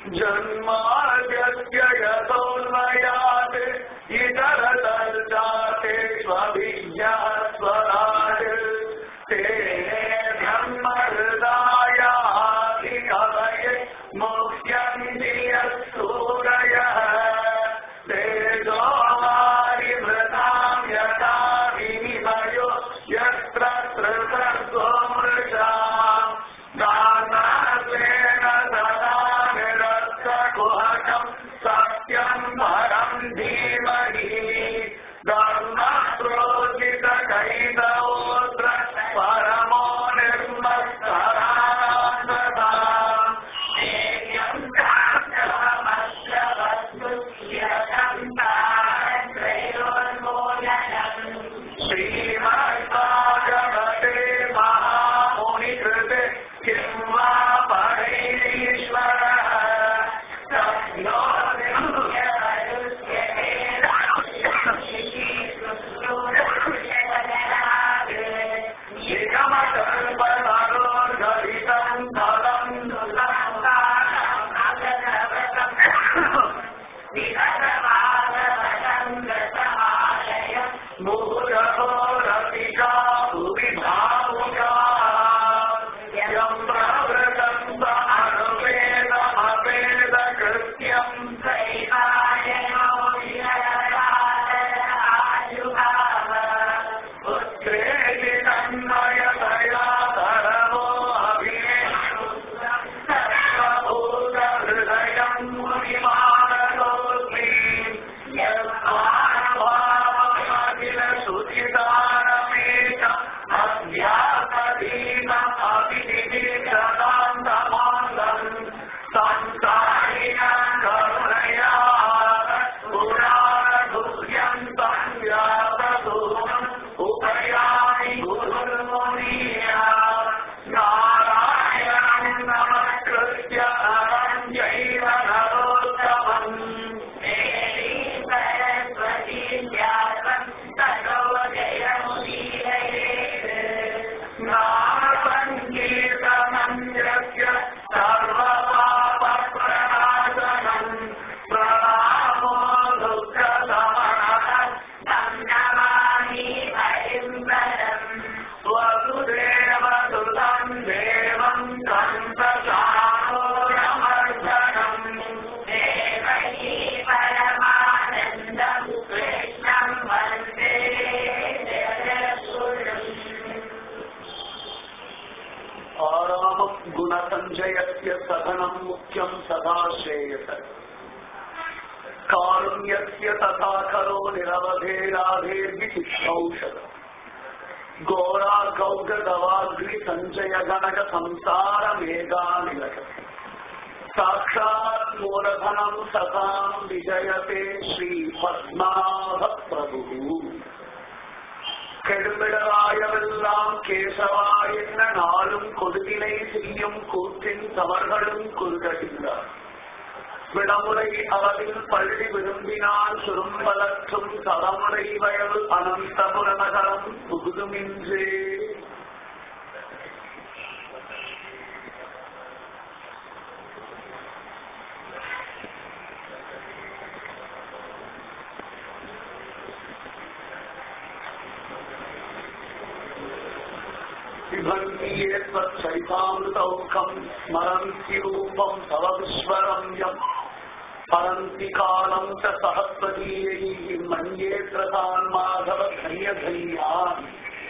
जन्माद्यस्य यतोन्मयात् इतरतर्जाते स्वभिज्ञः स्वराट् तेने ब्रह्महृदायाति कवये मुह्यन्ति यत्सूरयः तेजो वारिमृतां यथा विनिमयो यत्र त्रिसर्गो मृषाम् दानात्वेन सदा निरस्तकुहकम् सत्यम् परम् धीमहि धर्मप्रोचितकैतवोऽत्र परमो निर्मत्सरानन्दता ஏயம் காந்தமஸ்ய வஸ்து யதந்தாத்ரயோன்மூலனம் श्रीमद्भागवते महामुनिकृते किं वा परैरीश्वरः निगमकल्पतरोर्घटितं फलम् मुहुरहोरपिका भुवि भावुका यं प्रवृतं अनुवेदमवेदकृत्यम् पुत्रेति तन्मयतया धरवो सर्वभूतहृदयं मुनिमानतोऽस्मि यद्भावभावमखिल श्रुतिदानमेकम् अध्यात्मदीनम् अभिनिधिशतान्तमाङ्गम् संसारिणम् करुणया पुराणगुह्यम् संव्यासदूरम् उपयामि गुरुर्मुनीया नारायणम् नमस्कृत्य नरम् चैव नरोत्तमम् नामसङ्कीर्तनम् यस्य सर्वपापप्रणाशनम् प्रणामो दुःखदमनः वसुदेव सुतम् देवम् कन्तशानोरमर्दनम् आरामम् गुणसञ्जयस्य सधनम् मुख्यम् सदा श्रेयस कारुण्यस्य तथा खरो निरवधेराधेर्विशिष्टौषध घोरा गौगदवाग्नि सञ्जय गणक संसार मेघानिलक साक्षात् मूलधनम् सताम् विजयते श्रीपद्मनाभ प्रभुः கெடுமிடராயவெல்லாம் கேசவா என்ன நாளும் கொடுதினை செய்யும் கூற்றின் தவறுகளும் குறுகடிந்தார் விடமுறை அளவில் பள்ளி விரும்பினான் சுரும்பலற்றும் தலமுறை வயல் அனந்தபுரநகரம் புகுதுமின்றே पिबन्ति ये त्वच्छरितामृतौखम् स्मरन्ति रूपम् तव विश्वरम्यम् हरन्ति कालम् च सहस्रदीयैः मन्ये प्रधान् माधव धन्यधन्यान्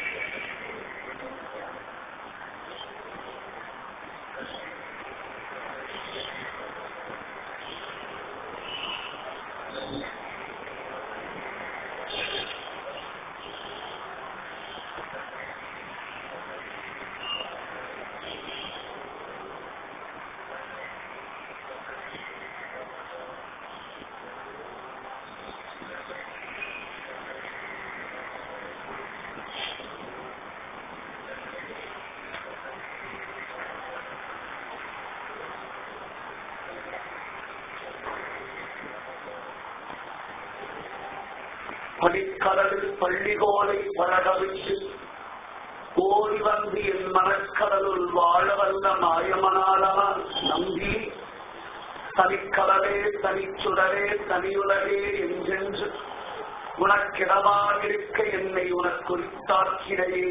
படிக்கடலில் பள்ளிகோலை பழகவிட்டு ஓடி வந்து என் மனக்கடலுள் வாழ வந்த மாயமனாலவன் நம்பி தனிக்கடலே தனிச்சுடரே தனியுலகே என்றென்று உனக்கிடமாயிருக்க என்னை உனக்குறித்தாக்கினையே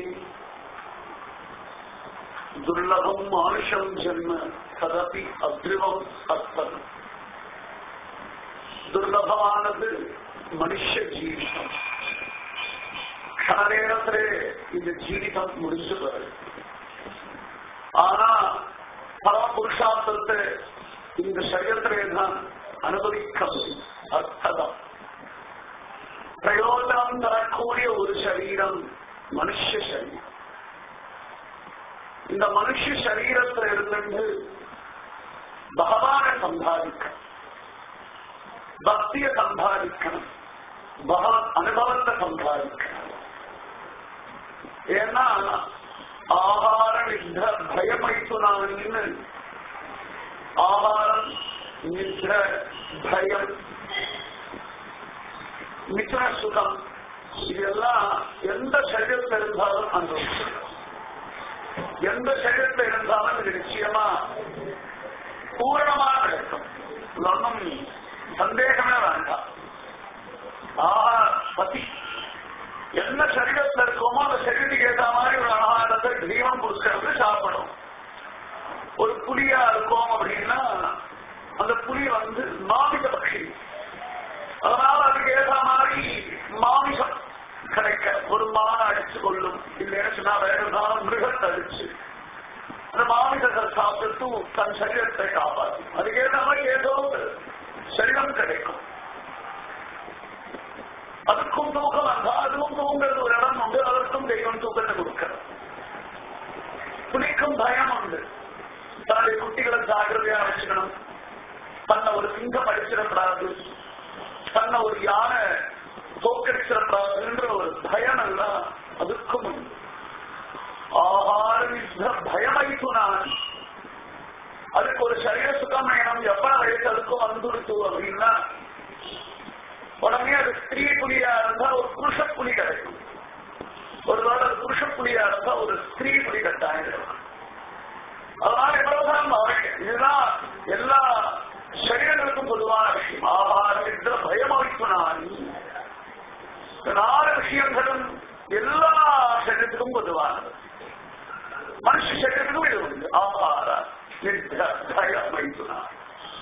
துர்லபம் மானுஷம் ஜென்ம ததபி அத்ருவம் அற்பம் துர்லபமானது மனுஷ ஜீவிதம் கண நேரத்திலே இந்த ஜீவிதம் முடிஞ்சு வருது ஆனா பல புருஷார்த்தத்தை இந்த சரீரத்திலே தான் அனுபவிக்க முடியும் அர்த்தம் பிரயோஜனம் தரக்கூடிய ஒரு சரீரம் மனுஷ சரீரம் இந்த மனுஷ சரீரத்தில் இருந்து பகவானை சம்பாதிக்கணும் பக்தியை சம்பாதிக்கணும் பகவத் அனுபவத்தை சம்பாதிக்கணும் ஏன்னா ஆகார நித்ர பயமைத்துனான்னு ஆகாரம் நித்ர பயம் மித்ர சுகம் இதெல்லாம் எந்த சரீரத்தில் இருந்தாலும் அனுபவிச்சிருக்கோம் எந்த சரீரத்தில் இருந்தாலும் இது நிச்சயமா பூரணமா கிடைக்கும் ஒன்றும் சந்தேகமே வேண்டாம் ஆஹா பதி என்ன சரீரத்தில் இருக்கோமோ அந்த சரீரத்துக்கு ஏற்ற மாதிரி ஒரு ஆகாரத்தை தீபம் கொடுக்கறது சாப்பிடும் ஒரு புலியா இருக்கோம் அப்படின்னா அந்த புலி வந்து மாமிச பட்சி அதனால அதுக்கு ஏற்ற மாதிரி மாமிசம் கிடைக்க ஒரு மான அடிச்சு கொள்ளும் இல்லைன்னு சொன்னா வேற ஏதாவது மிருகத்தை அடிச்சு அந்த மாமிசத்தை சாப்பிட்டு தன் சரீரத்தை காப்பாற்றும் அதுக்கு ஏற்ற மாதிரி ஏதோ ஒரு சரீரம் கிடைக்கும் அதுக்கும் தூக்கம் வந்தா அதுவும் தூங்குறது ஒரு இடம் உண்டு அதற்கும் தெய்வம் தூக்கத்தை கொடுக்கிறது புலிக்கும் பயம் உண்டு தன்னுடைய குட்டிகளை ஜாகிரதையா வச்சுக்கணும் தன்னை ஒரு சிங்கம் அடிச்சிடக்கூடாது தன்னை ஒரு யானை தோக்கடிச்சிடக்கூடாதுன்ற ஒரு பயம் எல்லாம் அதுக்கும் உண்டு ஆகார பயமைத்து நான் அதுக்கு ஒரு சரீர சுகம் வேணும் எவ்வளவு வயசு அதுக்கும் வந்துடுத்து அப்படின்னா உடனே அது ஸ்திரீ புலியா இருந்தா ஒரு புருஷ புலி கிடைக்கும் ஒரு வேளை புருஷ புலியா இருந்தா ஒரு ஸ்திரீ புலி கட்டாயம் இருக்கும் அதனால எவ்வளவுதான் வாழ்க்கை இதுதான் எல்லா சரீரங்களுக்கும் பொதுவான விஷயம் ஆகாரம் என்ற பயமளிப்பு நான் இந்த நாலு விஷயங்களும் எல்லா சரீரத்துக்கும் பொதுவானது மனுஷ சரீரத்துக்கும் இது உண்டு ஆகார பயமளிப்பு நான்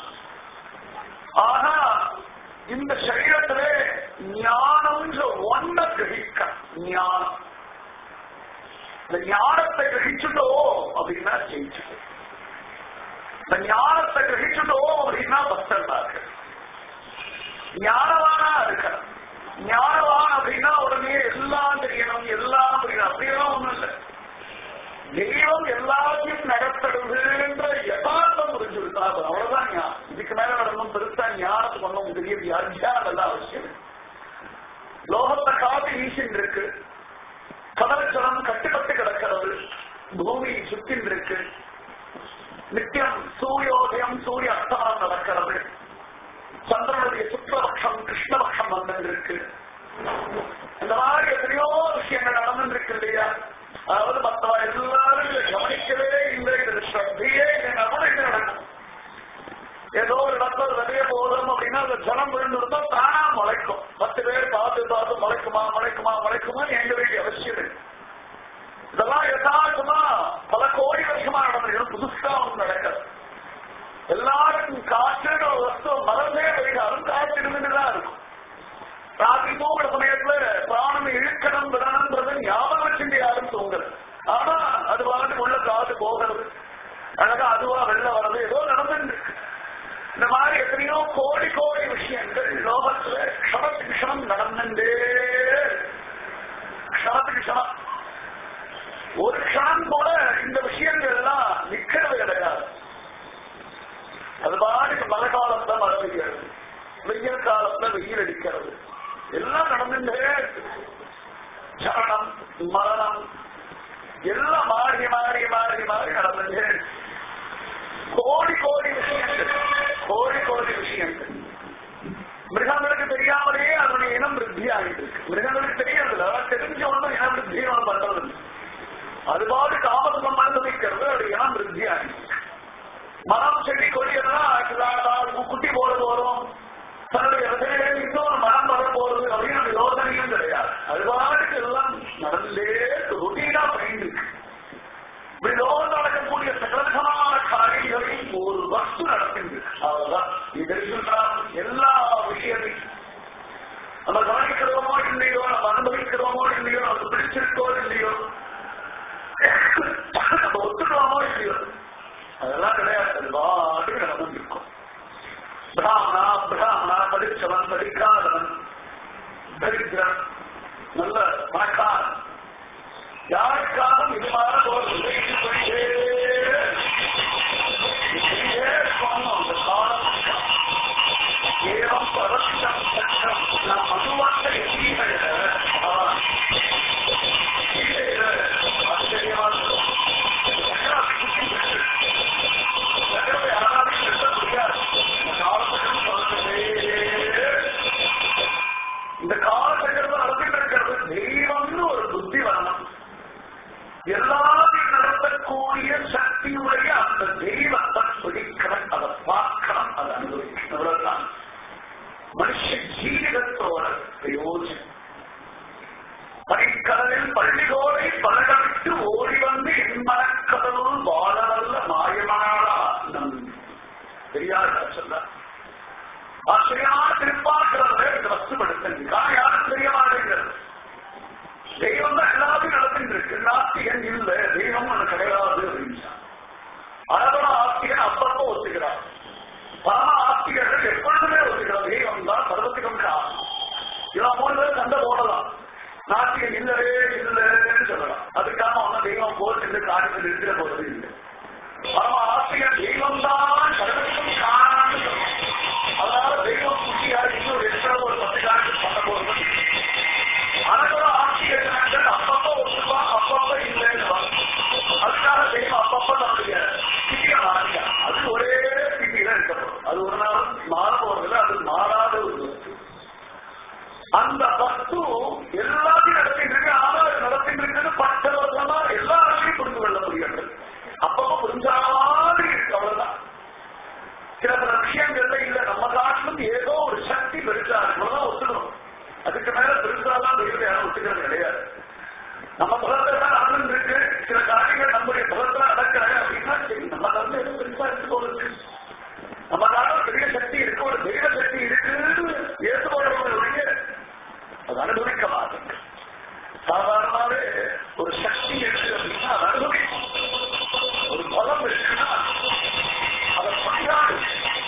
ஆனா இந்த சரீரத்திலே ஞானம்ன்ற ஒன்ன கிரகிக்க ஞானம் இந்த ஞானத்தை கிரகிச்சுட்டோ அப்படின்னா ஜெயிச்சுட்டு இந்த ஞானத்தை கிரகிச்சுட்டோ அப்படின்னா பக்தர்களாக ஞானவானா இருக்க ஞானவான் அப்படின்னா உடனே எல்லாம் தெரியணும் எல்லாம் புரியணும் அப்படியெல்லாம் ஒண்ணும் இல்லை தெய்வம் எல்லாத்தையும் நடத்துறதுன்ற யதார்த்தம் புரிஞ்சுருக்கா அவ்வளவுதான் ஞானம் இதுக்கு மேல நடந்தும் பெருசா ஞானத்துக்கு ஒன்றும் பெரிய வியாக்கியானம் எல்லாம் அவசியம் லோகத்தை காத்து வீசின்னு இருக்கு கடல் ஜலம் கட்டுப்பட்டு கிடக்கிறது பூமி சுத்தின் இருக்கு நித்தியம் சூரியோதயம் சூரிய அஸ்தமனம் நடக்கிறது சந்திரனுடைய சுக்லபக்ஷம் கிருஷ்ணபக்ஷம் வந்திருக்கு இந்த மாதிரி எத்தனையோ விஷயங்கள் நடந்துருக்கு இல்லையா அதாவது மற்றவ எல்லாரும் இதை கவனிக்கவே இல்லை இது ஸ்ரத்தையே இல்லை கூட இது நடக்கும் ஏதோ ஒரு இடத்துல வெளியே போதும் அப்படின்னா அந்த ஜலம் விழுந்து இருந்தா தானா முளைக்கும் பத்து பேர் பார்த்து பார்த்து முளைக்குமா முளைக்குமா முளைக்குமா எங்க வேண்டிய அவசியம் இல்லை இதெல்லாம் யதார்த்தமா பல கோடி வருஷமா நடந்திருக்கு புதுசா ஒன்று நடக்கிறது எல்லாருக்கும் காற்றுன்ற ஒரு வஸ்து மறந்தே போயிட்டாலும் காற்று இருந்துட்டுதான் இருக்கும் ராத்திரி தூங்குற சமயத்துல பிராணம் இழுக்கணும் விடணும்ன்றது ஞாபகம் வச்சுட்டு யாரும் தூங்கல ஆனா அது பாட்டு உள்ள காத்து போகிறது அழகா அதுவா வெளில வர்றது ஏதோ நடந்துட்டு இந்த மாதிரி எத்தனையோ கோடி கோடி விஷயங்கள் லோகத்துல க்ஷணத்துக்கு க்ஷணம் நடந்துட்டே க்ஷணத்துக்கு க்ஷணம் ஒரு க்ஷணம் கூட இந்த விஷயங்கள் எல்லாம் நிக்கிறது கிடையாது அது பாட்டுக்கு மழை காலத்துல மழை பெய்கிறது வெயில் காலத்துல வெயில் அடிக்கிறது எல்லாம் நடந்துட்டே இருக்கு சரணம் மரணம் எல்லாம் மாறி மாறி மாறி மாறி நடந்துட்டே இருக்கு கோடி கோடி விஷயங்கள் கோடி கோடி விஷயங்கள் மிருகங்களுக்கு தெரியாமலேயே அதனுடைய இனம் விருத்தி ஆகிட்டு இருக்கு மிருகங்களுக்கு தெரியறதில்ல தெரிஞ்ச ஒன்றும் இனம் விருத்தி ஒன்றும் பண்றது அது பாட்டு காமசுகம் அனுபவிக்கிறது அது இனம் விருத்தி ஆகிட்டு இருக்கு மரம் செடி கொடி எல்லாம் குட்டி போறது வரும் தன்னுடைய ரசனையில இன்னொரு மரம் வர போறது அப்படின்னு ஒரு யோசனையும் கிடையாது அது பாட்டுக்கு எல்லாம் நடந்தே ருட்டீனா பயந்து இருக்கு இப்படி லோகம் நடக்கக்கூடிய சகலசமான காரியங்களையும் ஒரு வஸ்து நடக்குது அவ்வளவுதான் இது எல்லா விஷயத்தையும் நம்ம கவனிக்கிறோமோ இல்லையோ நம்ம அனுபவிக்கிறோமோ இல்லையோ நமக்கு பிடிச்சிருக்கோ இல்லையோ நம்ம ஒத்துக்கிறோமோ இல்லையோ அதெல்லாம் கிடையாது அது பாட்டுக்கு நடந்து இருக்கும் பிராமணா பிராமணா படிச்சவன் படிக்காதவன் தரித்திரன் நல்ல பணக்காரன் யாருக்காகவும் இது மாதிரி ஒரு உதவி போயிட்டே இப்படியே இருக்கணும் அந்த காலம் ஏவம் பரஸ்யம் சட்டம் நாம் மதுவாக்க எதிரிகள் ஆச்சரியமா இந்த காலகட்டத்தில் நடத்திட்டு இருக்கிறது தெய்வம்னு ஒரு புத்தி வரணும் எல்லாத்தையும் நடத்தக்கூடிய சக்தியுடைய அந்த தெய்வத்தை பிடிக்கணும் அதை பார்க்கணும் அதை அனுபவிக்கணும் இவ்வளவுதான் மனுஷ ஜீவிதத்தோட பிரயோஜனம் பனிக்கடலில் பள்ளிகோலை பலகமிட்டு ஓடி வந்து என்மனக்கடலுள் வாழவல்ல மாயமனாளா நம் பெரியார் சொல்ல ஆச்சரியமான திருப்பாக்கிறத இந்த வஸ்துப்படுத்தல் யாரும் தெரிய மாட்டேங்கிறது தெய்வம் தான் எல்லாத்தையும் நடத்திட்டு இருக்கு நாஸ்திகன் இல்ல தெய்வம் ஒண்ணு கிடையாது அப்படின்னு அளவன ஆஸ்திகன் அப்பப்போ ஒத்துக்கிறார் பரம ஆஸ்திகர்கள் எப்பொழுதுமே ஒத்துக்கிறார் தெய்வம் தான் சர்வத்துக்கும் காரணம் இவன் மூணு பேர் சண்டை போடலாம் நாஸ்திகன் இல்லவே இல்லைன்னு சொல்லலாம் அதுக்காக அவன தெய்வம் போல் என்று காரியத்தில் இருக்கிற போது இல்லை பரம ஆஸ்திகன் தெய்வம் தான் சர்வத்துக்கும் காரணம்னு சொல்லலாம் அதனால தெய்வம் குட்டியா இன்னும் எக்ஸ்ட்ரா ஒரு பத்து காரியத்தில் பண்ண போறது அனகர ஆட்சியர்கள் அப்பப்போ ஒத்துப்பான் அப்பப்போ இல்லைன்னு அதுக்காக தெய்வம் அப்பப்போ நம்முடைய ஸ்திதியை மாறிட்டான் அது ஒரே ஸ்திதியில இருக்கணும் அது ஒரு நாள் மாற போறதில்ல அது மாறாத ஒரு வஸ்து அந்த வஸ்து எல்லாத்தையும் நடத்திட்டு இருக்கு ஆனா அது நடத்திட்டு இருக்குது பத்து வருஷமா எல்லாரையும் புரிந்து கொள்ள முடியாது அப்பப்போ புரிஞ்ச மாதிரி இருக்கு அவ்வளவுதான் சில பல விஷயங்கள்ல இல்ல நம்ம காட்டிலும் ஏதோ ஒரு சக்தி பெருசா இருக்கணும் ஒத்துக்கணும் அதுக்கு மேல பெருசாலாம் தெய்வம் யாரும் ஒத்துக்கிறது கிடையாது நம்ம பலத்துல தான் நடந்து இருக்கு சில காரியங்கள் நம்முடைய பலத்துல நடக்கிறாங்க அப்படின்னா சரி நம்ம வந்து எதுவும் பெருசா எடுத்துக்கொள்ளுது நம்ம காலம் பெரிய சக்தி இருக்கு ஒரு தெய்வ சக்தி இருக்குன்னு ஏற்றுக்கொள்ளக்கூடிய அது அனுபவிக்க மாட்டேங்க சாதாரணமாவே ஒரு சக்தி இருக்கு அப்படின்னா அது அனுபவிக்கும் ஒரு பலம் இருக்குன்னா அதை கொண்டாடு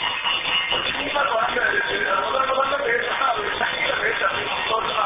சின்ன குழந்தை இருக்கு அது முதல் முதல்ல பேசினா அது சக்தியில பேச அப்படின்னு சொன்னா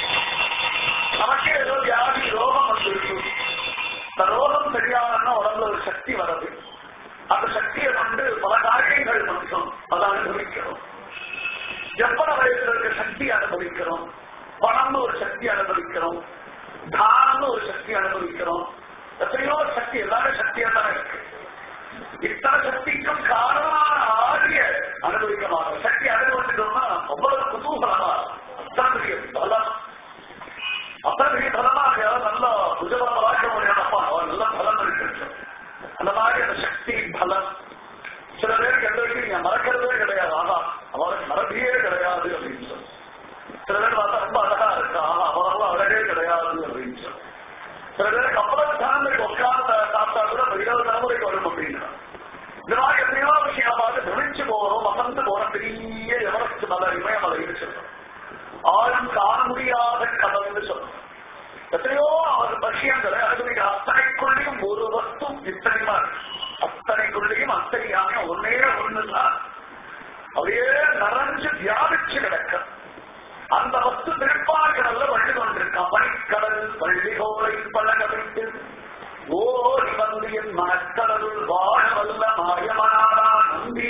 நமக்கே ஏதோ வியாதி ரோகம் வந்துருக்கு இந்த ரோகம் சரியானா உடம்புல ஒரு சக்தி வருது அந்த சக்தியை கொண்டு பல காரியங்கள் பண்ணுறோம் அதை அனுபவிக்கிறோம் எவ்வளவு வயசுல இருக்க சக்தி அனுபவிக்கிறோம் பணம்னு ஒரு சக்தி அனுபவிக்கிறோம் தானம்னு ஒரு சக்தி அனுபவிக்கிறோம் எத்தனையோ சக்தி எல்லாமே சக்தியா தானே இருக்கு இத்தனை சக்திக்கும் காரணமான ஆகிய அனுபவிக்க மாட்டோம் சக்தி அனுபவிச்சிட்டோம்னா அவ்வளவு குதூகலமா அத்தனை பெரிய பலம் அத்தனை பெரிய பலமா யாரும் நல்லா புஜபலமாக அப்பா அவன் நல்ல பலம் இருக்கு அந்த மாதிரி அந்த சக்தி பலம் சில பேருக்கு எந்த விஷயம் நீங்க மறக்கிறதே கிடையாது ஆனா அவருக்கு மறதியே கிடையாது அப்படின்னு சொல்லி சில பேர் பார்த்தா ரொம்ப அழகா இருக்கு ஆனா அவரெல்லாம் அழகே கிடையாது அப்படின்னு சொல்லி சில பேருக்கு அவ்வளவு தலைமுறைக்கு உட்கார்ந்த சாப்பிட்டா கூட ஒரு இருபது தலைமுறைக்கு வரும் அப்படின்னா இந்த மாதிரி எத்தனையோ விஷயம் பார்த்து பிரமிச்சு போறோம் வசந்து போறோம் பெரிய எவரஸ்ட் மலை இமயமலைன்னு சொல்றோம் ஆளும் காண முடியாத கடல்னு சொல்றோம் எத்தனையோ அவர் விஷயங்களை அனுபவிக்க அத்தனைக்குள்ளேயும் ஒரு வஸ்து இத்தனைமா இருக்கு அத்தனைக்குள்ளேயும் அத்தனையாக ஒன்னே ஒண்ணுதான் அப்படியே நிறைஞ்சு வியாபிச்சு கிடக்க அந்த வஸ்து திருப்பாக்கடல்ல வள்ளி கொண்டிருக்கான் பனிக்கடல் பள்ளிகோலை பழகவிட்டு ஓடி வந்து என் மனக்கடலுள் வாழ வல்ல மாயமனாரா நம்பி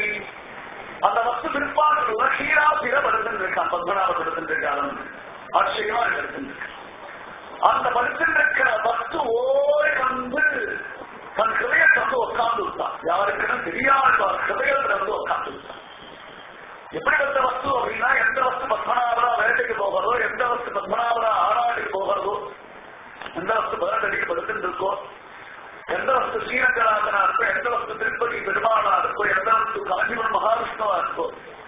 அந்த வஸ்து திருப்பாக்கடல் உலகீரா சிறப்படுத்திருக்கான் இருக்கான் பத்மநாபப்படுத்திருக்கான் ஆச்சரியமா எடுத்திருக்கான் அந்த படுத்திருக்கிற வஸ்து ஓடி வந்து தன் ஹிருதயத்தை வந்து உட்கார்ந்து விட்டான் யாருக்குன்னு தெரியாத ஹிருதயத்துல வந்து உட்கார்ந்து விட்டான் எப்படிப்பட்ட வஸ்து அப்படின்னா எந்த வஸ்து பத்மநாபரா வேட்டைக்கு போகிறதோ எந்த வஸ்து பத்மநாபரா ஆராய்ச்சி போகிறதோ எந்த வஸ்து பதினடிக்கு படுத்துட்டு இருக்கோ எந்த வஸ்து ஸ்ரீரங்கநாதனா இருக்கோ எந்த வஸ்து திருப்பதி பெருமாளா இருக்கோ எந்த வஸ்து காஞ்சிபுரம் மகாவிஷ்ணுவா இருக்கோ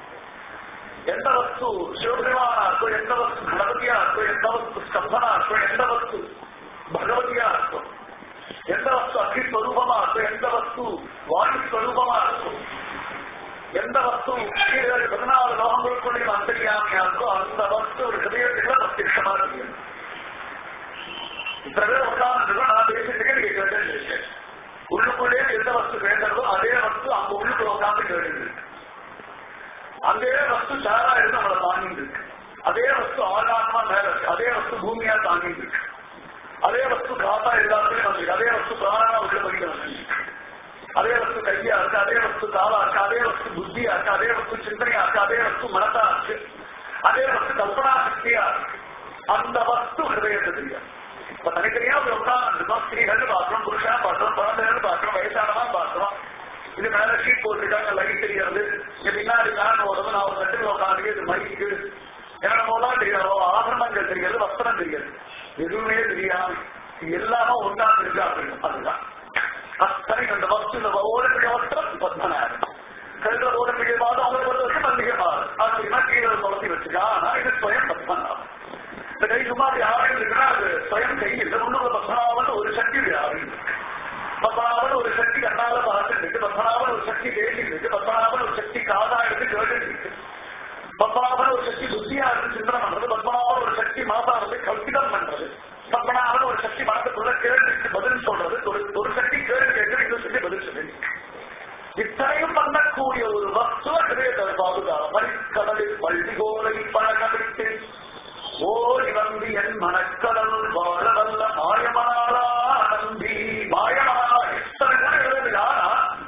எந்த வஸ்து சிவபெருமானா இருக்கோ எந்த வஸ்து கணபதியா இருக்கோ எந்த வஸ்து ஸ்கம்பனா இருக்கோ எந்த வஸ்து பகவதியா இருக்கோ எந்த வஸ்து அக்னி ஸ்வரூபமா இருக்கோ எந்த வஸ்து வாயு ஸ்வரூபமா இருக்கும் எந்த வஸ்து கீழே பதினாலு லோகங்களுக்குள்ளேயும் அந்தரியாமையா இருக்கோ அந்த வஸ்து ஒரு ஹிருதயத்துல பிரத்யட்சமா தெரியும் இத்தனை பேர் உட்கார்ந்து நான் பேசிட்டு நீங்க கேட்டேன் உள்ளுக்குள்ளே எந்த வஸ்து கேட்டதோ அதே வஸ்து அங்க உள்ளுக்குள்ள உட்கார்ந்து கேட்டு அதே வஸ்து சாரா இருந்து நம்மளை தாங்கிட்டு இருக்கு அதே வஸ்து ஆகாரமா மேல இருக்கு அதே வஸ்து பூமியா தாங்கிட்டு இருக்கு அதே வஸ்து காத்தா எல்லாத்துலயும் வந்து அதே வஸ்து பிராணா உள்ள படிக்க வந்து அதே வஸ்து கையா இருக்கு அதே வஸ்து காலா இருக்கு அதே வஸ்து புத்தியா இருக்கு அதே வஸ்து சிந்தனையா இருக்கு அதே வஸ்து மனதா இருக்கு அதே வஸ்து கல்பனா சக்தியா இருக்கு அந்த வஸ்து ஹிருதயத்தை தெரியாது இப்ப தனித்தனியா போய் உட்காந்துருக்கோம் ஸ்திரீகள் பாக்குறோம் புருஷனா பாக்குறோம் குழந்தைகள் பாக்குறோம் வயசானவா பாக்குறோம் இது மேல ஷீட் போட்டுருக்காங்க லைட் தெரியாது இங்க பின்னாடி நான் ஓடுறது நான் ஒரு கட்டுல உட்காந்து இது மைக்கு எனக்கு போலாம் தெரியாது ஆசிரமங்கள் தெரியாது வஸ்திரம் தெரியாது எதுவுமே தெரியாது இது எல்லாமே ஒன்றா இருக்கு அப்படின்னு அதுதான் அத்தனை அந்த வஸ்து இந்த ஓடக்கூடிய வஸ்திரம் பத்மநாபன் கழுத ஓடக்கூடிய மாதம் அவங்களை பொறுத்த வரைக்கும் மல்லிகை மாதம் ஆச்சரியமா கீழே குழந்தை வச்சுக்கா ஆனா இது ஸ்வயம் பத்மநாபன் இந்த கை சும்மா யாரும் இருக்குன்னா அது ஸ்வயம் கை இல்லை உள்ளுள்ள பத்மநாபன் ஒரு சக்தி யாரும் பத்மநாபன் ஒரு சக்தி கண்ணால பார்த்துட்டு இருக்கு பத்மநாபன் ஒரு சக்தி பேசிட்டு இருக்கு பத்மநாபன் ஒரு சக்தி காதா எடுத்து கேட்டுட்டு இருக்கு பத்மநாபன் ஒரு சக்தி புத்தியா இருந்து சிந்தனை பண்றது பத்மநாபன் ஒரு சக்தி மாதா இருந்து கல்பிதம் பண்றது பத்மநாபன் ஒரு சக்தி மனத்துக்குள்ள கேள்விக்கு பதில் சொல்றது ஒரு ஒரு சக்தி கேள்வி கேட்கறது இன்னொரு சக்தி பதில் சொல்லுது இத்தனையும் பண்ணக்கூடிய ஒரு வஸ்துவ ஹிரயத்தை பாதுகாப்பு மணிக்கடலில் பள்ளிகோலை பழகவிட்டு ஓடி வந்து என் மனக்கடல் வாழ வல்ல மாயமனாளா நம்பி மாயமனா இத்தனை கூட எழுதுது யாரா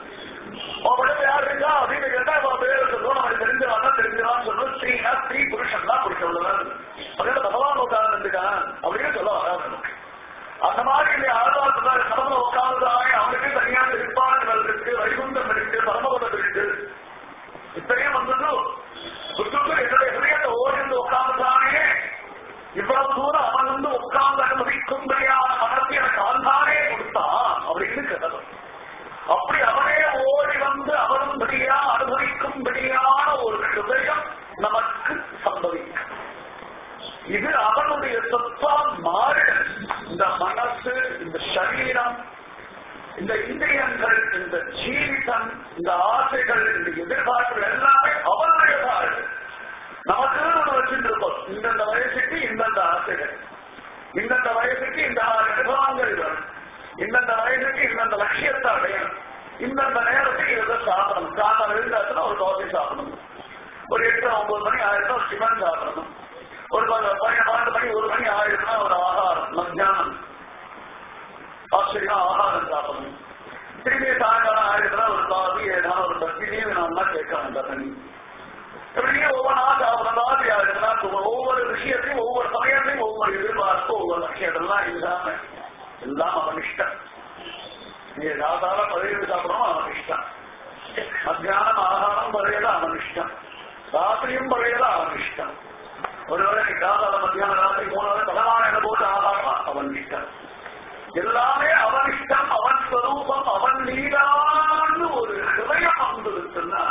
அவன் யார் இருக்கா அப்படின்னு கேட்டா அவன் பேர் சொல்லுவோம் அவன் தெரிஞ்சவான் தான் தெரிஞ்சவான் சொல்லணும் ஸ்ரீனா ஸ்ரீ புருஷன் தான் பிடிச்சவளதான் அப்படின்னு பகவான் உட்கார்ந்து இருந்துட்டான் அப்படின்னு சொல்ல வராது நமக்கு அந்த மாதிரி இல்லை ஆழ்வார் சொன்னார் கடவுள உட்கார்ந்துதானே அவனுக்கு தனியான இருப்பான்கள் இருக்கு வைகுண்டம் இருக்கு பரமபதம் இருக்கு இத்தனையும் வந்துட்டு புத்தூர் என்னுடைய ஹிரயத்தை ஓடிந்து உட்கார்ந்துதானே இவ்வளவு தூரம் அவன் வந்து உட்கார்ந்து அனுமதிக்கும்படியான மனத்தை எனக்கு ஆழ்ந்தானே கொடுத்தான் அப்படின்னு கதவு அப்படி அவனே ஓடி வந்து அவனும்படியா அனுபவிக்கும்படியான ஒரு ஹிருதயம் நமக்கு சம்பவிக்கும் இது அவனுடைய சொத்தா மாறிட இந்த மனசு இந்த சரீரம் இந்த இந்திரியங்கள் இந்த ஜீவிதம் இந்த ஆசைகள் இந்த எதிர்பார்ப்புகள் எல்லாமே அவனுடையதாக நமக்கு ஒன்று வச்சுருக்கோம் இந்தந்த வயசுக்கு இந்தந்த ஆசைகள் இந்தந்த வயசுக்கு இந்த அனுபவங்கள் வேணும் இந்தந்த வயசுக்கு இந்தந்த லட்சியத்தை அடையணும் இந்தந்த நேரத்துக்கு இதை சாப்பிடணும் காலம் எழுந்தாச்சுன்னா ஒரு காஃபி சாப்பிடணும் ஒரு எட்டு ஒன்பது மணி ஆயிரத்தி ஒரு சிவன் சாப்பிடணும் ஒரு பன்னெண்டு மணி ஒரு மணி ஆயிரம்னா ஒரு ஆகாரம் மத்தியானம் ஆச்சரியம் ஆகாரம் சாப்பிடணும் திரும்பி சாயங்காலம் ஆயிரத்துல ஒரு காஃபி ஏதாவது ஒரு பக்தி வேணும்னா கேட்கணும் இந்த தண்ணி இப்படியே ஒவ்வொன்றா சாப்பிடறதா ஆயிரத்துனா ஒவ்வொரு விஷயத்தையும் ஒவ்வொரு சமயத்தையும் ஒவ்வொரு எதிர்பார்ப்பு ஒவ்வொரு லட்சியத்தெல்லாம் இல்லாம எல்லாம் அவன் இஷ்டம் நீ ராதால பழைய சாப்பிடணும் அவன் இஷ்டம் மத்தியானம் ஆகாரம் பழையது அவன் இஷ்டம் ராத்திரியும் பழையது அவன் இஷ்டம் ஒருவேளை நீ காதால மத்தியான ராத்திரி மூணாவது பலமான என்ன போட்டு ஆகாரமா அவன் இஷ்டம் எல்லாமே அவன் இஷ்டம் அவன் ஸ்வரூபம் அவன் நீரான்னு ஒரு ஹிருதயம் வந்திருக்குன்னா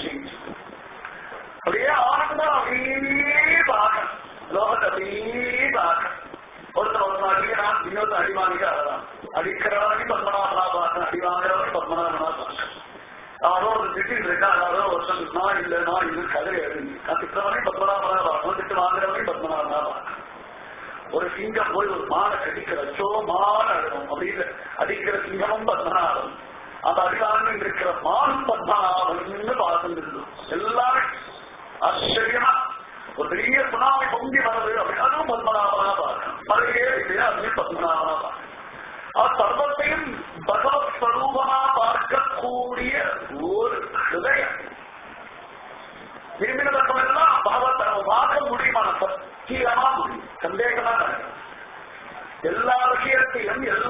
அப்படியே ஆனந்தம் அப்படியே பார்க்கணும் லோகத்தை அப்படியே பார்க்கணும் ஒருத்தர் ஒருத்தர் அடிக்கிறான் இன்னொருத்தர் அடிவாங்க அதான் அடிக்கிறவனி பத்மநாபனா பார்க்கணும் அடிவாங்கிறவனி பத்மநாபனா பார்க்கணும் யாரோ ஒரு திட்டில் இருக்கா யாரோ ஒருத்தன் நான் இல்ல நான் இது கதை எழுதி நான் திட்டவனே பத்மநாபனா பார்க்கணும் திட்டு வாங்குறவனே பத்மநாபனா பார்க்கணும் ஒரு சிங்கம் போய் ஒரு மானை கடிக்கிற சோ மான அப்படின்னு அடிக்கிற சிங்கமும் பத்மநாபன் அந்த அடிவாங்க இருக்கிற மான் பத்மநாபன் பார்த்துட்டு எல்லாமே ஆச்சரியமா ஒரு பெரிய சுனாமி பொங்கி வருது அப்படின்னு அதுவும் பத்மநாபனா பார்க்கணும் மழையே இல்லையா அதுவும் பத்மநாபனா பார்க்கணும் அது சர்வத்தையும் பகவத் ஸ்வரூபமா பார்க்கக்கூடிய ஒரு ஹிருதயம் விரும்பின பக்கமெல்லாம் பகவத் பார்க்க முடியுமான சத்தியமா முடியும் சந்தேகமா எல்லா விஷயத்தையும்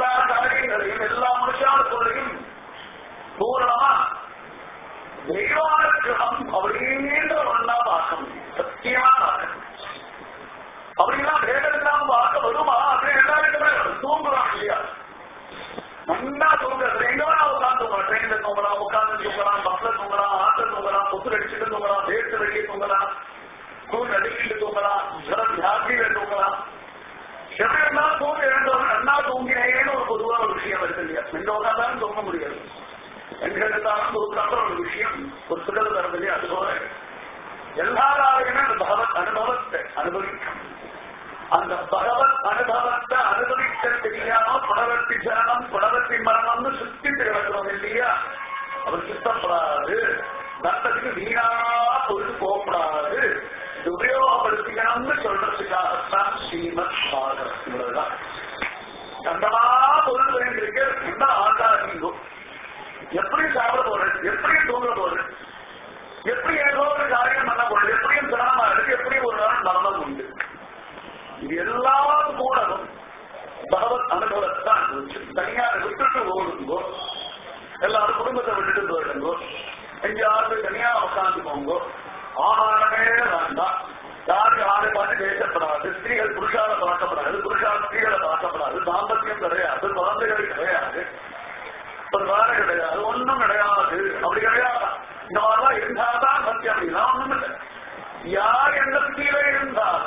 எங்க எடுத்தாலும் ஒரு கற்ற ஒரு விஷயம் ஒரு சுகல் தரதுலயே அது போல எல்லாராலையுமே அந்த பகவத் அனுபவத்தை அனுபவிக்கும் அந்த பகவத் அனுபவத்தை அனுபவிக்க தெரியாம புடவத்தி ஜனனம் புடவத்தி மரணம்னு சுத்திட்டு கிடக்கிறோம் இல்லையா அவர் சுத்தப்படாது தத்தத்துக்கு வீணா பொருள் போகக்கூடாது இது உபயோகப்படுத்திக்கணும்னு சொல்றதுக்காகத்தான் ஸ்ரீமத் பாகவத் இவ்வளவுதான் கண்டமா பொருள் வேண்டியிருக்கு என்ன ஆகாதீங்கோ எப்படி சாப்பிட போறது எப்படி தூங்க போறது எப்படி ஏதோ ஒரு காரியம் பண்ண போறது எப்படியும் சிரமமா இருக்கு எப்படி ஒரு நாள் மரணம் உண்டு இது எல்லாம் கூடவும் பகவத் அனுபவத்தான் தனியா விட்டுட்டு ஓடுங்கோ எல்லாரும் குடும்பத்தை விட்டுட்டு போயிடுங்கோ எங்கேயாவது தனியா உட்காந்து போங்கோ ஆகாரமே வேண்டாம் யாரும் யாரை பார்த்து பேசப்படாது ஸ்திரீகள் புருஷால பார்க்கப்படாது புருஷால் ஸ்திரீகளை பார்க்கப்படாது தாம்பத்தியம் கிடையாது குழந்தைகள் கிடையாது ஒரு வேலை கிடையாது ஒண்ணும் கிடையாது அப்படி கிடையாது இந்த மாதிரிலாம் இருந்தாதான் சத்தியம் அப்படிலாம் ஒண்ணும் இல்லை யார் எந்த ஸ்திரீல இருந்தால்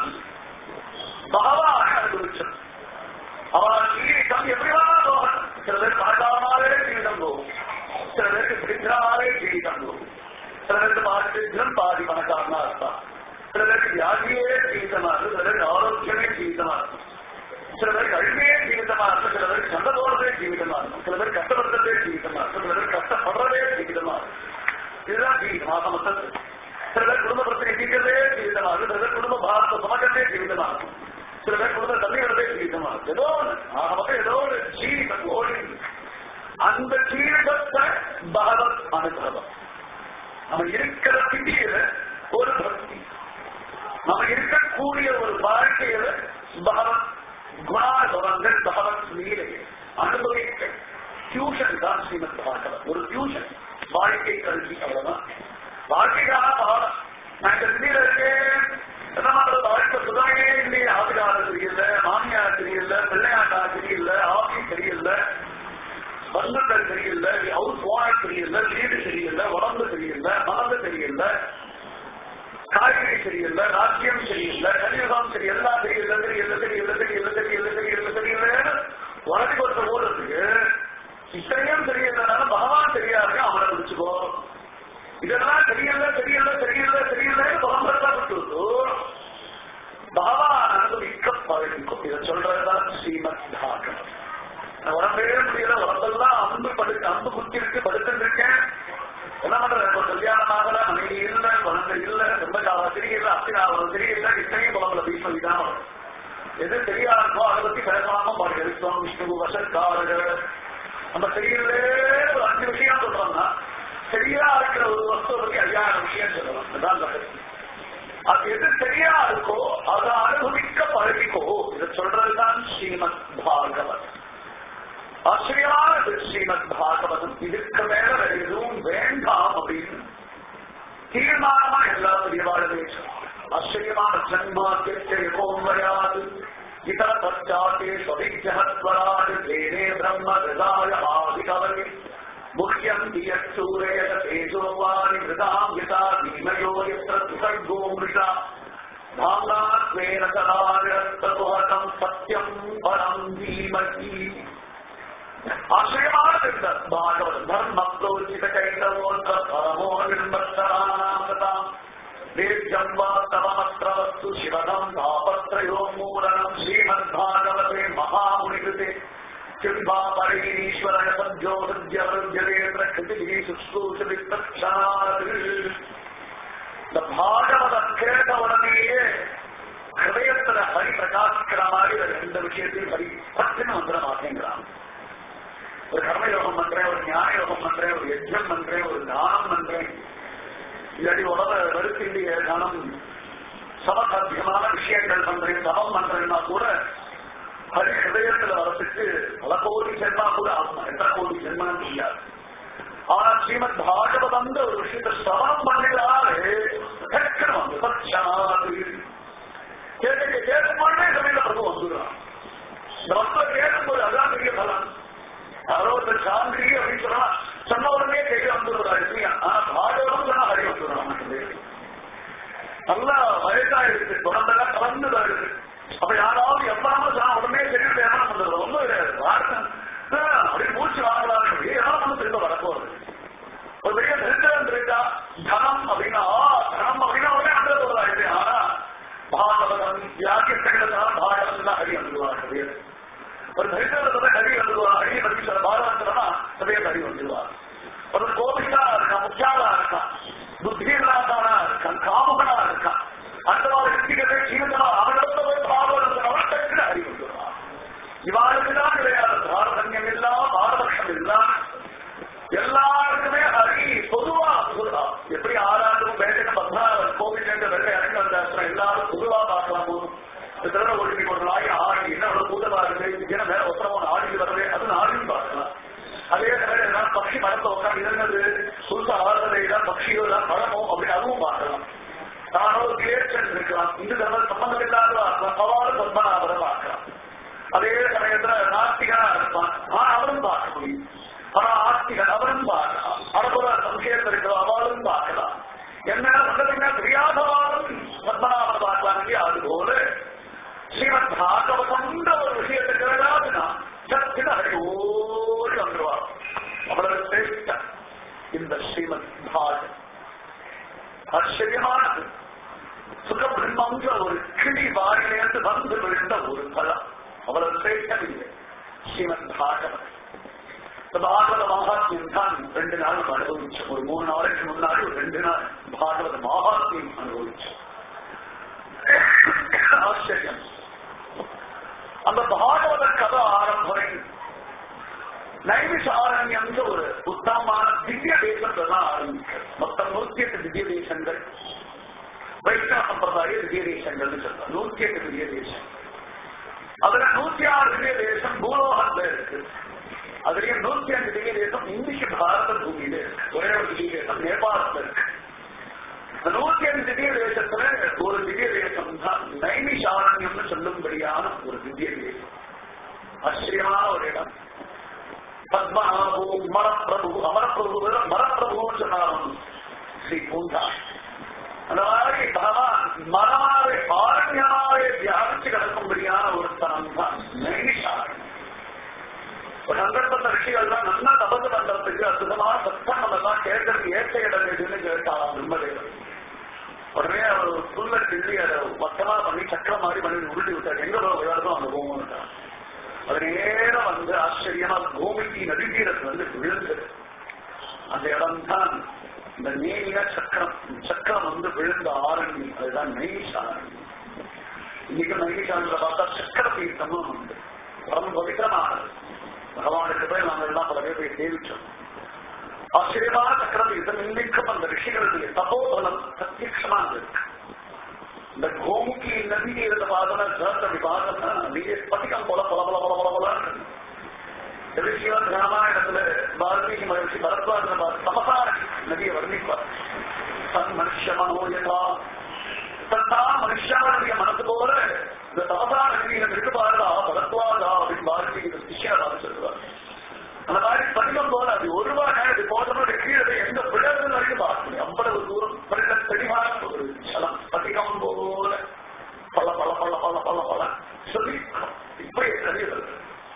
பகவான் அனுபவிச்சது அவன் ஜீவிதம் எப்படிவான போகணும் சில பேர் பணக்காரனாலே ஜீவிதம் போகும் சில பேருக்கு பிரிஞ்சனாலே ஜீவிதம் போகும் சில பேருக்கு பாதிப்பிரம் பாதி பணக்காரனா இருப்பான் சில பேருக்கு வியாதியே ஜீவிதமா இருக்கும் சில பேருக்கு ஆரோக்கியமே ஜீவிதமா இருக்கும் சில பேருக்கு அழுமையே ஜீவிதமா இருக்கும் சில பேருக்கு சண்டை போடுறதே ஜீவிதமா இருக்கும் சில பேர் கஷ்டப்படுறதே ஜீவிதமா இருக்கும் சில பேர் கஷ்டப்படுறதே ஜீவிதமா இருக்கும் இதுதான் ஜீவிதம் ஆக மொத்தத்தில் சில பேர் குடும்ப பிரச்சனை தீர்க்கிறதே ஜீவிதமா இருக்கும் சில பேர் குடும்ப பாரத்தை சுமக்கிறதே ஜீவிதமா இருக்கும் சில பேர் குடும்ப தண்ணிகிறதே ஜீவிதமா இருக்கும் ஏதோ ஒண்ணு ஆக மொத்தம் ஏதோ ஒரு ஜீவிதம் ஓடி அந்த ஜீவிதத்தை பகவத் அனுபவம் நம்ம இருக்கிற திடீர் ஒரு பக்தி நம்ம இருக்கக்கூடிய ஒரு வாழ்க்கையில பகவத் குணாபவங்கள் பகவத் லீலை அனுபவிக்க டியூஷன் தான் ஸ்ரீமத் பாகவத் ஒரு டியூஷன் வாழ்க்கை கல்வி அவ்வளவுதான் வாழ்க்கைக்கான பாடம் நான் இந்த திடீர் இருக்கேன் என்ன பண்றது வாழ்க்கை சுதமே இல்லையே ஆதிகாரம் சரியில்லை மாமியார் சரியில்லை பிள்ளையாட்டா சரியில்லை ஆபீஸ் சரியில்லை பந்துக்கள் சரியில்லை ஹவுஸ் ஓனர் சரியில்லை வீடு சரியில்லை உடம்பு சரியில்லை மனது சரியில்லை காய்கறி சரியில்லை ராஜ்யம் சரியில்லை கலியுகம் சரி எல்லாம் சரியில்லை சரியில்லை சரியில்லை சரியில்லை சரியில்லை சரியில்லை சரியில்லைன்னு உனக்கு ஒருத்த ஓடுறதுக்கு இத்தனையும் சரியில்லைனாலும் பகவான் சரியா இருக்கு அவனை பிடிச்சுக்கோ இதெல்லாம் சரியில்லை சரியில்லை சரியில்லை சரியில்லைன்னு பகவான் விட்டு பகவான் அனுபவிக்க பழகிக்கும் இதை சொல்றதுதான் ஸ்ரீமத் பாகவத் உடம்பே முடியல உடம்பெல்லாம் அன்பு படுத்து அன்பு குத்தி இருக்கு படுத்துட்டு இருக்கேன் என்ன பண்றது ஒரு கல்யாணம் ஆகல மனைவி இல்ல குழந்தை இல்ல ரொம்ப தெரியல அத்தினாவரம் தெரியல இத்தனையும் குழம்புல பீஷ்ம விதானம் எது தெரியாதோ அதை பத்தி பேசாம பாருங்க விஷ்ணு வசற்காரர்கள் நம்ம தெரியல ஒரு அஞ்சு விஷயம் சொல்றோம்னா சரியா இருக்கிற ஒரு வஸ்துவை பத்தி ஐயாயிரம் விஷயம் சொல்லலாம் அதுதான் கருத்து அது எது சரியா இருக்கோ அதை அனுபவிக்க பழகிக்கோ இதை சொல்றதுதான் ஸ்ரீமத் பாகவத் ஆச்சரியமான ஸ்ரீமத் பாகவதம் இதுக்கு மேல வேற எதுவும் வேண்டாம் அப்படின்னு தீர்மானமா எல்லா பெரியவாழவே ஆச்சரியமான ஜன்மாத்தியோன்மயாது இதர பச்சாத்தே ஸ்வவிஜகத்வராஜ் தேனே பிரம்ம ஹிருதாய ஆதிகவனி முக்கியம் தியச்சூரேய தேஜோவாணி ஹிருதாம் யதா தீமயோ யத்ர சுசர்கோ மிருஷா தாங்காத்வேன சதாரத்தம் சத்யம் பரம் தீமகி ஆச்சரியமான திட்டம் பாகவத் தர்மப்ரோச்சித கைதவோன்ற பரமோ நிர்மத்தரானாம் வேத்யம் வாஸ்தவமத்ரவஸ்து சிவனம் தாபத்ரயோ மூலனம் ஸ்ரீமத் பாகவதே மகாமுனிகிருதே கிம்பா பரையீஸ்வரய சத்யோ சத்யவருஜவேந்திர கிருதி சுஷ்ரூஷதி தக்ஷாத் இந்த பாகவதம் கேட்ட உடனேயே ஹிருதயத்துல ஹரி பிரகாசிக்கிற மாதிரி ஒரு எந்த விஷயத்தையும் ஹரி பட்டுன்னு வந்துட மாட்டேங்கிறான் ஒரு கர்மயோகம் பண்றேன் ஒரு ஞான யோகம் பண்றேன் ஒரு யஜ்யம் பண்றேன் ஒரு தானம் பண்றேன் இல்லாட்டி உலக வெறுப்பிண்டிய தானம் சமசாத்தியமான விஷயங்கள் பண்றேன் தவம் பண்றேன்னா கூட ஹரி ஹிருதயத்துல வரத்துக்கு பல கோடி ஜென்மா கூட ஆகும் எத்தனை கோடி ஜென்மம் முடியாது ஆனா ஸ்ரீமத் பாகவதம் ஒரு விஷயத்தை சிரவணம் பண்ணுகிறாரு கேட்கணும் வந்து பச்சாது கேட்க கேட்கும் பொழுதே சமயத்துல பிரபு வந்துடுறான் இந்த வஸ்துவை கேட்கும்போது அதான் பெரிய பலம் அறுபது சாந்திரி அப்படின்னு சொன்னா சொன்ன உடனே கேட்க வந்துடுறாரு ஆனா பாகவதம் சொன்னா ஹரி வந்துடுறான் நல்லா வயசாயிருக்கு குழந்தைலாம் கலந்துதான் இருக்கு அப்ப யாராவது எவ்வளவு சொன்னா உடனே தெரியும் என்ன வந்துடுறது ஒண்ணும் கிடையாது வார்த்தை அப்படின்னு மூச்சு வாங்கலாம் ஏதாவது திரும்ப வரப்போகுது புத்தி இல்லாதவனா இருக்கான் காமுகனா இருக்கான் அந்த மாதிரி இருக்கிறதே ஜீவனா அவனிடத்துல போய் பாவம் அவனுக்கு அறிவு சொல்றான் இவாளுக்குதான் கிடையாது பாரதன்யம் இல்லா பாரபட்சம் இல்லா எல்லாருக்குமே ஹரி பொதுவா சொல்றா எப்படி ஆறாண்டுக்கும் வேண்டிய பத்மநாபன் கோவில் என்ற வெள்ளை இறங்கி வந்தாச்சுன்னா எல்லாரும் பொதுவா பார்க்கலாம் போதும் திருட ஒழுங்கி ஒரு நாய் ஆடி என்ன ஒரு கூட்டமா இருக்கு தினம் வேற ஒத்தரமான ஆடி வரவே அது ஆடியும் பார்க்கலாம் அதே நேரம் நான் பக்ஷி மரத்தை உட்காந்து இருந்தது புதுசா ஆறுதலைதான் பக்ஷிகளா பழமோ அப்படி அதுவும் பார்க்கலாம் நானோ கிளேச்சன் இருக்கலாம் இந்து தர்ம சம்பந்தம் இல்லாத பார்க்கலாம் பவாறு பத்மநாபரை பார்க்கலாம் அதே சமயத்துல நாஸ்திகனா இருப்பான் ஆனா அவரும் பார்க்க முடியும் ஆனா ஆஸ்திகன் அவரும் பார்க்கலாம் அரபுர சம்சயத்தில் இருக்கிற அவளும் பார்க்கலாம் என்ன பண்றதுன்னா தெரியாதவாறும் பத்மநாபர் பார்க்கலாம் இல்லையா அது போல ஸ்ரீமத் பாகவதம்ன்ற ஒரு விஷயத்தை கேடாதுன்னா சத்தின ஹரி ஓடி வந்துருவார் அவ்வளவு சிரேஷ்ட இந்த ஸ்ரீமத் பாகம் ஆச்சரியமானது சுகபிரம்மன்ற ஒரு கிளி வாரிலேருந்து வந்து விழுந்த ஒரு பலம் அவ்வளவு சிரேஷ்டம் இல்லை ஸ்ரீமத் பாகவத் இந்த பாகவத மகாத்மியம் தான் ரெண்டு நாள் அனுபவிச்சோம் ஒரு மூணு நாளைக்கு முன்னாடி ஒரு ரெண்டு நாள் பாகவத மகாத்மியம் அனுபவிச்சோம் ஆச்சரியம் அந்த பாகவத கதை ஆரம்பரை நைமிஷாரண்யம் ஒரு உத்தமமான திவ்ய தேசத்தை தான் ஆரம்பிக்கிறது மொத்தம் நூத்தி எட்டு திவ்ய தேசங்கள் வைஷ்ணவ சம்பிரதாய திவ்ய தேசங்கள்னு சொல்றோம் நூத்தி எட்டு திவ்ய தேசம் அதுல நூத்தி ஆறு திவ்ய தேசம் பூலோகத்துல இருக்கு அதுலயும் நூத்தி அஞ்சு திவ்ய தேசம் இந்திய பாரத பூமியில இருக்கு ஒரே ஒரு திவ்ய தேசம் நேபாளத்துல இருக்கு இந்த நூத்தி அஞ்சு திவ்ய தேசத்துல ஒரு திவ்ய தேசம் தான் நைமிஷாரண்யம்னு சொல்லும்படியான ஒரு திவ்ய தேசம் ஆச்சரியமான ஒரு இடம் பத்மநாபு மரப்பிரபு அமரப்பிரபு மரப்பிரபுன்னு சொன்னாலும் ஸ்ரீ பூந்தா அந்த மாதிரி பகவான் மரமாவே ஆரண்யமாவே வியாபிச்சு கிடக்கும்படியான ஒரு ஸ்தலம் தான் நைமிஷாரண்யம் ஒரு சந்தர்ப்பத்த ரிஷிகள் தான் நல்லா தபசு பண்றதுக்கு அற்புதமான சத்தம் எல்லாம் கேட்கறதுக்கு ஏற்ற இடம் எதுன்னு கேட்டாலாம் பிரம்மதேவன் உடனே அவர் ஒரு புல்ல கிள்ளி அதை மொத்தமா பண்ணி சக்கரம் மாதிரி பண்ணி உருட்டி விட்டார் எங்க விளையாடுறோம் அந்த பூமி அது நேரம் வந்து ஆச்சரியமா கோமிக்கு நதிதீரத்தில் வந்து விழுந்தது அந்த இடம் தான் இந்த நேரிய சக்கரம் சக்கரம் வந்து விழுந்த ஆரணி அதுதான் நைஷாரணி இன்னைக்கு நைஷாரணில பார்த்தா சக்கர தீர்த்தமும் உண்டு பரம் பவித்திரமானது பகவானுக்கு போய் நாங்கள் எல்லாம் பல பேர் போய் சேவிச்சோம் ஆச்சரியமான சக்கர தீர்த்தம் இன்னைக்கும் அந்த ரிஷிகளுடைய தபோபலம் பிரத்யட்சமாக இருக்கு இந்த கோமுகி நதி இருந்த பாதன அப்படி பார்த்தோம்னா நீங்க ஸ்பட்டிகம் போல பல பல பல பல பல ராமாயணத்துல வால்மீகி மகிழ்ச்சி பரத்வாஜன சமசார நதியை வர்ணிப்பார் தன் மனுஷ மனோயதா தன்னா மனுஷாவுடைய மனசு போல இந்த தமசார நதியில இருக்கு பாருடா பரத்வாஜா அப்படின்னு வால்மீகி சிஷ்யனை பார்த்து சொல்லுவார் அந்த மாதிரி ஸ்பட்டிகம் போல அது ஒரு ரூபாய் இது போட்டோம்னா கீழே எந்த பிளவு வரைக்கும் பார்க்க முடியும் அவ்வளவு தூரம் பிறந்த தெளிவான ஒரு சலம் ஸ்பட்டிகம் போல பல பல பல பல பல பல சொல்லி இப்படி தெரிகிறது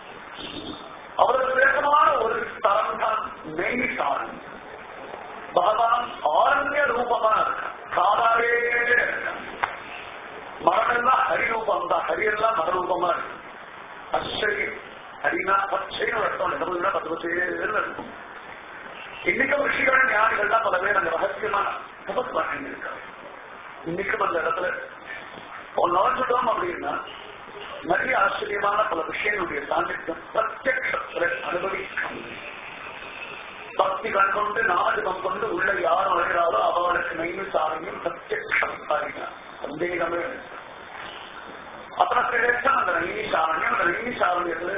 அவரது வேகமான ஒரு ஸ்தலம் தான் நெய்சாரி பகவான் ஆரண்ய ரூபமா இருக்கான் காதாவே இருக்கான் மரணம்லாம் ஹரிரூபம் தான் ஹரியெல்லாம் மரரூபமா இருக்கு ஆச்சரியம் ஹரினா பச்சைன்னு அர்த்தம் நிலவுனா பத்து பச்சைன்னு இருக்கும் இன்னைக்கும் ரிஷிகள் ஞானிகள் தான் பல பேர் அந்த ரகசியமா தபஸ் பண்ணிட்டு இருக்காங்க இன்னைக்கும் அந்த இடத்துல நுழைஞ்சிட்டோம் அப்படின்னா நிறைய ஆச்சரியமான பல விஷயங்களுடைய சாநித்தியம் பிரத்யக்ஷத்துல அனுபவிக்க பக்தி கண்கொண்டு நாடகம் கொண்டு உள்ள யார் நுழைகிறாரோ அவளுக்கு நைவு சாரணியும் பிரத்யக்ஷம் சாரினார் சந்தேகமே அப்புறம் கிடைச்சா அந்த நைவி சாரணியம் அந்த நைவி சாரணியத்துல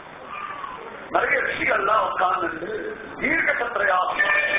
நிறைய ரிஷிகள்லாம் உட்கார்ந்து தீர்க்க சத்திரையாக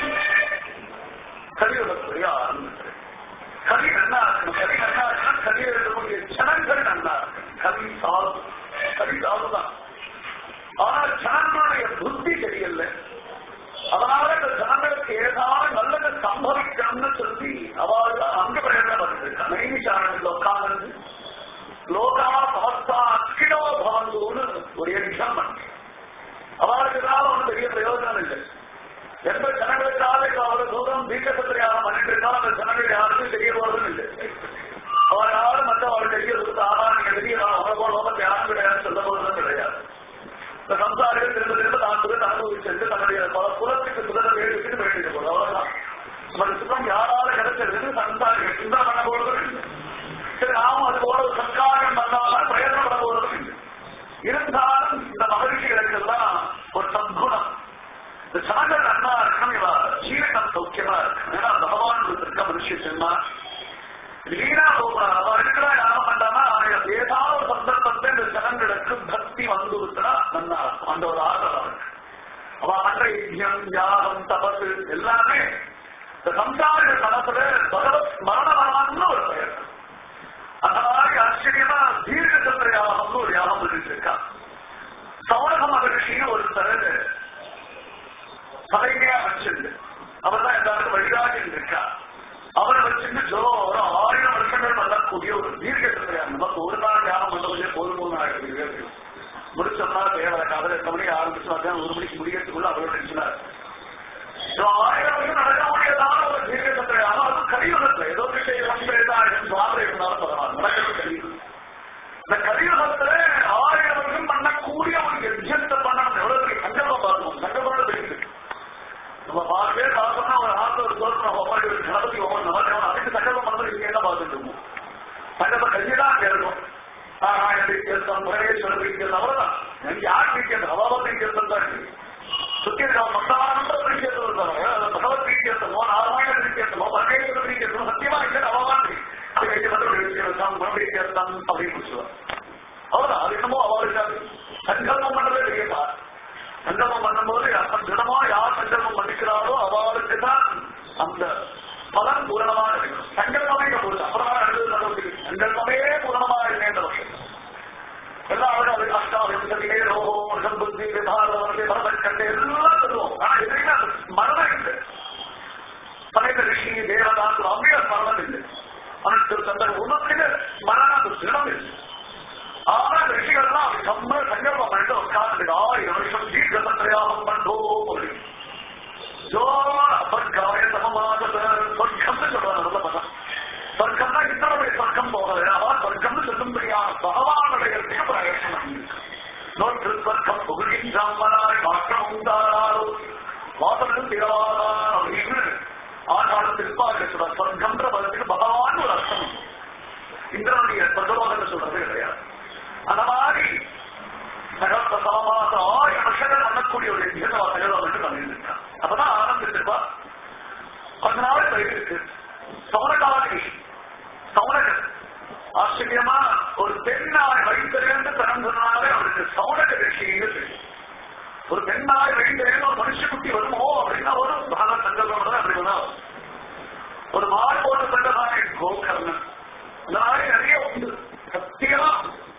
கலியுகத்துறையா ஆரம்பிச்சு கவி நல்லா இருக்கணும் கவி நல்லா இருக்கணும் கவி எழுதக்கூடிய ஜனங்கள் நல்லா இருக்கணும் கவி சாது கவி சாதுதான் ஆனால் ஜனங்களுடைய புத்தி தெரியல அதனால இந்த ஜனங்களுக்கு ஏதாவது நல்லது சம்பவிக்கணும்னு சொல்லி அவள் அங்க பிரயத்னம் பண்ணிருக்கா நைமிஷாரணில் உட்கார்ந்து லோகா சமஸ்தா அக்கிடோ பவந்தோன்னு ஒரு எக்ஸாம் பண்ணி அவளுக்கு தான் ஒன்றும் பெரிய பிரயோஜனம் இல்லை எந்த ஜனங்களுக்காக அவ்வளவு தூரம் தீர்க்கத்திரையாக பண்ணிட்டு இருந்தாலும் அந்த ஜனங்கள் யாருக்கும் தெரிய போறதும் இல்லை அவர் யாரும் மற்ற அவள் தெரிய கொடுத்து ஆனா நீங்க தெரிய அவர்கள் லோகத்தை யாரும் கிடையாது சொல்ல போறதும் கிடையாது இந்த சம்சாரிகள் திரும்ப திரும்ப தான் சுகத்தை அனுபவிச்சிருந்து தன்னுடைய பல புறத்துக்கு சுகத்தை வேண்டிட்டு வேண்டிட்டு போதும் அவ்வளவுதான் நமக்கு சுகம் யாரால சௌக்கியமா இருக்கு ஏன்னா பகவான் இருக்க மனுஷ ஜென்மா வீணா போகக்கூடாது அவன் இருக்கிறா யாரும் பண்ணாம அவனுக்கு ஏதாவது ஒரு சந்தர்ப்பத்தை இந்த ஜனங்களுக்கு பக்தி வந்து விட்டா நல்லா இருக்கும். அந்த ஒரு ஆதரவு இருக்கு அவன் பண்ற யஜ்யம் யாகம் தபசு எல்லாமே இந்த சம்சார மனசுல பகவத் மரணமானு ஒரு பெயர் அந்த மாதிரி ஆச்சரியமா தீர்க்க சந்திர யாகம்னு ஒரு யாகம் இருந்திருக்கா சௌரக மகரிஷின்னு ஒருத்தர் தலைமையா வச்சிருந்து அவர் தான் எல்லாருக்கும் வழிகாட்டி இருக்கா அவரை வச்சிருந்து ஜோர ஆயிரம் வருஷங்கள் பண்ணக்கூடிய ஒரு தீர்க்க சந்திர யாகம் நமக்கு ஒரு நாள் யாகம் பண்ணவங்களே போதும் போதும் ஆயிரத்தி முடிச்சோம்னா தேவை காதல் எட்டு மணிக்கு ஆரம்பிச்சு மத்தியானம் ஒரு மணிக்கு முடியறதுக்குள்ள அவரோட நினைச்சினார் ஆயிரம் வருஷம் நடக்கக்கூடியதான ஒரு தீர்க்க சந்திர யாகம் அது கலியுகத்துல ஏதோ விஷயம் லட்சம் சுவாமி இருந்தாலும் பரவாயில்ல நடக்கிறது கலியுகம் இந்த கலியுகத்துல ஆயிரம் வருஷம் பண்ணக்கூடிய ஒரு யஜ்யத்தை பண்ணணும் எவ்வளவு பெரிய சங்கல்பம் பார்க்கணும் சங்கல்பம் தெரியுது நம்ம பாதி பேர் பார்த்தோம்னா ஒரு ஆத்துல ஒரு தோற்றம் ஒவ்வொரு ஒரு கணபதி ஒவ்வொரு நவக்கிரமம் அதுக்கு சங்கல்பம் பண்ணது இங்க என்ன பார்த்துட்டு இருக்கோம் சங்கல்பம் கையிதான் அங்க இருக்கும் நாராயண பிரீத்தியர்த்தம் மகேஸ்வர பிரீத்தியர்த்தம் அவ்வளவுதான் எனக்கு யார் பிரீத்தியர்த்தம் அவாவ பிரீத்தியர்த்தம் தான் இருக்கு சுத்தி மத்தானந்த பிரீத்தியர்த்தம் இருந்தாங்க பகவத் பிரீத்தியர்த்தமோ நாராயண பிரீத்தியர்த்தமோ மகேஸ்வர பிரீத்தியர்த்தமோ சத்தியமா இல்லை அவாவான் அது கைக்கு மட்டும் பிரீத்தியர்த்தம் பிரீத்தியர்த்தம் அப்படின்னு சொல்லுவாங்க அவ்வளவுதான் அது என்னமோ அவளுக்கு சங்கல்பம் பண்றதே தெரியப்பா சங்கல்பம் பண்ணும்போது அப்ப தினமா யார் சங்கல்பம் பண்ணிக்கிறாரோ அவளுக்கு தான் அந்த பலன் பூரணமா இருக்கும் சங்கல்பமே இங்க போகுது அப்புறம் அடுத்தது நடக்குது சங்கல்பமே பூரணமா இல்லைன்ற விஷயம் எல்லாரும் அது அஷ்டாவிசதிலே ரோகம் வருஷம் புத்தி விபாரவர்களை மரணம் கண்டு எல்லாம் சொல்லுவோம் ஆனா எதுவுமே அது மரணம் இல்லை சமயத்த ரிஷி தேவதான் அப்படியே மரணம் இல்லை அவனுக்கு தந்த உணவுல மரணம் தினம் இல்லை ஆனா ரிஷிகள்லாம் அப்படி நம்ம சங்கல்பம் பண்ணிட்டு உட்கார்ந்து ஆயிரம் வருஷம் தீர்க்க சந்திரயாகம் பண்றோம் அப்படின்னு ஜோர சொர்க்காய சமமாக சொர்க்கம்னு சொல்றாங்க நல்ல பதம் சொர்க்கம்னா இத்தனை சொர்க்கம் போகிறது அவன் சொர்க்கம்னு சொல்லும்படியான பகவானுடைய பிரயசனம் நோற்று சொர்க்கம் புகழின்றாமனாய் மாற்றம் உண்டாரோ வாசனும் திரவாதா அப்படின்னு ஆகாலம் திருப்பாக சொல்ற சொர்க்கம்ன்ற பதத்துக்கு பகவான் ஒரு அர்த்தம் உண்டு. இந்திரனுடைய சொர்க்கலோகத்தை சொல்றது கிடையாது அந்த மாதிரி சகல சமமாக ஆயிரம் வருஷங்கள் பண்ணக்கூடிய ஒரு யஜ்யத்தை சகலம் வந்து பண்ணியிருக்கான் அப்பதான் ஆரம்பிச்சிருப்பா கொஞ்ச நாள் போயிருக்கு சௌனகாதி சௌனகர் ஆச்சரியமா ஒரு பெண்ணாய் வைத்திருந்து பிறந்ததுனாலே அவருக்கு சௌனக ரிஷின்னு தெரியும் ஒரு பெண்ணாய் வைத்திருந்து ஒரு மனுஷக்குட்டி வருமோ அப்படின்னா ஒரு பாக சங்கல்பம் தான் அப்படி வரும். ஒரு மாடு போட்டு கண்டதானே கோகர்ணன் இந்த மாதிரி நிறைய உண்டு சத்தியமா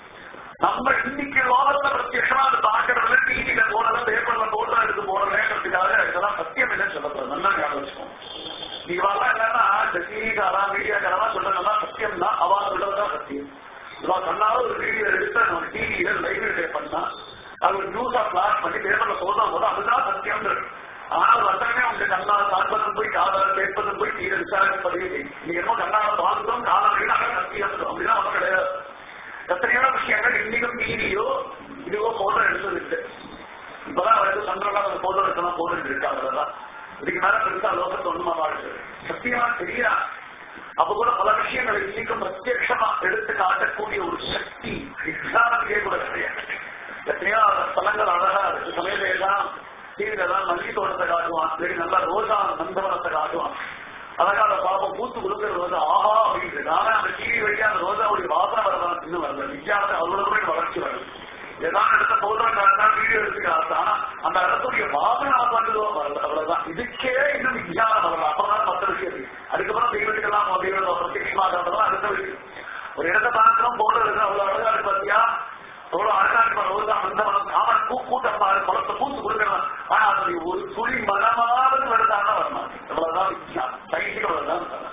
நம்ம இன்னைக்கு லோகத்துல பிரத்யமா அதை பாக்குறதுல டிவியில போனதை பேப்பர்ல போட்டோ எடுத்து போடுறேன்றதுக்காக இதெல்லாம் சத்தியம் இல்லைன்னு சொல்லப்படுறது நல்லா ஞாபகம் வச்சுக்கோங்க இவெல்லாம் என்னன்னா இந்த டிவிக்காரா மீடியாக்காரா சொல்றதெல்லாம் சத்தியம் தான் அவா சொல்றதுதான் சத்தியம் இவா கண்ணால ஒரு வீடியோ எடுத்து நம்ம டிவியில லைவ் டே பண்ணா அது ஒரு நியூஸா பிளாஸ் பண்ணி பேப்பர்ல போட்டா போதும் அதுதான் சத்தியம் ஆனால் வந்தனே உங்க கண்ணால பார்ப்பதும் போய் காதால கேட்பதும் போய் தீர விசாரணை பதிவு நீ என்னமோ கண்ணால பார்த்ததும் காதால அதான் சத்தியம் அப்படிதான் அவன் கிடையாது எத்தனையோ விஷயங்கள் இன்னைக்கும் டிவியோ இதுவோ போட்டோ எடுத்தது இருக்கு இப்பதான் வந்து சந்திரனா அந்த போட்டோ எடுக்கலாம் போட்டோ இருக்கு அவ்வளவுதான் இதுக்கு மேல பெருசா லோகத்தை ஒண்ணுமா வாழ்க்கை சத்தியமா தெரியா அப்ப கூட பல விஷயங்களை இன்னைக்கும் பிரத்யட்சமா எடுத்து காட்டக்கூடிய ஒரு சக்தி எக்ஸாமுக்கே கூட கிடையாது எத்தனையோ ஸ்தலங்கள் அழகா இருக்கு சமயத்துல எல்லாம் டிவில எல்லாம் மல்லி தோட்டத்தை காட்டுவான் சரி நல்லா ரோஜா நந்தவனத்தை காட்டுவான் அழகா அந்த பாப்பம் பூத்து கொடுக்கிற ரோஜா ஆஹா அப்படின்னு ஆனா அந்த டிவி வழியா அந்த ரோஜாவுடைய வாசனை வரதான் இன்னும் வரல விஞ்ஞானத்தை அவ்வளவு கூட வளர்ச்சி வருது ஏதாவது இடத்த போட்டோ காட்டினா வீடியோ எடுத்து காட்டா அந்த இடத்துடைய வாசனை ஆசாண்டுதோ வரல அவ்வளவுதான் இதுக்கே இன்னும் விஞ்ஞானம் வரல அப்பதான் மற்ற விஷயம் அதுக்கப்புறம் தெய்வத்துக்கெல்லாம் தெய்வத்தை பிரத்யட்சமாக அடுத்த விஷயம் ஒரு இடத்த பார்க்கிறோம் போட்டோ எடுத்து அவ்வளவு அழகா இருக்கு பாத்தியா எவ்வளவு அழகா இருப்பார் ரோஜா மந்தவனம் அவன் பூ கூட்டம் பாரு குளத்தை பூத்து கொடுக்கலாம் ஆனா அதனுடைய ஒரு துளி மனமாவது வருதான வரமாட்டேன் இவ்வளவுதான் வித்தியாசம் சைக்கிள் அவ்வளவுதான்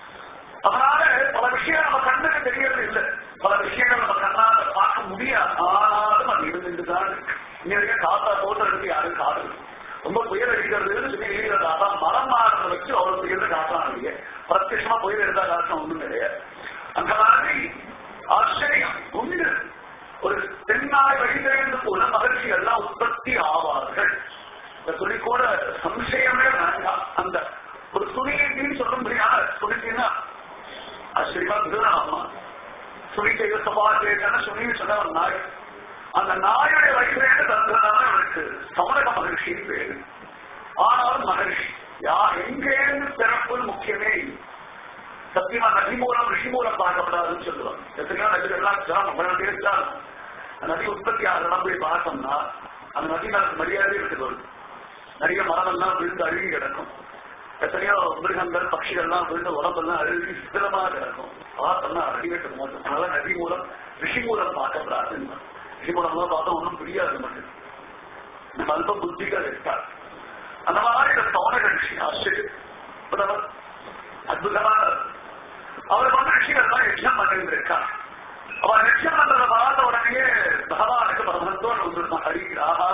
அதனால பல விஷயம் நம்ம கண்ணுக்கு தெரியறது இல்லை பல விஷயங்கள் நம்ம கண்ணால பார்க்க முடியாது ஆனாலும் அது இருந்துட்டுதான் இருக்கு இன்னைக்கு காத்தா போட்டோ எடுத்து யாரும் காடு ரொம்ப புயல் அடிக்கிறதுன்னு சொல்லி எழுதுறது அதான் மரம் மாறத வச்சு அவ்வளவு புயல் காட்டலாம் இல்லையே பிரத்யட்சமா புயல் எடுத்தா காட்டணும் ஒண்ணும் கிடையாது அந்த மாதிரி ஆச்சரியம் உண்டு ஒரு பெண்ணாய் வழிதேர்ந்து போல மகிழ்ச்சிகள் எல்லாம் உற்பத்தி ஆவார்கள் இந்த துணி கூட சம்சயமே வேண்டாம் அந்த ஒரு துணின்னு சொல்லும்படியான துணிக்குன்னா ஆச்சரியமா திருநாமா சுனி செய்த சபாஜேன்னு சுனின்னு சொன்ன ஒரு நாய் அந்த நாயுடைய வயிற்றுல தந்ததுனால அவனுக்கு சமணக மகிழ்ச்சின்னு பேரு ஆனாலும் மகிழ்ச்சி யார் எங்கேருந்து பிறப்பு முக்கியமே இல்லை. சத்தியமா நதி மூலம் ரிஷி மூலம் பார்க்கப்படாதுன்னு சொல்லுவாங்க எத்தனையோ நதிகள்லாம் ஜானம் பன்னெண்டு இருந்தால் அந்த நதி உற்பத்தி ஆகலாம் போய் பார்த்தோம்னா அந்த நதி நமக்கு மரியாதை இருக்குது நிறைய மரமெல்லாம் விழுந்து அழுகி கிடக்கும் எத்தனையோ மிருகங்கள் பட்சிகள்லாம் விழுந்து உடம்பெல்லாம் அழுகி சித்திரமா கிடக்கும் பார்த்தோம்னா அடிவெட்டு மோசம் அதனால நதி மூலம் ரிஷி மூலம் பார்க்கப்படாது ரிஷி மூலம்லாம் பார்த்தா ஒன்றும் புரியாது மட்டும் நம்ம அல்ப புத்திகள் இருக்காது அந்த மாதிரி இந்த சௌனக ரிஷி ஆச்சரியம் அற்புதமான அவர் வந்து ரிஷிகள் தான் யஜ்யம் பண்ணிட்டு இருக்கார் அவன் யஜ்யம் பண்றத பார்த்த உடனே பகவானுக்கு பரமந்தோடு வந்துருந்தான் ஹரி ஆஹா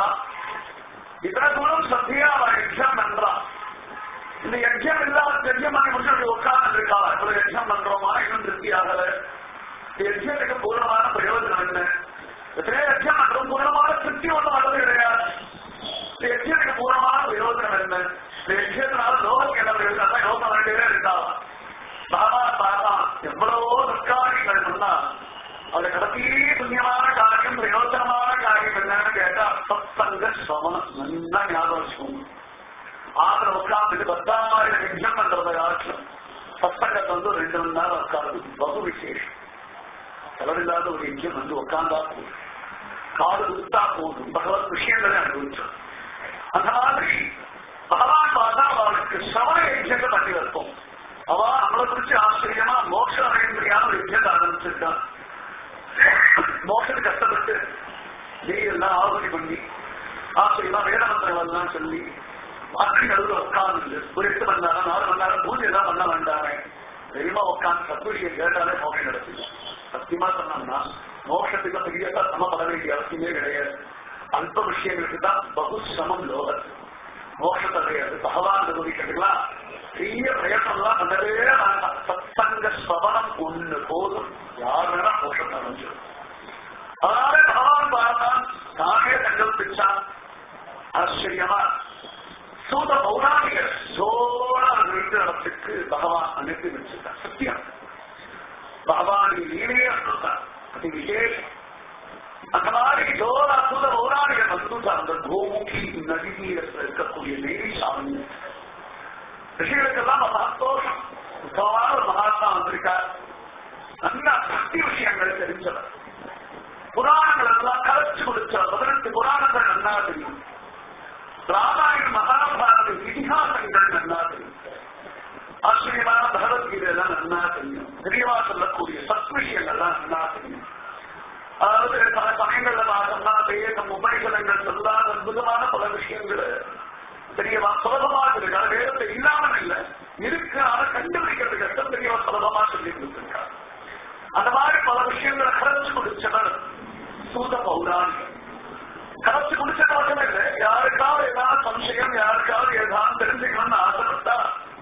இத்தனை தூரம் சத்தியா அவன் யஜ்யம் பண்றான் இந்த யஜ்யம் இல்லாத யஜ்யம் பண்ணி முடிச்சு உட்கார்ந்து இருக்கா இவ்வளவு யஜ்யம் பண்றோமா இன்னும் திருப்தி ஆகல இந்த யஜ்யத்துக்கு பூர்ணமான பிரயோஜனம் என்ன எத்தனையோ யஜ்யம் பண்றோம் பூர்ணமான திருப்தி ஒன்றும் வர்றது கிடையாது இந்த யஜ்யத்துக்கு பூர்ணமான பிரயோஜனம் என்ன இந்த யஜ்யத்தினால லோகம் என்ன பிரயோஜனம் தான் யோகம் வேண்டியதே இருக்கா பாபா பாபா எவ்வளவோ நற்காரியங்கள் சொன்னா அது கடைசி புண்ணியமான காரியம் பிரயோஜனமான காரியம் என்னன்னு கேட்டா சத்சங்க சமணம் நல்லா ஞாபகம் வச்சுக்கோங்க ஆதர உட்கார்ந்துட்டு பத்தாயிரம் நிமிஷம் பண்றத காட்டிலும் சத்தங்கத்தை வந்து ஒரு ரெண்டு மணி நேரம் உட்கார்ந்து பகு விசேஷம் செலவில்லாத ஒரு எங்கேயும் வந்து உட்கார்ந்தா போதும் காது உத்தா போதும் பகவத் விஷயங்களை அனுபவிச்சோம் அந்த மாதிரி பகவான் பார்த்தா அவளுக்கு சமண யஜ்யத்தை பண்ணி வைப்போம் அவ நம்மளை குறிச்சு ஆச்சரியமா மோட்சம் அடைய முடியாத ஒரு யஜ்யத்தை ஆரம்பிச்சிருக்கான் மோட்சத்துக்கு கஷ்டப்பட்டு எல்லாம் ஆகுதி பண்ணி ஆச்சரியமா வேதமந்திரம் எல்லாம் சொல்லி அக்னி நடுவில் உட்கார்ந்து ஒரு எட்டு மணி நேரம் நாலு மணி நேரம் பூஜை எல்லாம் பண்ண வேண்டாமே தெய்வமா உட்கார்ந்து சத்துவிஷயம் கேட்டாலே மோட்சம் நடத்திடும் சத்தியமா சொன்னோம்னா மோட்சத்துக்கு பெரிய சமப்பட வேண்டிய அவசியமே கிடையாது அல்ப விஷயங்களுக்கு தான் பகு சமம் லோகத்து மோட்சத்தை கிடையாது பகவான் அனுபவிக்கிறதுலாம் பெரிய பிரயத்தனம்லாம் பண்ணவே வேண்டாம் சத்தங்க ஸ்வபனம் ஒண்ணு போதும் யார் வேணா மோட்சத்தை அடைஞ்சிடும் அதனால பகவான் பார்த்தான் தானே சங்கல்பிச்சான் ஆச்சரியமா சூத பௌராணிகர் சோழ நிறுத்த இடத்துக்கு பகவான் அனுப்பி வச்சிருக்கான் சத்தியம் பகவான் லீலையே சொல்றான் அது விசேஷம் அந்த மாதிரி ஜோர அற்புத பௌராணிகர் வந்து அந்த கோமுகி நதி தீரத்தில் இருக்கக்கூடிய தேவி சாமி ரிஷிகளுக்கெல்லாம் சந்தோஷம் சுத்தமான ஒரு மகாத்மா வந்திருக்கார் நல்ல பக்தி விஷயங்கள் தெரிஞ்சவர் புராணங்கள் எல்லாம் கலைச்சு கொடுத்தவர் பதினெட்டு புராணங்கள் நன்னா தெரியும் ராமாயண மகாபாரத இதிகாசங்கள் நன்னா தெரியும் ஆச்சரியமான பகவத்கீதை எல்லாம் நன்னா தெரியும் தெரியவா சொல்லக்கூடிய சத் விஷயங்கள்லாம் நன்னா தெரியும் அதாவது பல சமயங்கள்ல பார்த்தோம்னா வேதம் உபநிஷதங்கள் சொல்லாத அற்புதமான பல விஷயங்கள் தெரியவா சுலபமா இருக்கு அது வேதத்தை இல்லாமல் இல்லை இருக்கு ஆனா கண்டுபிடிக்கிறது கஷ்டம் தெரியவா சுலபமா சொல்லி கொடுத்திருக்காரு அந்த மாதிரி பல விஷயங்களை கரைச்சு குடிச்சவர் சூத பௌராணியம் கரைச்சு குடிச்சது மட்டும் இல்லை யாருக்காவது ஏதாவது சம்சயம் யாருக்காவது ஏதாவது தெரிஞ்சுக்கணும்னு ஆசைப்பட்டா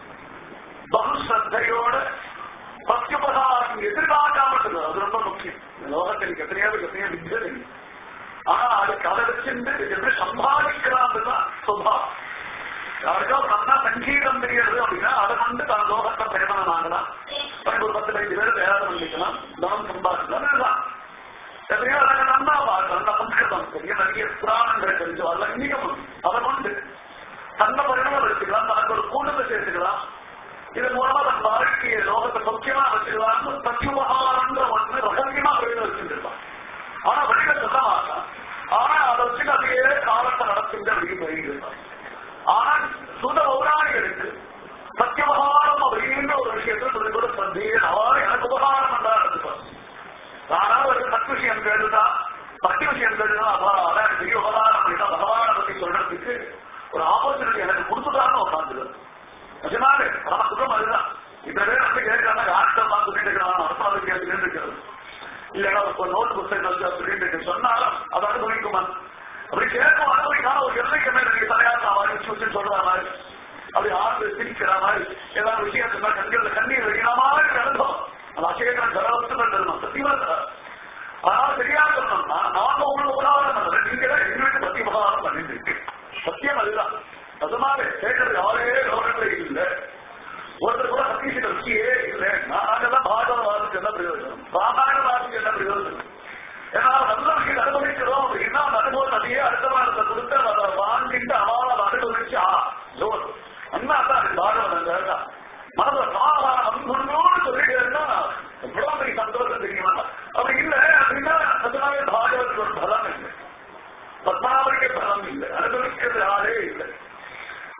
பகு ஸ்ரத்தையோட பக்திபகாரம் எதிர்பார்க்காம இருக்கிறது அது ரொம்ப முக்கியம் இந்த லோகத்தில் எத்தனையாவது எத்தனையோ வித்தியை தெரியும் ஆனா அதுக்கு அதை வச்சிருந்து எப்படி சம்பாதிக்கிறான் தான் சுபாவம் யாருக்காவது நல்லா சங்கீதம் தெரியாது அப்படின்னா அதை கொண்டு தான் லோகத்தை பிரகடனம் ஆகலாம் ஒரு பத்து பதினஞ்சு பேர் வேதம் பண்ணிக்கலாம் தனம் சம்பாதிக்கலாம் இதுதான் எத்தனையோ அதை நல்லா பார்க்கலாம் நல்ல சம்ஸ்கிருதம் தெரியும் நிறைய புராணங்களை தெரிஞ்சு வரல இன்னைக்கு அதை கொண்டு தன்னை பரிணாமம் எடுத்துக்கலாம் தனக்கு ஒரு கூட்டத்தை சேர்த்துக்கலாம் இதன் மூலமா தன் வாழ்க்கையை லோகத்தை முக்கியமா வச்சுக்கலாம்னு பிரத்யுபகாரன்ற ஒன்று ரகசியமா வெளியில வச்சுருப்பான் ஆனா வெளியில சொல்ல மாட்டான் ஆனா அதை வச்சுட்டு அப்படியே காலத்தை நடத்துங்க அப்படின்னு வெளியிடுவான் ஆனா சுத பௌராணிகளுக்கு சத்தியபகாரம் அப்படின்ற ஒரு விஷயத்தை சொல்லி கூட சந்தேக அவாறு எனக்கு உபகாரம் பண்ணா இருப்பான் ஆனா ஒரு சத் விஷயம் கேட்டுதான் பக்தி விஷயம் கேட்டுதான் அப்பா அதான் பெரிய உபகாரம் அப்படின்னா பகவானை பத்தி சொல்றதுக்கு ஒரு ஆப்பர்ச்சுனிட்டி எனக்கு கொடுத்துட்டான்னு உட்காந்துருவேன் நிஜமாவே பரம சுகம் அதுதான் இந்த பேர் வந்து கேட்கிறாங்க யார்கிட்ட பார்த்து சொல்லிட்டு இருக்கிறான் அரசாங்கம் கேட்டு இருக்கிறது இல்லைன்னா ஒரு நோட்டு புத்தகம் வச்சு சொல்லிட்டு இருக்கு சொன்னாலும் அதை அனுபவிக்குமா அப்படி கேட்கும் அனுபவிக்காம ஒரு எல்லைக்கு மேல நீங்க தலையாட்ட மாதிரி சுற்றி சொல்ற மாதிரி அப்படி ஆறு சிரிக்கிற மாதிரி ஏதாவது விஷயத்துல கண்கள்ல கண்ணீர் வைக்கிற மாதிரி அனுபவம் அந்த அசேகரம் ஜலவத்து தரணும் சத்தியமா தராது அதனால தெரியாத சொன்னோம்னா நாம உங்களுக்கு உதாரணம் பண்ணல நீங்க தான் எங்க வீட்டு பத்தி உபகாரம் பண்ணிட்டு இருக்கு சத்தியம் அதுதான் அதுமாதிரி கேட்கறது யாரே லோகத்துல இல்லை ஒருத்தர் கூட சத்தீஷன் வச்சியே இல்லை நாங்கெல்லாம் பாகவத வாசிக்கு என்ன பிரயோஜனம் ராமாயண வாசிக்கு என்ன பிரயோஜனம் ஏன்னா நல்ல விஷயம் அனுபவிக்கிறோம் அப்படின்னா அந்த அனுபவம் அதையே அடுத்த வாரத்தை கொடுத்து அதை வாங்கிட்டு அவால அதை அனுபவிச்சு ஆ ஜோர் அண்ணா தான்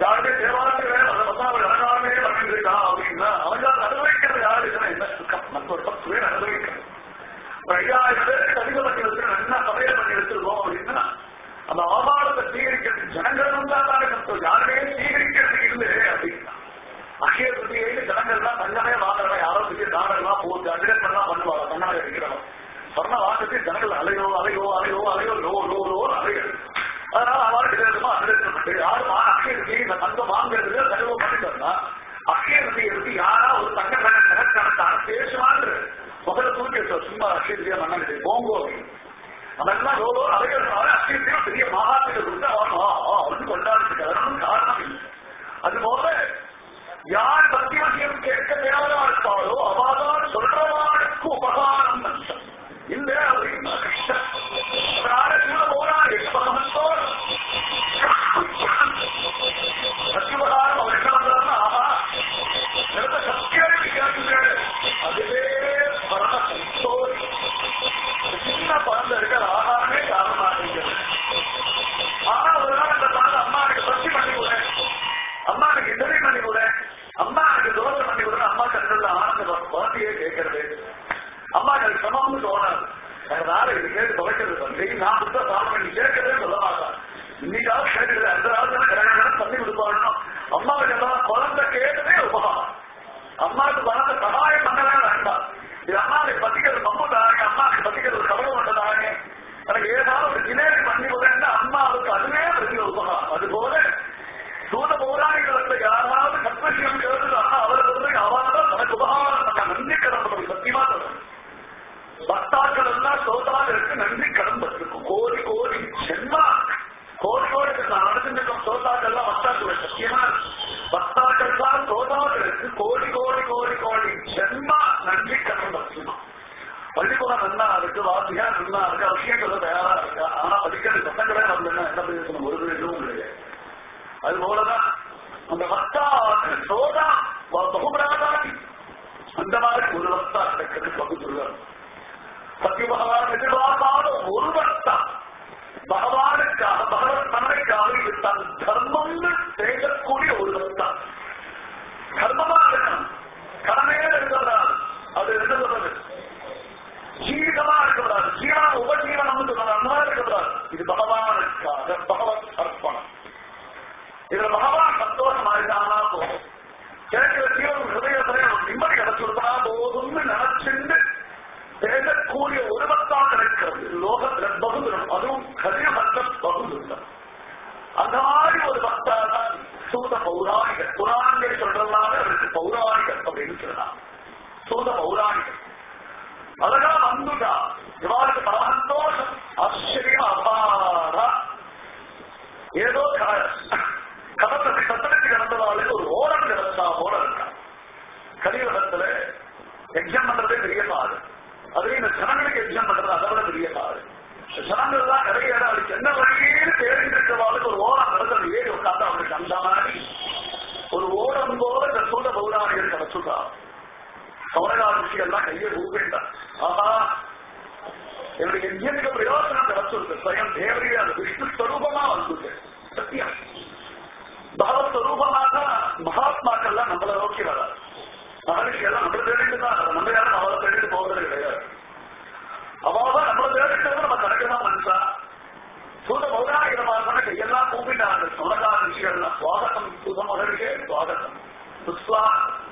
யாருமே தேவாலயத்திலே அதை வந்து அவர் அழகாமே பண்ணிருக்கான் அப்படின்னா அவங்க அதை அனுபவிக்கிறது யாரு இதுன்னா என்ன சுக்கம் மற்ற ஒரு பத்து பேர் அனுபவிக்கிறது ஒரு ஐயாயிரம் பேருக்கு அதிக பண்ணி வச்சு நல்லா சமையல் பண்ணி வச்சிருக்கோம் அப்படின்னா அந்த ஆதாரத்தை சீகரிக்கிறது ஜனங்கள் வந்தா தானே கஷ்டம் யாருமே சீகரிக்கிறது இல்லை அப்படின்னா அக்ஷய திருத்தியில ஜனங்கள்லாம் தங்கமே வாங்குறவங்க யாரோ பெரிய தானெல்லாம் போட்டு அகிரேட்மெண்ட்லாம் பண்ணுவாங்க தங்கமே இருக்கிறவங்க சொன்ன வாக்கத்தை ஜனங்கள் அலையோ அலையோ அலையோ அலையோ லோ லோ லோ அலையோ அதனால அவன் விதவிதமா அகிரேட்மெண்ட் யாரும் அக்ஷய திருத்தி இந்த தங்கம் வாங்குறது செலவு பண்ணிட்டோம்னா அக்ஷய திருத்தியை பத்தி யாரா ஒரு தங்க கணக்கு கணக்கான பேசுவாங்க முதல்ல தூக்கி வச்சோம் சும்மா அக்ஷய திருத்தியா மண்ணாடி போங்கோ அப்படின்னு அதெல்லாம் லோ லோ அலைகிறதுனால அக்ஷய திருத்தியா பெரிய மகாத்தில கொடுத்து அவன் அவனுக்கு கொண்டாடுறதுக்கு அதெல்லாம் காரணம் இல்லை அது போல யார் சத்தியவசியம் கேட்க தேவையா இருப்பாளோ அவாதான் சொல்றவாளுக்கு உபகாரம் நஷ்டம் இல்ல அப்படின்னா கஷ்டம் அதனால கூட போறாங்க பகவத்தோடு சத்தியபகாரம் அவர் என்ன பண்றாருன்னா ஆஹா நிலத்த சத்தியம் கேட்குங்க அதுவே பரம சந்தோஷம் சின்ன குழந்தை இருக்கிற ஆகாரமே காரணமாக ஆனா ஒரு நாள் அந்த குழந்தை அம்மா எனக்கு சக்தி பண்ணி கூட அம்மா எனக்கு இந்தவி பண்ணி கூட அம்மா எனக்கு தோசை பண்ணி கூட அம்மா கண்கள் ஆனந்த குழந்தையே கேட்கறது அம்மா எனக்கு சமம்னு தோணாது அதனால இது கேட்டு துவைக்கிறது வந்து நான் கொடுத்த சாதம் பண்ணி கேட்கறதே சொல்ல மாட்டான் இன்னைக்காவது கேட்கறது அந்த ராஜன கடகடன்னு தண்ணி கொடுப்பாடணும் அம்மாவுக்கு எல்லாம் குழந்தை கேட்டதே உபகாரம் அம்மாவுக்கு வளர்ந்த சகாயம் பண்ணவே வேண்டாம் இது அம்மாவுக்கு பத்திக்கிறது மம்பு தாங்க அம்மாவுக்கு பத்திக்கிறது கவலை பண்ணதாங்க எனக்கு ஏதாவது ஒரு ஜிலேபி பண்ணி கொடுத்தா அம்மாவுக்கு அதுவே பெரிய உபகாரம் அது போல சூத பௌராணிகளத்துல யாராவது கற்பசியம் கேட்டு அவரை வந்து அவர்தான் தனக்கு உபகாரம் பண்ண நன்றி கடன் சத்தியமா சொல்றேன் பக்தாக்கள் எல்லாம் சோதாக்களுக்கு நன்றி கடன் பட்டிருக்கும் கோடி கோடி சென்மா கோடி கோடி நான் நடந்துருக்கோம் சோதாக்கள் எல்லாம் பக்தாக்கள் சத்தியமா பக்தாக்கள் தான் சோதாக்களுக்கு கோடி கோடி கோடி கோடி ஜென்மா நன்றி கடன் பட்டிருக்கோம் பள்ளிக்கூடம் நல்லா இருக்கு வாசியா நல்லா இருக்கு விஷயம் சொல்ல தயாரா இருக்கு ஆனா படிக்கிறது சட்டங்களே நம்ம என்ன என்ன பேசணும் ஒரு இதுவும் கிடையாது அது போலதான் அந்த வக்தா சோதா பகுபராதாரி அந்த மாதிரி ஒரு வக்தா கிடைக்கிறது பகுதுள்ளது சத்திய பகவான் எதிர்பார்க்காத ஒரு வக்தா பகவானுக்காக பகவத் தன்மைக்காக இது தன் தர்மம்னு செய்யக்கூடிய ஒரு வக்தா கர்மமா இருக்கணும் கடமையே இருக்கக்கூடாது அது என்ன சொல்றது ஜீவிதமா இருக்கக்கூடாது ஜீவன உபஜீவனம் சொல்றது அந்த மாதிரி இருக்கக்கூடாது இது பகவானுக்காக பகவத் அர்ப்பணம் இதுல பகவான் சந்தோஷமா இருந்தானா போதும் கேட்கிற ஜீவன் ஹிருதயத்திலே ஒரு நிம்மதி கிடைச்சுடுத்தா போதும்னு நினைச்சுண்டு பேசக்கூடிய ஒரு பக்தான் கிடைக்கிறது லோகத்துல பகுதுரம் அதுவும் கலியமற்ற பகுதுரம் அந்த மாதிரி ஒரு பக்தா தான் சூத பௌராணிக புராணங்கள் சொல்றதுனால அவருக்கு பௌராணிகர் அப்படின்னு சொல்லலாம் சூத பௌராணிகர் அழகா வந்துட்டா இவாளுக்கு பல சந்தோஷம் ஆச்சரியம் அபாரா ஏதோ கடந்த சத்தனத்து கிடந்தவாளுக்கு ஒரு ஓரம் கிடந்தா போல இருக்கா கலியுகத்துல எக்ஸாம் பண்றதே பெரிய பாடு அதுவே இந்த ஜனங்களுக்கு எக்ஸாம் பண்றது அதை விட பெரிய பாடு ஜனங்கள் தான் நிறைய இடம் அதுக்கு என்ன வழியில தேடிட்டு இருக்கிறவாளுக்கு ஒரு ஓரம் கிடந்தது ஏறி உட்காந்து அவங்களுக்கு அந்த மாதிரி ஒரு ஓரம் போல இந்த சூத பௌராணிகள் கிடைச்சுட்டா சௌரகால ரிஷிகள்லாம் கையை ஊப்பிட்டான் ஆஹா என்னுடைய எஞ்சியனுக்கு பிரயோஜனம் கிடைச்சிருக்கு ஸ்வயம் தேவரியே அந்த விஷ்ணு ஸ்வரூபமா வந்துட்டு சத்தியம் பகவத் ஸ்வரூபமாக மகாத்மாக்கள்லாம் நம்மளை நோக்கி வர மகரிஷி எல்லாம் நம்மளை தேடிட்டு தான் நம்ம யாரும் அவளை தேடிட்டு போகிறது கிடையாது அவதான் நம்மளை தேடிட்டு நம்ம கணக்குதான் மனுஷா சூத பௌராணிகரமாக கையெல்லாம் கூப்பிட்டாங்க சௌரகால ரிஷிகள்லாம் சுவாகத்தம் சூத மகரிஷே சுவாகத்தம் புஷ்பா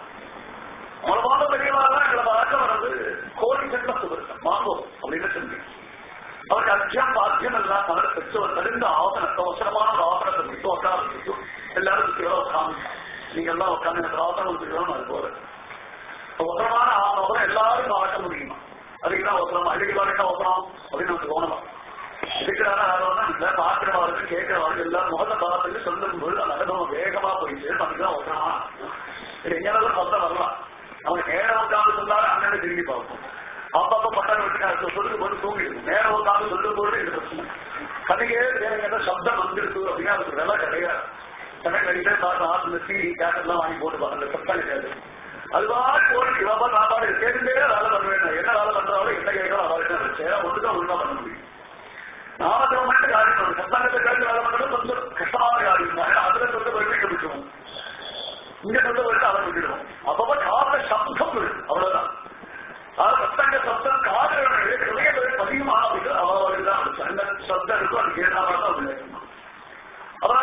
மூலமாக பெரியவாக எங்களை வழக்கம் வர்றது கோடி ஜென்மத்து வருஷம் மாங்கோ அப்படின்னு சொல்லி அவருக்கு அத்தியம் பாத்தியம் எல்லாம் அவர் பெற்றவர் தெரிந்த ஆவணத்தை அவசரமான ஆவணத்தை விட்டு உட்காந்து எல்லாரும் இருக்கிறோம் உட்காந்து நீங்க எல்லாம் உட்காந்து எனக்கு ஆவணம் இருக்கிறோம் அது போல அவசரமான ஆவணம் எல்லாரும் வளர்க்க முடியுமா அதுக்கு தான் அவசரம் அடிக்கடி வளர்க்க அவசரம் அப்படின்னு நமக்கு தோணலாம் இருக்கிறாரா யாரோன்னா இல்ல பாக்குறவாருக்கு கேட்கிறவாருக்கு எல்லாரும் முகத்தை பார்த்துட்டு சொல்லும் போது அந்த அனுபவம் வேகமா போயிட்டு அதுக்கு தான் அவசரமா இது எங்கேயாவது மொத்தம் வரலாம் அவன் நேரம் உட்காந்து சொன்னாலும் அண்ணனை திரும்பி பார்ப்போம் அப்பப்ப பட்டம் வச்சு சொல்லி போட்டு தூங்கிடுது நேரம் உட்காந்து சொல்லும் போது இது பிரச்சனை கதையே வேற சப்தம் வந்துருக்கு அப்படின்னா அதுக்கு விலை கிடையாது கணக்கு அடிக்கே பார்த்து ஆத்துல சீடி கேட்டெல்லாம் வாங்கி போட்டு பாருங்க சத்தம் கிடையாது அதுவாறு போட்டு இவப்பா சாப்பாடு கேட்டுட்டே வேலை பண்ணுவேன் என்ன வேலை பண்றாலும் என்ன கேட்கறோம் அவருக்கு சேர ஒன்றுதான் ஒழுங்கா பண்ண முடியும் நாமக்கல் மட்டும் காரியம் சத்தாங்கத்தை கேட்டு வேலை பண்றது கொஞ்சம் கஷ்டமான காரியம் அதுல கொஞ்சம் வெற்றி கிடைக்கும்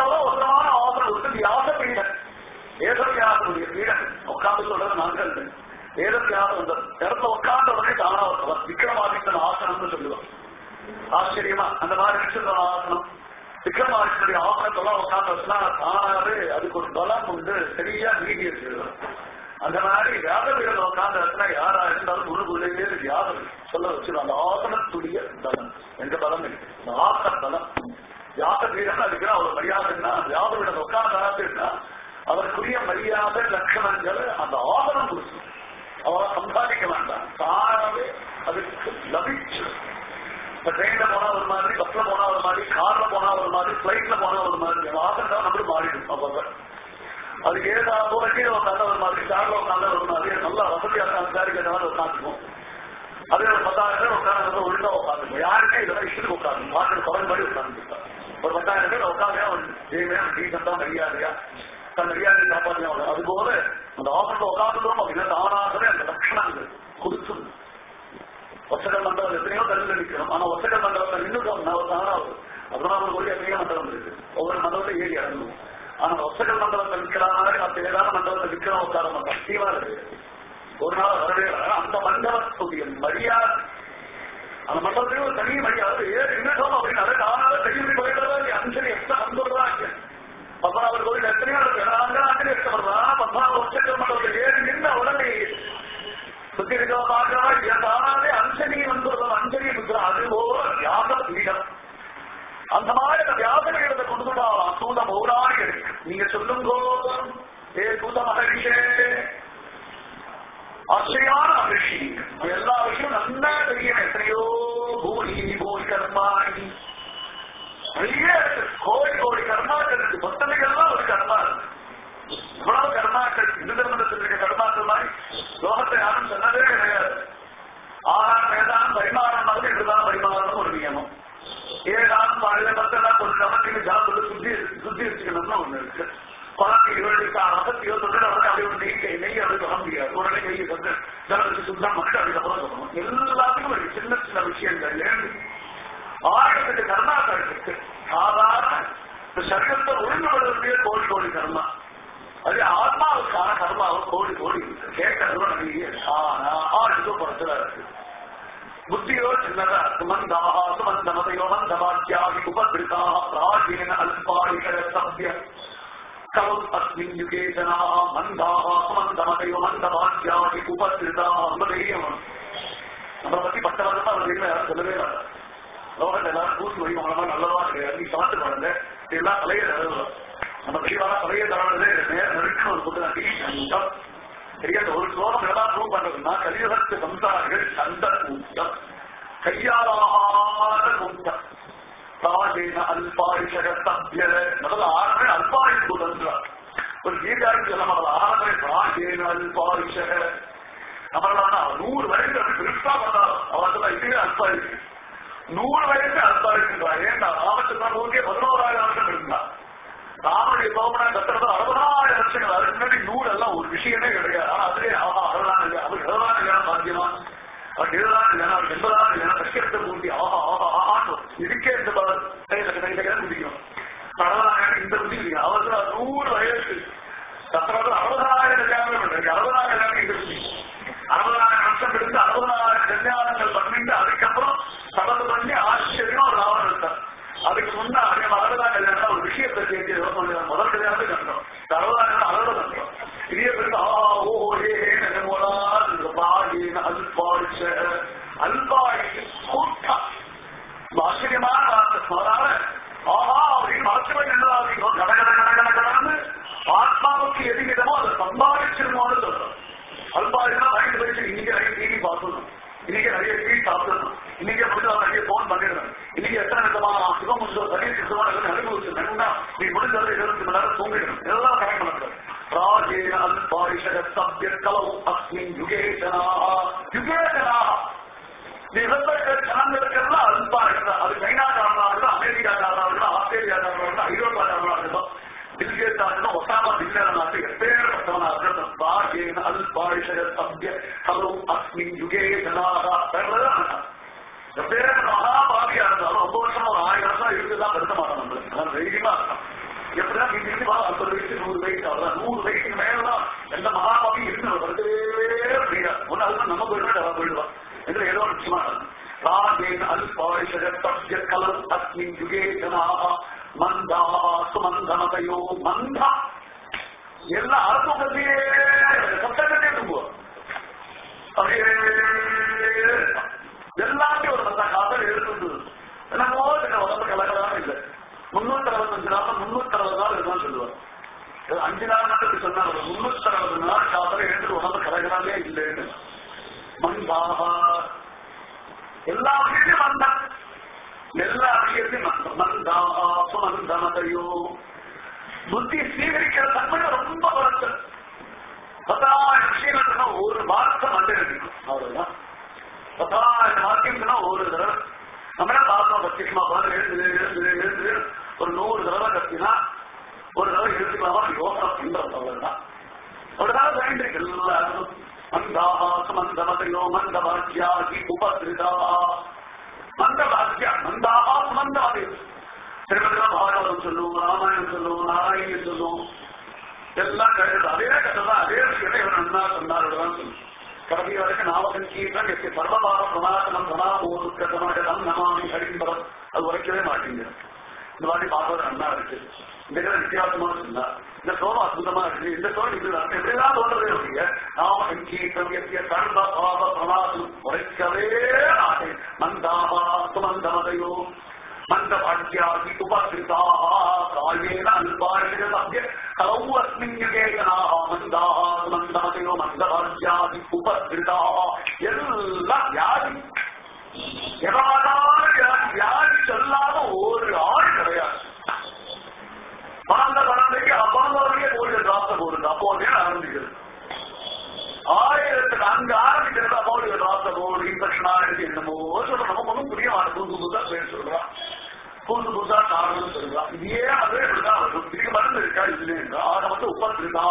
அவ்வளவு உத்தரமான ஆசனம் கொடுத்து வியாச பீடன் ஏதவியாசனுடைய பீடன் உட்கார்ந்து சொல்றது நாங்கள் ஏதவியாசம் அந்த இடத்துல உட்கார்ந்த உடனே தானா ஒருத்தவர் விக்ரமாதித்தன் ஆசனம்னு சொல்லுவார் ஆச்சரியமா அந்த மாதிரி நட்சத்திர ஆசனம் விக்ரமாதித்தனுடைய ஆசனத்தெல்லாம் உட்கார்ந்து வச்சுனா தானாவே அதுக்கு ஒரு பலம் உண்டு சரியா நீதி இருக்கிறது அந்த மாதிரி வியாதவிகள் உட்கார்ந்து வச்சுனா யாரா இருந்தாலும் உள்ளுக்குள்ளேயே வியாதம் சொல்ல வச்சிடும் அந்த ஆசனத்துடைய பலம் எங்க பலம் இருக்கு அந்த ஆசன பலம் வியாத வீரன் அதுக்கு அவர் மரியாதைன்னா வியாதவிடம் உட்கார்ந்து அவருக்குரிய மரியாதை லட்சணங்கள் அந்த ஆசனம் கொடுக்கும் அவரை சம்பாதிக்க வேண்டாம் தானாவே அதுக்கு லபிச்சு இப்ப ட்ரெயின்ல போனா ஒரு மாதிரி பஸ்ல போனா ஒரு மாதிரி கார்ல போனா ஒரு மாதிரி பிளைட்ல போனா ஒரு மாதிரி ஆசனம் தான் நம்மளும் மாறிடும் அப்ப அதுக்கு ஏதாவது போல கீழே உட்காந்து ஒரு மாதிரி கார்ல உட்காந்து ஒரு மாதிரி நல்லா வசதியாக விசாரிக்கிற மாதிரி உட்காந்துக்கும் அதே ஒரு பத்தாயிரம் பேர் உட்காந்து ஒழுங்கா உட்காந்துக்கும் யாருக்கே இதெல்லாம் இஷ்டத்துக்கு உட்காந்து பாட்டு குறைஞ்ச மாதிரி உட்காந்துருக்கா ஒரு பத்தாயிரம் பேர் உட்காந்து ஜெயமே டீசெண்டா மரியாதையா தன் மரியாதை காப்பாற்றினா அது போல அந்த ஆபத்துல உட்காந்துட்டோம் அப்படின்னா தானாகவே அந்த லட்சணங்கள் கொடுத்து ஒசகல் மண்டலம் எத்தனையோ தள்ளி நிற்கிறோம் ஆனா ஒசகல் மண்டலத்தை நின்றுட்டோம்னா ஒரு தானாவது அதனால ஒரு கோடி எத்தனையோ மண்டலம் இருக்கு ஒவ்வொரு மண்டலத்தை ஏறி இறங்கணும் ஆனா ஒசகல் மண்டலத்தை நிற்கிற மாதிரி மற்ற ஏதாவது மண்டலத்தை நிற்கிறோம் உட்கார மாட்டோம் தீவா இருக்கு ஒரு நாள் வரவே வர அந்த மண்டலத்துடைய மரியாதை அந்த மண்டலத்தையும் ஒரு தனி மரியாதை ஏன் நின்றுட்டோம் அப்படின்னு அதை தானாக கையில் போயிடுறதா அஞ்சலி எத்தனை வந்துடுறாங்க பத்மநாபர் கோவில் எத்தனையோ இருக்கு அங்கே அஞ்சலி கஷ்டப்படுறான் பத்மநாப உச்சக்கல் மண்டலத்தில் ஏறி நின்ற உடனே சுத்தி இருக்கவ பார்க்கிறா தானாவே அஞ்சலி வந்துடுறோம் அஞ்சலி முத்திரம் அது ஓ வியாச பீடம் அந்த மாதிரி அந்த வியாச பீடத்தை கொண்டு போகலாம் சூத பௌராணி இருக்கு நீங்க சொல்லுங்கோ ஏ சூத மகரிஷே ஆச்சரியான மகிழ்ச்சி எல்லா விஷயம் நல்லா தெரியும் எத்தனையோ பூமி பூமி கர்மாணி நிறைய இருக்கு கோடி கோடி கர்மாக்கள் இருக்கு பத்தனைகள்லாம் ஒரு கர்மா இருக்கு இவ்வளவு கர்மாக்கள் இந்து தர்மத்தில் இருக்க கர்மாக்கள் மாதிரி லோகத்தை யாரும் சொன்னதே கிடையாது ஆகாரம் வேதாம் பரிமாறம் மாதிரி இதுதான் பரிமாறம் ஒரு நியமம் ஏதாம் பழைய பத்தெல்லாம் கொஞ்சம் நமக்கு ஜாபத்தை சுத்தி சுத்தி வச்சுக்கணும்னு ஒண்ணு இருக்கு குழந்தை இவர்களுக்கு அகத்தியோ தொட்டு அவருக்கு அப்படி ஒரு நெய் நெய் அப்படி சொல்ல முடியாது உடனே நெய்யை தொட்டு ஜலத்துக்கு சுத்தம் மட்டும் அதுக்கப்புறம் சொல்லணும் எல்லாத்துக்கும் ஒரு சின்ன சின்ன விஷயங்கள் ஏழு ஆயிரத்துக்கு கர்மாக்கள் இருக்கு சாதாரண இந்த சரீரத்தை ஒழுங்குபடுவதே கோடி கோடி கர்மா அது ஆத்மாவுக்கான கர்மாவை கோடி கோடி இருக்கு கேட்கறது நிறைய ஆனா ஆளுக்கு புறத்துல இருக்கு புத்தியோ சின்னதா சுமந்தமஹா சுமந்தமதையோ மந்தவாக்கியாகி உபகிருதா பிராஜீன அல்பாடிகர சப்ய கவம் அஸ்மின் யுகே ஜனாः மந்தாः சுமந்தமதையோ மந்தவாக்கியாகி உபகிருதா ரொம்ப தைரியம் நம்ம பத்தி பத்து வருஷமா அவர் தெரியல யாரும் சொல்லவே இல்லை லோகத்தை எல்லாரும் பூசி வழி மூலமா நல்லவா கிடையாது நீ பார்த்து பாருங்க இதெல்லாம் தலையை தருவோம் நம்ம தெளிவான தலையை தரவே நேரம் நெருக்கம் ஒரு புத்தகம் தெரியாத ஒரு ஸ்லோகம் எல்லாம் ப்ரூவ் பண்றதுன்னா கலியுகத்து சம்சாரிகள் சந்த கூட்டம் கையாளாத கூட்டம் ராஜேன அல்பாயுஷக சத்ய முதல்ல ஆரம்பே அல்பாயுஷ் கூட்டம் ஒரு கீதாருக்கு சொல்ல முதல்ல ஆரம்பே ராஜேன அல்பாயுஷக நம்மளான நூறு வயசு அப்படி பெருசா பண்ணாலும் அவர்கள் இதுவே அல்பாயுஷ் நூறு வயசு அல்பாயுஷா ஏன்னா ராமச்சந்திரன் நூறுக்கே பதினோராயிரம் வருஷம் இருந்தா ராமனுடைய சோமனா கத்துறது அறுபதாயிரம் வருஷங்கள் அதுக்கு முன்னாடி நூறு எல்லாம் ஒரு விஷயமே கிடையாது ஆனா அதுவே ஆஹா அறுபதாம் இல்லை அவர் எழுபதாம் இல்லையா பாக்கியமா அவர் எழுபதாம் இல்லையா அவர் எண்பதாம் இல்லையா கஷ்டத்தை கூட்டி ஆஹா ஆஹா ஆஹான்னு இதுக்கே இந்த பலன் கையில கையில குடிக்கும் அறுபதாயிரம் இந்த குடிக்கிறீங்க அவருக்கு நூறு வயசு கத்துறது அறுபதாயிரம் கல்யாணம் பண்றீங்க அறுபதாயிரம் கல்யாணம் இங்க குடி அறுபதாயிரம் வருஷம் இருந்து அறுபதாயிரம் கல்யாணங்கள் பண்ணிட்டு அதுக்கப்புறம் சபது பண்ணி ஆச்சரியம் ஒரு ராவணன் இருக்கார் அதுக்கு முன்னாடி அறுபதாம் கல்யாணம் ஒரு விஷயத்தை கேட்டு முதல் கல்யாணத்தை கண்டோம் அறுபதாம் அறுபது கண்டோம் இதே பிறகு ஆ ஓ ஏ போலா பாடின அல்பாடிச்ச அல்பாடி கூட்டம் ஆச்சரியமான அதனால ஆஹா அப்படின்னு ஆச்சரியம் என்னதாதீங்க கட கட கட கட கடன்னு ஆத்மாவுக்கு எது விதமோ அதை சம்பாதிச்சிருமோன்னு சொல்றோம் அல்பாடினா வாங்கிட்டு போயிட்டு இன்னைக்கு நிறைய டிவி பார்க்கணும் இன்னைக்கு நிறைய டிவி சாப்பிடணும் இன்னைக்கு முடிஞ்ச நிறைய போன் பண்ணிடணும் இன்னைக்கு எத்தனை விதமான சுகம் முடிஞ்சோ சரி சுத்தமான அனுபவிச்சு நன்னா நீ முடிஞ்சது இருபத்தி மணி நேரம் தூங்கிடணும் இதெல்லாம் கரெக்ட் பண்ணக்கூடாது ராஜேன அல்பாரிஷக சப்ய கலவு அஸ்மின் யுகேசனா யுகேசனா நிகழ்ந்த ஜனங்களுக்கெல்லாம் அல்பா இருந்தா அது சைனாக்காரனா இருக்கட்டும் அமெரிக்காக்காரனா இருக்கட்டும் ஆஸ்திரேலியாக்காரனா இருக்கட்டும் ஐரோப்பாக்காரனா இருக்கட்டும் பில்கேட்டா இருக்கட்டும் ஒசாமா பில்லேரனா இருக்கட்டும் எப்பேற்பட்டவனா இருக்கட்டும் ராஜேன அல்பாரிஷக சப்ய கலவு அஸ்மின் யுகேசனாக எப்பேற்பட்ட மகாபாவியா இருந்தாலும் ரொம்ப வருஷம் ஒரு ஆயிரம் வருஷம் இருக்குதான் பெருத்த மாட்டோம் நம்மளுக்கு தைரியமா இருக்கும் வயசு வா ஐம்பது வயசு நூறு வயசு அவ்வளவுதான் நூறு வயசுக்கு மேலதான் எந்த மகாபாவி இருந்து வருதே அப்படின்னா ஒன்னு அதுதான் நம்ம போயிடுவா அவ போயிடுவா என்று ஏதோ நிச்சயமா ராஜேன் அல்பாயுஷ கலம் அஸ்மின் யுகே ஜனாக மந்தா சுமந்தமதையோ மந்தா எல்லாம் அரசுகத்தையே சப்தகத்தே நம்புவோம் அப்படியே எல்லாத்தையும் ஒரு பத்த காதல் எழுதுண்டு என்னமோ என்ன உடம்பு கலகலாம் இல்லை முன்னூத்தி அறுபத்தஞ்சு நாள் முன்னூத்தி அறுபது நாள் இருந்தாலும் சொல்லுவார் இது அஞ்சு நாள் மட்டும் சொன்னாங்க முன்னூத்தி அறுபது நாள் காதல எழுந்து உடம்பு கலகலாமே இல்லைன்னு மந்தாகா எல்லா விஷயத்தையும் மந்தம் எல்லா விஷயத்தையும் மந்தம் மந்தாகா சுமந்தமதையோ புத்தி சீகரிக்கிற தன்மை ரொம்ப குறைச்சல் பத்தாயிரம் விஷயங்கள்னா ஒரு வார்த்தை மண்டல இருக்கும் அவ்வளவுதான் பத்தாயிரம் வாக்கியம்னா ஒரு தடவை நம்ம என்ன பார்த்தோம் பத்திரிகமா பார்த்து எழுந்து எழுந்து எழுந்து ஒரு நூறு தடவை கத்தினா ஒரு தடவை எழுத்துக்கலாமா யோசனை பண்றது அவ்வளவுதான் ஒரு தடவை வேண்டியிருக்கு எல்லாரும் மந்தாஹா சுமந்தமதையோ மந்த பாக்கியாகி உபகிருதா மந்த பாக்கியா மந்தாஹா சுமந்தாதே திருமணம் பாகவதம் சொல்லுவோம் ராமாயணம் சொல்லுவோம் நாராயணன் சொல்லுவோம் எல்லாம் கழுது அதே கதை தான் அதே விஷயத்தை இவன் நன்னா சொன்னார் தான் சொல்லுவோம் கடைசி வரைக்கும் நாமசங்கீதம் எஸ்ய சர்வபார பிரணாசனம் பிரணாமோதுக்கதமடம் நமாமி ஹரிம்பரம் அது உரைக்கவே மாட்டேங்குது இந்த மாதிரி பாகவதம் நன்னா இருக்கு இந்த கதை வித்தியாசமா சொன்னார் இந்த சோழம் அற்புதமா இருக்கு இந்த சோழம் இது எப்படிதான் தோன்றதே ஒழிய நாம சங்கீதம் எஸ்ய சர்வபார பிரணாசனம் உரைக்கவே மாட்டேன் மந்தாமா சுமந்தமதையோ மந்தபாட்யாதி உபகிருதாக காயேன அல்பாரிஷதப்ய கலௌ அஸ்மின் யுகே ஜனாः மந்தாः மந்தமதையோ மந்தபாட்யாதி உபகிருதாக எல்லாம் வியாதி எவனாலும் வியாதி வியாதி சொல்லாத ஒரு ஆள் கிடையாது பிறந்த குழந்தைக்கு பிறந்தவர்களே போய் டிராப்ட போடுது அப்போதே ஆரம்பிக்கிறது ஆயிரத்துக்கு அங்க ஆரம்பிக்கிறது அப்போது டிராப்ட போடு இன்ஃபெக்ஷன் ஆயிடுச்சு என்னமோ சொல்றோம் நமக்கு ஒன்றும் புரிய மாட்டேன் புதுசு புதுசா பேர் சொல்றான் புதுசு புதுசா காரணம் சொல்றான் இதே அதே இப்படிதான் வரும் இதுக்கு மருந்து இருக்கா இல்லையா ஆக மட்டும் உப்பத்திருக்கா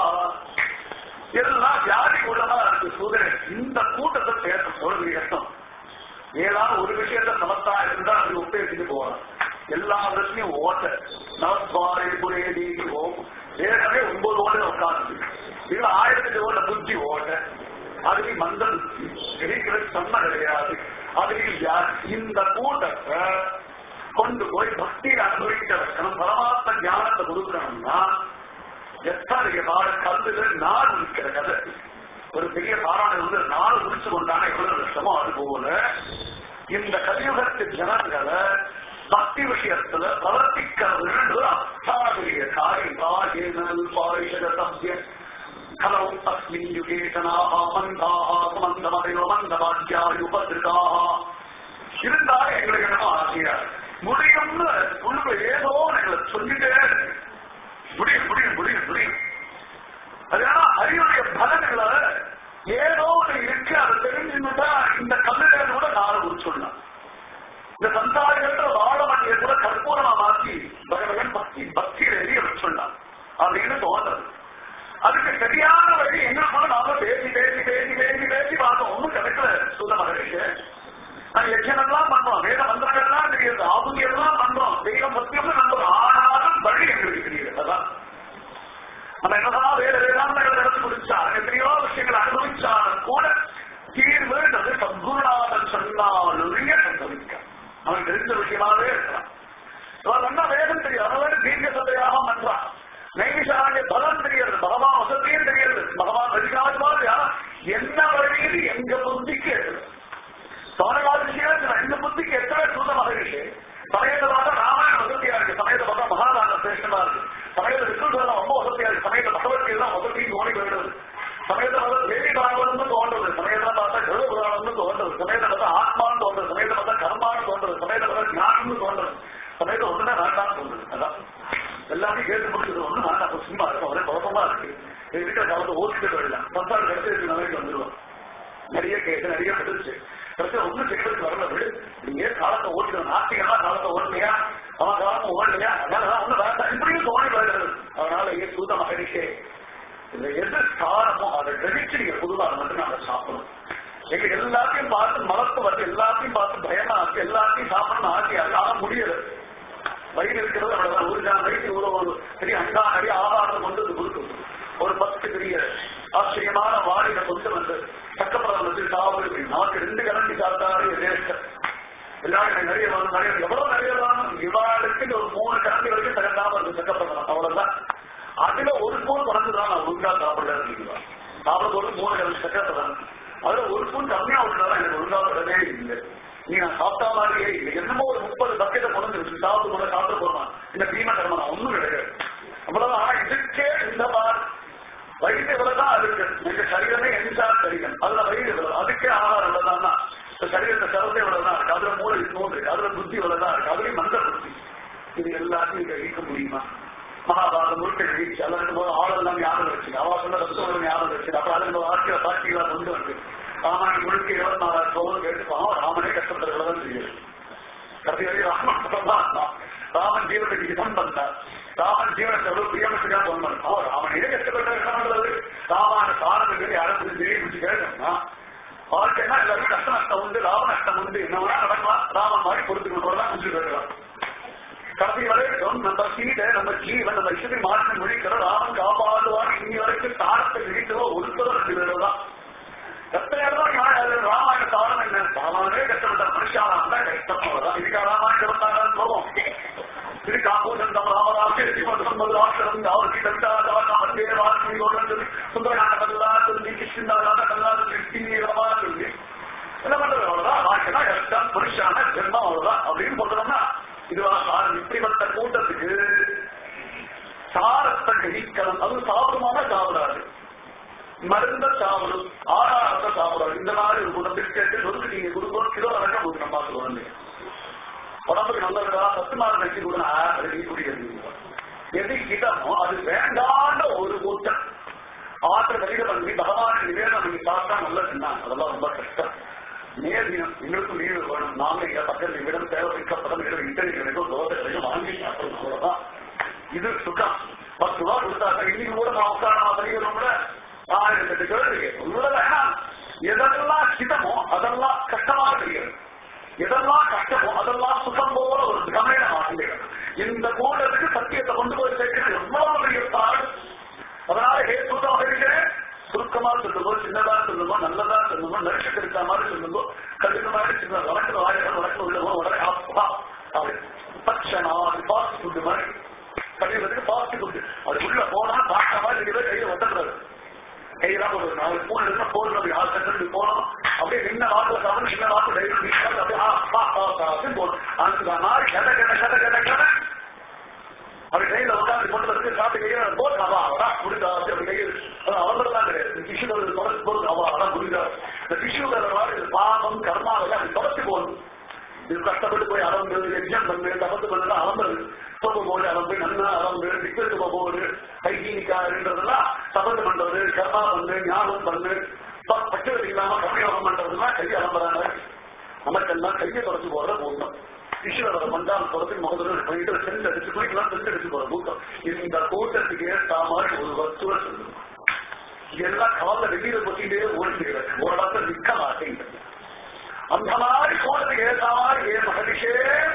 எல்லாம் வியாதி உள்ளதா இருக்கு சூதரன் இந்த கூட்டத்தை பேச ஒரு கஷ்டம் ஏதாவது ஒரு விஷயத்த சமத்தா இருந்தா அது உப்பேசிட்டு போகலாம் எல்லா விதத்துலயும் ஓட்ட நவத்வாரை புரேதி ஓம் ஏற்கனவே ஒன்பது ஓட்ட உட்காந்து இதுல ஆயிரத்தி ஓட்ட புத்தி ஓட்ட அதுக்கு மந்த புத்தி கிடைக்கிறது சம்ம கிடையாது அதுக்கு வியாதி இந்த கூட்டத்தை கொண்டு போய் பக்தியை அனுபவிக்க வைக்கணும் பரமாத்ம ஞானத்தை கொடுக்கணும்னா எத்தனை பாட கல்லுகள் நாடு இருக்கிற கதை ஒரு பெரிய பாராயணம் வந்து நாடு முடிச்சு கொண்டான எவ்வளவு கஷ்டமோ அது போல இந்த கலியுகத்து ஜனங்களை பக்தி விஷயத்துல பிரவர்த்திக்க வேண்டும் அஸ்தாபிரிய காரியம் பாரிஷதம் கலவு அஸ்மின் யுகே ஜனாக மந்தாக சுமந்தமதையோ மந்தவாக்கியாரி உபதிருதாக இருந்தாலும் எங்களுக்கு என்னமோ ஆசையா முடியும்னு உள்ள ஏதோ எங்களை சொல்லிட்டே இருக்கு முடியும் முடியும் முடியும் முடியும் அதனால அறிவுடைய பலன்களை ஏதோ ஒன்று இருக்கு அதை தெரிஞ்சுட்டா இந்த கல்லுகளை கூட நாளை குறிச்சுடலாம் இந்த சந்தாரிகள வாழ வண்டியை கூட கற்பூரமா மாற்றி பகவகன் பக்தி பக்தியில எரிய வச்சுடலாம் அப்படின்னு தோன்றது அதுக்கு சரியான வழி என்ன பண்ண நாம பேசி பேசி பேசி பேசி பேசி பார்த்தோம் ஒன்றும் கிடைக்கல சூத மகரிஷு நான் யஜனம்லாம் பண்றோம் வேத மந்திரங்கள்லாம் தெரியுது ஆபுதியெல்லாம் பண்றோம் தெய்வம் சத்தியம்னு நம்புறோம் ஆனாலும் வழி எங்களுக்கு தெரியுது அதான் நம்ம என்னதான் வேற வேதாந்தங்கள் நடத்தி முடிச்சாலும் எத்தனையோ விஷயங்கள் அனுபவிச்சாலும் கூட தீர்வுன்றது சத்குருநாதன் சொன்னாலுடைய சந்தவிக்க அவன் தெரிஞ்ச விஷயமாவே இருக்கலாம் அவன் என்ன வேதம் தெரியும் அவன் தீர்க்க சந்தையாக பண்றான் நைமிஷாரிய பலம் தெரியாது பகவான் வசதியும் தெரியாது பகவான் அதிகாரமா என்ன வழியில் எங்க புத்திக்கு ஏற்றது சோனகால விஷயம் இந்த புத்திக்கு எத்தனை சூத மகிழ்ச்சி சமயத்தை பார்த்தா ராமாயணம் வசதியா இருக்கு சமயத்தை பார்த்தா மகாபாரத சிரேஷ்டமா இருக்கு சமயத்தை விஷ்ணுசலம் ரொம்ப வசதியா இருக்கு சமயத்தை பகவத்கீதை தான் வசதியும் ஓடி போயிடுது சமயத்தை பார்த்தா தேவி பாகவதம்னு தோன்றது சமயத்தை பார்த்தா கருத புராணம்னு தோன்றது சமயத்தை பார்த்தா ஆத்மான்னு தோன்றது சமயத்தை பார்த்தா கர்மான்னு தோன்றது சமயத்தை பார்த்தா ஞானம்னு தோன்றது சமயத்தை ஒண்ணுமே வேண்டாம்னு தோன்றது அதான் எல்லாத்தையும் கேட்டு முடிச்சது ஒண்ணு வேண்டாம் சும்மா இருக்கும் ஒரே குழப்பமா இருக்கு இருக்கிற காலத்தை ஓட்டிட்டு போயிடலாம் சம்சாரம் கிடைச்சி நோய்க்கு வந்துருவோம் நிறைய கேட்டு நிறைய கிடைச்சு பிரச்சனை ஒன்றும் செய்யறதுக்கு வரல விடு நீங்க காலத்தை ஓட்டிக்கணும் நாட்டிகமா காலத்தை ஓடலையா அவன் காலத்தை ஓடலையா அதனால ஒன்றும் வேண்டாம் இப்படியும் தோணி வருகிறது அதனால ஏன் சூத மகரிஷே இந்த எது காரணமோ அதை கிரகிச்சு நீங்க புதுவாக மட்டும் நாங்க சாப்பிடணும் எங்க எல்லாத்தையும் பார்த்து மலத்து வந்து எல்லாத்தையும் பார்த்து பயமா இருக்கு எல்லாத்தையும் சாப்பிடணும் ஆசையா இருக்கு ஆனா முடியல வயிறு இருக்கிறது அவ்வளவுதான் ஒரு ஜான் வயிற்று ஒரு ஒரு பெரிய அண்டா நிறைய ஆகாரம் கொண்டு வந்து கொடுக்கும் ஒரு பத்து பெரிய ஆச்சரியமான வாரிட கொண்டு வந்து சக்கப்படம் வந்து சாப்பிடு நமக்கு ரெண்டு கரண்டி சாப்பிட்டாரு எதேஷ்டம் எல்லாரும் எனக்கு நிறைய வரும் நிறைய எவ்வளவு நிறைய வரும் இவாளுக்கு ஒரு மூணு கரண்டி வரைக்கும் திறக்காம இருக்கு சக்கப்படம் அவ்வளவுதான் அதுல ஒரு ஸ்பூன் குறைஞ்சுதான் நான் ஒழுங்கா சாப்பிடல சாப்பிடும்போது மூணு கரண்டி சக்கப்படம் அதுல ஒரு ஸ்பூன் கம்மியா விட்டுதான் எனக்கு ஒழுங்கா விடவே இல்லை நீ நான் சாப்பிட்டா மாதிரியே இல்லை என்னமோ ஒரு முப்பது பக்கெட்டை கொண்டு வந்து சாப்பிட்டு கூட சாப்பிட்டு போமா இந்த பீம கர்மம் ஒண்ணும் கிடையாது அவ்வளவுதான் ஆனா இதுக்கே இந்த மாதிரி வயிறு இவ்வளவுதான் அதுக்கு எங்க சரீரமே என்சார் சரீரம் அதுல வயிறு இவ்வளவு அதுக்கே ஆகாரம் இவ்வளவுதான் இந்த சரீரத்தை சரத்தை இவ்வளவுதான் இருக்கு அதுல மூளை இன்னொன்று இருக்கு அதுல புத்தி இவ்வளவுதான் இருக்கு அதுலயும் மந்த புத்தி இது எல்லாத்தையும் நீங்க அழிக்க முடியுமா மகாபாரதம் முழுக்க எழுதிச்சு அல்லது போது ஆளெல்லாம் யாரும் வச்சு அவா சொன்ன ரத்தம் யாரும் வச்சு அப்ப அதுல வாழ்க்கையில பாட்டிகளா கொண்டு வந்து ராமாயணம் முழுக்க இருபத்தி நாலாயிரம் சோழம் கேட்டுப்பான் ராமனே கஷ்டப்படுறதான் தெரியுது கடைசி வரை ராமன் பரமாத்மா ராமன் ஜீவனுக்கு இதம் பண்ணார் ராமன் ஜீவனத்தை எவ்வளவு பிரியமத்துக்காக சொன்னான் அவன் ராமனே கஷ்டப்பட்ட கஷ்டப்படுறது ராமான காரணங்கள் யாரும் தெரிஞ்சு கேட்கணும்னா வாழ்க்கைனா எல்லாரும் கஷ்ட நஷ்டம் உண்டு லாப நஷ்டம் உண்டு என்ன வேணா நடக்கலாம் ராமன் மாதிரி பொறுத்துக்கணும் தான் முடிச்சு கேட்கலாம் கடைசி வரைக்கும் நம்ம சீடை நம்ம ஜீவன் நம்ம இஷ்டத்தை மாற்றி முடிக்கிற ராமன் காப்பாடுவான் இன்னி வரைக்கும் தாரத்தை விரித்தவோ ஒருத்தரோ ரெண்டு பேரும் தான் எத்தனை இடம் யார் ராமாயண காரணம் என்ன ராமானே கஷ்டப்பட்ட மனுஷானா தான் கஷ்டம் அவ்வளவுதான் இதுக்கு ராமாயணம் வந்தாங்க போவோம் திரு காப்பூசந்தம் ராமராஜே சிவசம்பது ராஷ்டிரம் அவருக்கு தந்தாதான் வந்தே வாசி சுந்தரகாண்டெல்லாம் சொல்லி கிருஷ்ணாதான் சொல்லி ரமா சொல்லி என்ன பண்றது அவ்வளவுதான் வாழ்க்கைனா கஷ்டம் மனுஷான ஜென்மம் அவ்வளவுதான் அப்படின்னு சொல்றோம்னா இதுவா இப்படிப்பட்ட கூட்டத்துக்கு சாரத்தை கிழிக்கலாம் அது சாப்பிடுமான சாப்பிடாது மருந்த சாப்பிடும் ஆகாரத்தை சாப்பிடாது இந்த மாதிரி ஒரு கூட்டம் கேட்டு சொல்லிட்டு நீங்க கொடுக்கணும் கிலோ கணக்கா கொடுக்கணும் பார்த்து குழந்தைங்க உடம்புக்கு நல்லதா சத்து மாறு வச்சு கூட அது நீ குடிக்கிறது எது இதமோ அது வேண்டாண்ட ஒரு கூட்டம் ஆற்ற வெளியில பண்ணி பகவான் நிவேதனம் பண்ணி பார்த்தா நல்லதுன்னா அதெல்லாம் ரொம்ப கஷ்டம் நேர்தினம் எங்களுக்கும் வீடு வேணும் நாங்க இங்க பக்கத்தில் இடம் தேவைப்படம் இடம் இட்டடி கிடைக்கும் தோசை கிடைக்கும் வாங்கி சாப்பிடணும் அவ்வளவுதான் இது சுகம் பத்து ரூபா கொடுத்தாங்க இன்னைக்கு கூட நான் உட்கார படிக்கிறோம் கூட ஆயிரத்தி எட்டு கேள்வி உள்ளதான் எதெல்லாம் சிதமோ அதெல்லாம் கஷ்டமாக தெரிகிறது எதெல்லாம் கஷ்டமோ அதெல்லாம் சுகம் போல ஒரு கமேனமாக இந்த கூட்டத்துக்கு சத்தியத்தை கொண்டு போய் சேர்க்கிறது எவ்வளவு பெரிய பாடு அதனால ஹே சுத்தம் இருக்கிறேன் சுருக்கமா சொல்லுங்க சின்னதா சொல்லுங்க நல்லதா சொல்லுங்க நரிசத்து இருக்க மாதிரி சொல்லுங்க கடுக்க மாதிரி சின்ன வழக்கு வாயில வழக்கு உள்ளவோ உடனே அப்பா பட்சணா ஃபாஸ்ட் ஃபுட் மாதிரி கழிவுறதுக்கு ஃபாஸ்ட் ஃபுட் அது உள்ள போனா பார்க்க மாதிரி இருக்கிற கையில ஒட்டக்கூடாது கையெல்லாம் ஒரு நாலு ஸ்பூன் இருந்தா போடணும் ஆறு செகண்ட் போனோம் அப்படியே நின்ன வாக்குல சாப்பிட்டு சின்ன வாக்கு டைரி அப்படியே போகணும் அந்த நாள் கதை கதை கதை கதை கதை அப்படி கையில உட்காந்து கொண்டு வந்து சாப்பிட்டு கையில போட்டு அவா அவடா குடிதா அப்படி கையில் அவர்கள் தான் கிடையாது டிஷ்யூ தொடர்ச்சி போது அவா அதான் குடிதா இந்த டிஷ்யூ மாதிரி பாவம் கர்மாவெல்லாம் அப்படி தொடர்ச்சி போகணும் இது கஷ்டப்பட்டு போய் அறந்து எக்ஸாம் பண்ணு தபத்து பண்ணு அறந்தது சோப்பு போடு அறந்து நன்னா அறந்து டிக்கெட்டு போகுது ஹைஜீனிக்கான்றதெல்லாம் தபத்து பண்றது கர்மா பண்ணு ஞாபகம் பண்ணு பச்சை இல்லாம கம்மியாகம் பண்றதுலாம் கை அலம்புறாங்க நமக்கெல்லாம் கையை தொடச்சு போடுற கூட்டம் ஈஸ்வர மண்டால் தொடர்ந்து முகத்தில் பண்ணிட்டு செஞ்சு அடிச்சு குளிக்கலாம் செஞ்சு அடிச்சு போற கூட்டம் இந்த கூட்டத்துக்கு ஏற்ற மாதிரி ஒரு வஸ்துவ சொல்லணும் இதெல்லாம் காலில் வெளியில கொட்டிட்டே ஓடிட்டு ஒரு இடத்துல நிக்க மாட்டேங்குது அந்த மாதிரி கூட்டத்துக்கு ஏற்ற மாதிரி ஏ மகரிஷே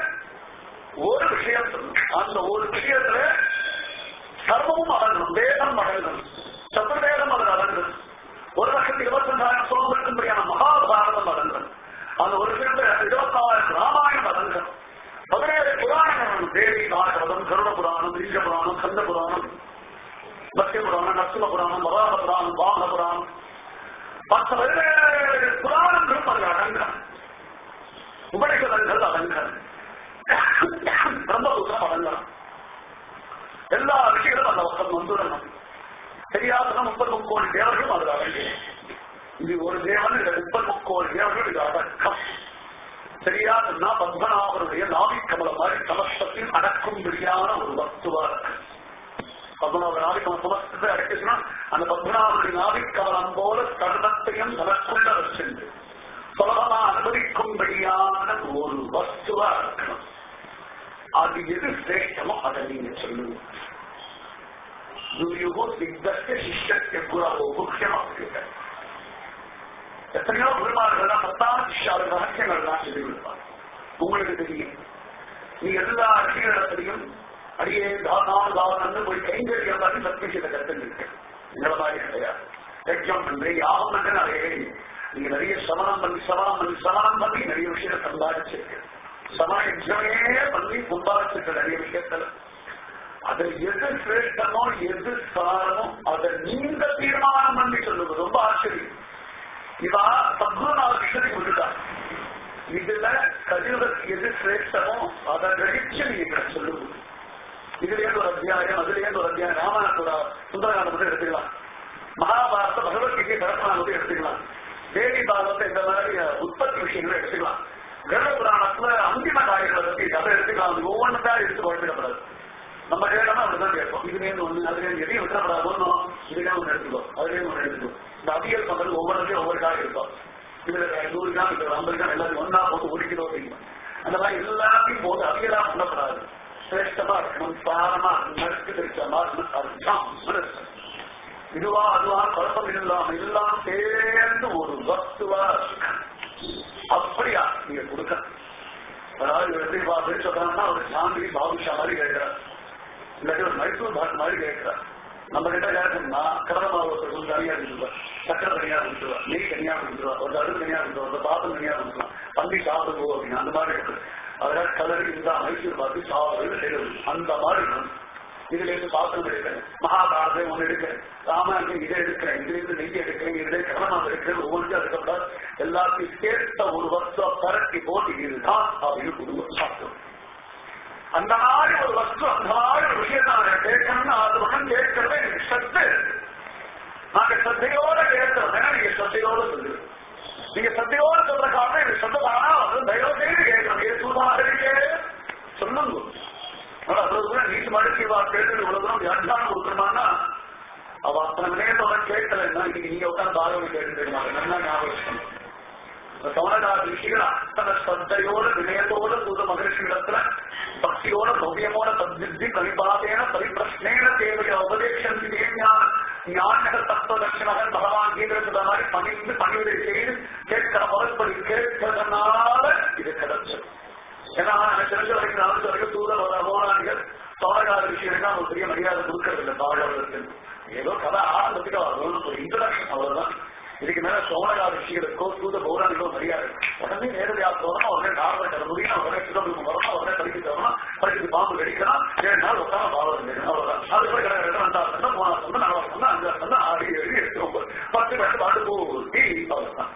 ஒரு விஷயம் சொல்லணும் அந்த ஒரு விஷயத்துல சர்வமும் அடங்கணும் வேதம் அடங்கணும் சதுர்வேதம் அதில் அடங்கணும் ஒரு லட்சத்தி இருபத்தி ரெண்டாயிரம் சொல்லும்படியான மகாபாரதம் அடங்கணும் அந்த ஒரு விஷயத்துல இருபத்தாயிரம் ராமாயணம் அடங்கணும் பதினேழு புராணங்கள் தேவி நாகவதம் கருட புராணம் லிங்க புராணம் கந்த புராணம் பக்தி புராணம் நரசிம்ம புராணம் வராக புராணம் வாமன புராணம் பத்து பதினேழு புராணங்களும் அதில் அடங்கணும் உபனிஷதங்கள் அடங்கணும் பிரம்மபுத்திரம் அடங்கணும் எல்லா விஷயங்களும் அந்த பக்கம் வந்துடணும் தெரியாத முப்பது முக்கோடி தேவர்களும் அது அடங்கும் இது ஒரு தேவன் இது முப்பது முக்கோடி தேவர்கள் இது அடக்கம் சரியா சொன்னா பத்மநாபருடைய நாவி கமலம் மாதிரி சமஸ்தத்தில் அடக்கும்படியான ஒரு வஸ்துவா இருக்கு பத்மநாப நாவிக்கமலம் சமஸ்தத்தை அடக்கிச்சுன்னா அந்த பத்மநாபருடைய நாவிக்கமலம் போல கர்ணத்தையும் தனக்குள்ள வச்சிருந்து சுலபமா அனுமதிக்கும்படியான ஒரு வஸ்துவா இருக்கணும் அது எது சிரேஷ்டமோ அதை நீங்க சொல்லுங்க குருயுகோ சித்தஸ்ய சிஷ்யஸ்ய குரவோ முக்கியமாக எத்தனையோ குருமார்கள் பத்தாம் சிஷ்யாவில் ரகசியங்கள் தான் சொல்லி கொடுப்பாங்க உங்களுக்கு தெரியும் நீ எல்லா அடிகளிடத்திலையும் அடியே நான் தாவனன்னு போய் கைங்கரியம் மாதிரி சத்விஷயத்தை கற்றுங்க இந்த மாதிரி கிடையாது யஜ்யம் பண்ணு யாகம் பண்ணு நிறைய நீங்க நிறைய சமணம் பண்ணி சமணம் பண்ணி சமணம் பண்ணி நிறைய விஷயத்தை சம்பாதிச்சிருக்கு சமண யஜ்யமே பண்ணி சம்பாதிச்சிருக்க நிறைய விஷயத்துல அது எது சிரேஷ்டமோ எது சாரமோ அதை நீங்க தீர்மானம் பண்ணி சொல்லுங்க ரொம்ப ஆச்சரியம் இவா சத்குருநாத கிருஷ்ணனுக்கு விட்டுட்டான் இதுல கலியுகத்துக்கு எது சிரேஷ்டமோ அதை கிரகிச்சு நீங்க சொல்லுங்க இதுல இருந்து ஒரு அத்தியாயம் அதுல இருந்து ஒரு அத்தியாயம் ராமாயணத்தோட சுந்தரகாண்டம் மட்டும் எடுத்துக்கலாம் மகாபாரத பகவத்கீதை கரப்பணம் மட்டும் எடுத்துக்கலாம் தேவி பாகவத்தை இந்த மாதிரி உற்பத்தி விஷயங்களை எடுத்துக்கலாம் கருட புராணத்துல அந்திம காரியங்களை பத்தி அதை எடுத்துக்கலாம் அது ஒவ்வொன்றும் தான் எடுத்து குழப்பிடப்படாது நம்ம கேட்டோம்னா அப்படிதான் கேட்போம் இதுலேருந்து ஒண்ணு அதுலேருந்து எதையும் விட்டுறப்படாது ஒன்றும் இதுலேயே ஒன்று எடுத்துக்கோ அதுலேயும் ஒன்று எடுத்துக்கோ இந்த அவியல் பண்றது ஒவ்வொன்றுலையும் ஒவ்வொரு காய் இருக்கும் இதுல நூறு கிராம் இது ஐம்பது கிராம் எல்லாத்தையும் ஒன்னா போட்டு ஒரு கிலோ அப்படிங்க அந்த மாதிரி எல்லாத்தையும் போட்டு அவியலா பண்ணப்படாது சிரேஷ்டமா இருக்கணும் சாரமா நறுக்கு தெரிச்சமா அர்த்தம் மனசு இதுவா அதுவா குழப்பம் இல்லாம எல்லாம் சேர்ந்து ஒரு வஸ்துவா அப்படியா நீங்க கொடுக்க அதாவது எப்படி பேர் சொல்றாங்கன்னா ஒரு சாந்தி பாதுஷா மாதிரி கேட்கிறார் இல்லாட்டி ஒரு மைசூர் பாட் மாதிரி கேட்கிறார் நம்ம கிட்ட கேட்கணும்னா கடலை மாவு ஒருத்தர் தனியா கொடுத்துருவா சக்கரை தனியா கொடுத்துருவா நெய் தனியா கொடுத்துருவா ஒரு அடுப்பு தனியா கொடுத்துருவா ஒரு பாத்திரம் தனியா கொடுத்துருவா பந்தி சாப்பிடுவோம் அப்படின்னு அந்த மாதிரி இருக்கு அதனால கலரி இருந்தா மைசூர் பார்த்து சாப்பிடுறது செய்வது அந்த மாதிரி இதுல இருந்து பாத்திரம் எடுக்கிறேன் மகாபாரதம் ஒண்ணு எடுக்கிறேன் ராமாயணம் இதை எடுக்கிறேன் இதுல இருந்து நெய் எடுக்கிறேன் இதுல கடமாக எடுக்கிறேன் ஒவ்வொன்றும் எடுக்கப்படாது எல்லாத்தையும் சேர்த்த ஒரு வருஷம் பரட்டி போட்டு இதுதான் அப்படின்னு குடும்பம் சாப்பிடும் அந்த மாதிரி ஒரு வஸ்து அந்த மாதிரி ஒரு விஷயம் நான் கேட்கணும்னு அது பக்கம் கேட்கறத எனக்கு சத்து நாங்க சத்தையோட கேட்கிறோம் ஏன்னா நீங்க சத்தையோட சொல்லுங்க நீங்க சத்தையோட சொல்ற காரணம் எனக்கு சத்ததானா வந்து தயவு செய்து கேட்கணும் இது சூழ்நாள் இருக்கே சொல்லுங்க அவ்வளவு தூரம் நீட்டு மழைக்கு வா கேட்டு இவ்வளவு தூரம் வியாக்கியானம் கொடுக்கணுமானா அவ அத்தனை நேரத்தோட கேட்கலன்னா இன்னைக்கு நீங்க உட்காந்து பாகவனை கேட்டு நல்லா ஞாபகம் சௌனகார ரிஷிகள் அத்தனை ஸ்ரத்தையோட வினயத்தோட சூத மகரிஷிகளத்துல பக்தியோட பவ்யமோட தத்வித்தி பரிபாதேன பரிபிரஷ்னேன தேவைய உபதேசம் ஞான ஞானக தத்துவ தட்சணக பகவான் கீதை சொல்ற மாதிரி பணிந்து பணிவிடை செய்து கேட்கிற முதற்படி கேட்கறதுனால இது கிடைச்சது ஏன்னா எனக்கு தெரிஞ்ச வரைக்கும் நடந்த வரைக்கும் சூத போராளிகள் சௌனகார ரிஷிகளுக்கு அவங்க பெரிய மரியாதை கொடுக்கறதில்லை பாடவர்களுக்கு ஏதோ கதை ஆரம்பத்துக்கு வரணும் ஒரு இன்ட்ரடக்ஷன் அவ்வளவுதான் இதுக்கு மேல சோழகா ரிஷிகளுக்கோ சூத பௌராணிகளோ மரியாதை உடனே நேரடியா போறோம் உடனே நார்மல் தர முடியும் உடனே சுதந்திரம் வரணும் உடனே படிக்க தரணும் படிச்சு பாம்பு கடிக்கலாம் ஏழு நாள் உட்காந்து பாவம் அவ்வளவுதான் அது போய் கடை ரெண்டாம் சொன்னா மூணாம் சொன்னா நாலாம் சொன்னா அஞ்சாம் சொன்னா ஆறு ஏழு எட்டு ஒன்பது பத்து பத்து பாட்டு பூர்த்தி அவ்வளவுதான்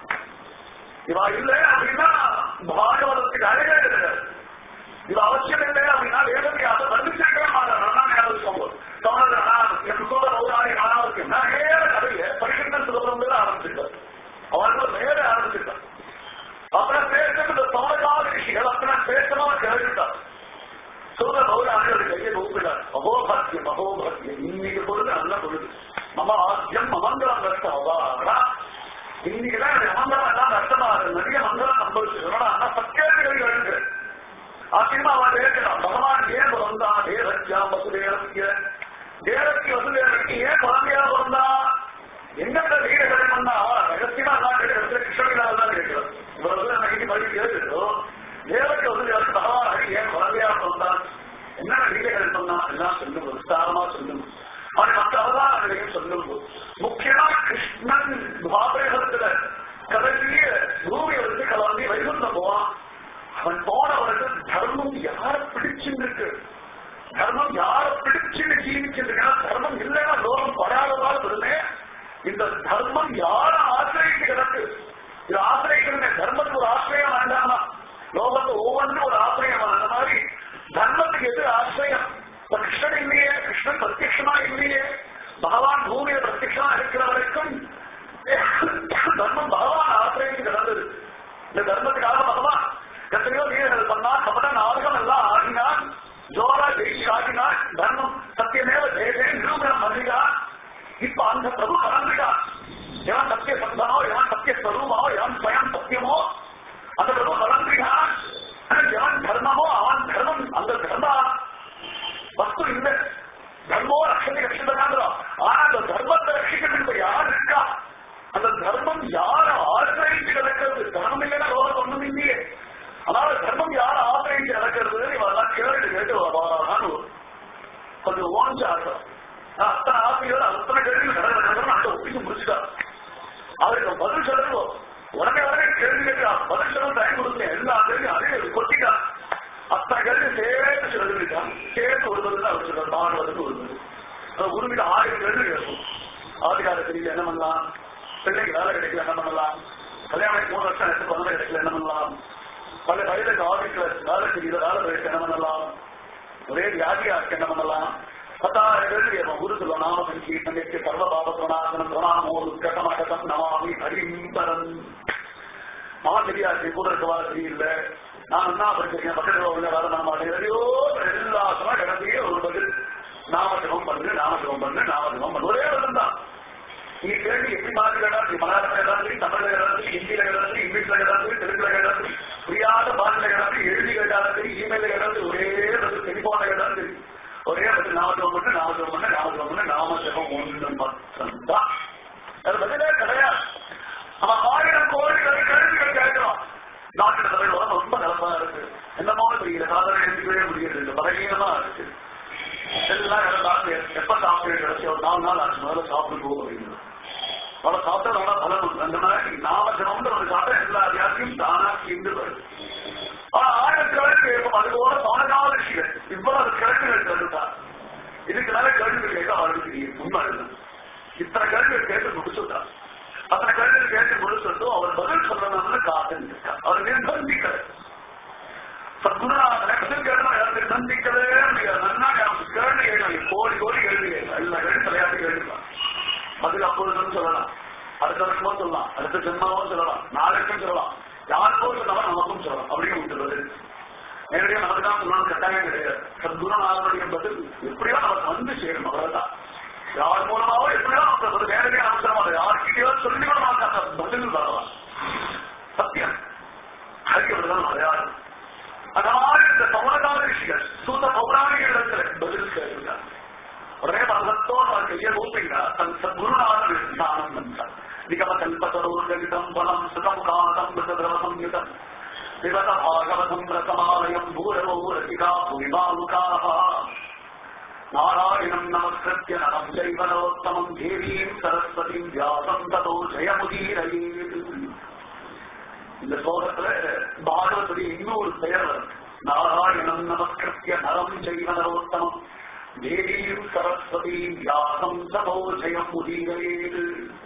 இவா இல்ல அப்படின்னா பாகவதத்துக்கு அழகே கிடையாது இது அவசியம் இல்லை அப்படின்னா வேதனையாக வர்ணிச்சிருக்கவே மாட்டாங்க ஞாபகம் சொல்லுவோம் தமிழர் எனக்கு சொல்ற பௌராணி ஆனாவுக்கு நேர கதையில பரிசுத்தம் சுதந்திரம் ஆரம்பிச்சிருக்காரு அவர்கள் நேர ஆரம்பிச்சிருக்கார் அப்புறம் பேசுறது இந்த தமிழகால ரிஷிகள் அப்புறம் பேசணும் கேட்டுட்டார் சூத பௌராணிகள் கையை நோக்கினார் அகோபாக்கியம் அகோபாக்கியம் இன்னைக்கு பொழுது நல்ல பொழுது மம ஆத்தியம் மமந்திரம் கஷ்டம் இன்னைக்குதான் மந்திரம் எல்லாம் நஷ்டமா நிறைய மந்திரம் சம்பவிச்சிருக்கணும் ஆனா சத்தியர்கள் எழுதுகிறேன் ஆச்சரியமா அவன் கேட்கிறான் பகவான் ஏன் பிறந்தான் தேவக்கியா வசுதேவக்கிய தேவக்கி வசுதேவனுக்கு ஏன் குழந்தையா பிறந்தா எந்தெந்த வீரர்களை பண்ணா ரகசியமா எல்லாம் கேட்கறது கிருஷ்ணகிரால் தான் கேட்கிறோம் இவ்வளவு நைட்டு மறுபடியும் கேட்டுட்டோம் தேவக்கி வசுதேவனுக்கு பகவான் ஹரி ஏன் குழந்தையா பிறந்தான் என்னென்ன வீரர்கள் பண்ணா எல்லாம் சொல்லுங்க விஸ்தாரமா சொல்லுங்க அவன் மற்ற அவதாரங்களையும் சொல்லுங்க முக்கியமா கிருஷ்ணன் துவாபரகத்துல கதையிலேயே பூமியை வந்து கலந்து வைகுண்டம் போவான் அவன் போனவனுக்கு தர்மம் யார பிடிச்சிருக்கு தர்மம் யார பிடிச்சுன்னு ஜீவிச்சிருக்கா தர்மம் இல்லைன்னா லோகம் படாததால் விடுமே இந்த தர்மம் யார ஆசிரியத்து கிடக்கு இது ஆசிரியக்கிறங்க தர்மத்துக்கு ஒரு ஆசிரியம் வேண்டாமா லோகத்து ஒவ்வொன்றும் ஒரு ஆசிரியம் அந்த மாதிரி தர்மத்துக்கு எது ஆசிரியம் இப்ப கிருஷ்ணன் இல்லையே கிருஷ்ணன் பிரத்யட்சமா இல்லையே பகவான் பூமியை பிரத்யட்சமா இருக்கிற வரைக்கும் தர்மம் பகவான் ஆசிரியத்து கிடந்தது இந்த தர்மத்துக்காக பகவான் எத்தனையோ வீரர்கள் பண்ணா கபட நாடகம் எல்லாம் ஆடினான் ஜோரா ஜெயிச்சு ஆடினான் தர்மம் சத்தியமேவ ஜெயதே நிரூபணம் பண்ணினான் இப்ப அந்த பிரபு கலந்துட்டான் எவன் சத்திய சந்தனோ எவன் சத்திய ஸ்வரூபமோ எவன் ஸ்வயம் சத்தியமோ அந்த பிரபு கலந்துட்டான் எவன் தர்மமோ அவன் தர்மம் அந்த தர்மா வஸ்து இல்லை தர்மோ ரட்சத்தை ரட்சிதான் ஆனா அந்த தர்மத்தை ரட்சிக்கிறதுக்கு யார் இருக்கா அந்த தர்மம் யார ஆசிரியத்து கிடக்கிறது தர்மம் இல்லைன்னா லோகம் ஒண்ணும் இல்லையே அதனால தர்மம் யார ஆசிரியத்து நடக்கிறது இவெல்லாம் அவருக்கு பதில் சொல்லணும் உடனே உடனே கேள்வி கேட்கிறான் பதில் சொல்ல டைம் கொடுக்கல எல்லா கேள்வியும் அதே கொட்டிட்டான் அத்தனை கேள்வி சேர்த்து சொல்லிட்டான் சேர்த்து ஒரு பதில் தான் அவர் சொல்றாரு பாடுவதற்கு ஒரு பதில் அது உருவிட ஆயிரம் கேள்வி கேட்கும் ஆதிகார தெரியல என்ன பண்ணலாம் பிள்ளைக்கு வேலை கிடைக்கல என்ன பண்ணலாம் கல்யாணம் மூணு வருஷம் எடுத்து குழந்தை கிடைக்கல என்ன பண்ணலாம் பல வயதுக்கு ஆபீஸ்ல வேலை தெரியல வேலை கிடைக்க என்ன பண்ணலாம் ஒரே வியாதியா இருக்கு என்ன பண்ணலாம் பத்தாயிரம் பேருக்கு கேட்போம் குரு சொல்லுவோம் நாம சங்கீர்த்தனைக்கு சர்வ பாபத்வனாசனம் பிரணாமோ உத்கட்டமகதம் நமாமி ஹரிம்பரன் மகாசரியா இருக்கு கூட இருக்கவா சரியில்லை நான் என்ன படிச்சிருக்கேன் பக்கத்துல உள்ள வேலை பண்ண மாட்டேன் எதையோ எல்லா சம கிடந்தையே ஒரு பதில் நாமசிவம் பண்ணு நாமசிவம் பண்ணு நாமசிவம் பண்ணு ஒரே விதம் தான் நீ கேள்வி எப்படி மாற்றி கேட்டாலும் மலையாளத்துல கேட்டாலும் தமிழ்ல கேட்டாலும் ஹிந்தியில கேட்டாலும் இங்கிலீஷ்ல கேட்டாலும் தெலுங்குல கேட்டாலும் புரியாத பாட்டுல கேட்டாலும் எழுதி கேட்டாலும் சரி இமெயில கேட்டாலும் ஒரே பதில் டெலிபோன்ல கேட்டாலும் சரி ஒரே பதில் நாமசிவம் பண்ணு நாமசிவம் பண்ணு நாமசிவம் பண்ணு நாமசிவம் ஒன்று மட்டும்தான் அது பதிலே கிடையாது அவன் ஆயிரம் கோடிகளை கேள்விகள் கேட்கிறான் நாட்டில் தமிழ் வளம் ரொம்ப நலமா இருக்கு என்னமோ தெரியல சாதனை எடுத்துக்கவே முடியறது இல்லை பலகீனமா இருக்கு எல்லாம் இறந்தாலும் எப்ப சாப்பிட்டு கிடைச்சி ஒரு நாலு நாள் ஆச்சு முதல்ல சாப்பிட்டு போக அப்படின்னு பல சாப்பிட்டா நல்லா பலன் உண்டு அந்த மாதிரி நாமஜனம்னு ஒரு சாப்பிட்ட எல்லா வியாதியும் தானா தீர்ந்து வருது ஆனா ஆயிரம் கேள்வி கேட்கும் அது போல பணக்கால விஷயம் இவ்வளவு கேள்விகள் கேட்டுட்டார் இதுக்கு மேல கேள்விகள் கேட்க அவருக்கு தெரியும் உண்மை அதுதான். இத்தனை கேள்விகள் கேட்டு முடிச்சுட்டார் அத்தனை கேள்விகள் கேட்டு முடிச்சுட்டு அவர் பதில் சொல்லணும்னு காத்திருக்கார் அவர் நிர்பந்திக்கல சத்குணநாதனை பதில் கேட்டா யாருக்கு நிர்பந்திக்கவே முடியாது நன்னா ஞாபகம். கேள்வி கேட்கலாம் கோடி கோடி கேள்வி கேட்கலாம் எல்லா கேள்வி தலையாட்டி கேட்டுக்கலாம் பதில் அப்பொழுதும் சொல்லலாம் அடுத்த வருஷமும் சொல்லலாம் அடுத்த ஜென்மாவும் சொல்லலாம் நாளைக்கும் சொல்லலாம் யாருக்கும் சொல்லலாம் நமக்கும் சொல்லலாம் அப்படின்னு விட்டுறது நேரடியாக நமக்கு தான் சொல்லணும் கட்டாயம் கிடையாது சத்குணநாதனுடைய பதில் எப்படியோ நமக்கு வந்து சேரும் அவ்வளவுதான் யார் மூலமாவோ எப்படியோ நமக்கு பதில் நேரடியாக அவசரமா இல்லை யார்கிட்டயோ சொல்லி கூட நமக்கு அந்த பதில் வரலாம் சத்தியம் ஹரிவர்தான் மலையாளம் அந்த மாதிரி இந்த சமணகால ரிஷிகள் சூத்த பௌராணிக இடத்துல பதில் கேட்கிறார் உடனே பகவத்தோடு அவர் கையை கூப்பிட்டார் தன் சத்குருநாதன் ஸ்நானம் வந்தார் நிகம கல்பதரோர்கலிதம் பலம் சுகம் காந்தம் மிருதவசம்யுதம் விவத பாகவதம் ரசமாலயம் பூரவோ ரசிகா புரிமாலுகாக நாராயணம் நமஸ்கிருத்திய நரம் ஜைவனோத்தமம் தேவீம் சரஸ்வதிம் வியாசம் ததோ ஜெயமுதீரயேது இந்த ஸ்லோகத்துல பாகவத்துடைய இன்னொரு பெயர் வருது நாராயணம் நமஸ்கிருத்திய நரம் ஜெய்வனரோத்தமம் தேவீம் சரஸ்வதியும் வியாசம் ததோ ஜெயமுதீரயேது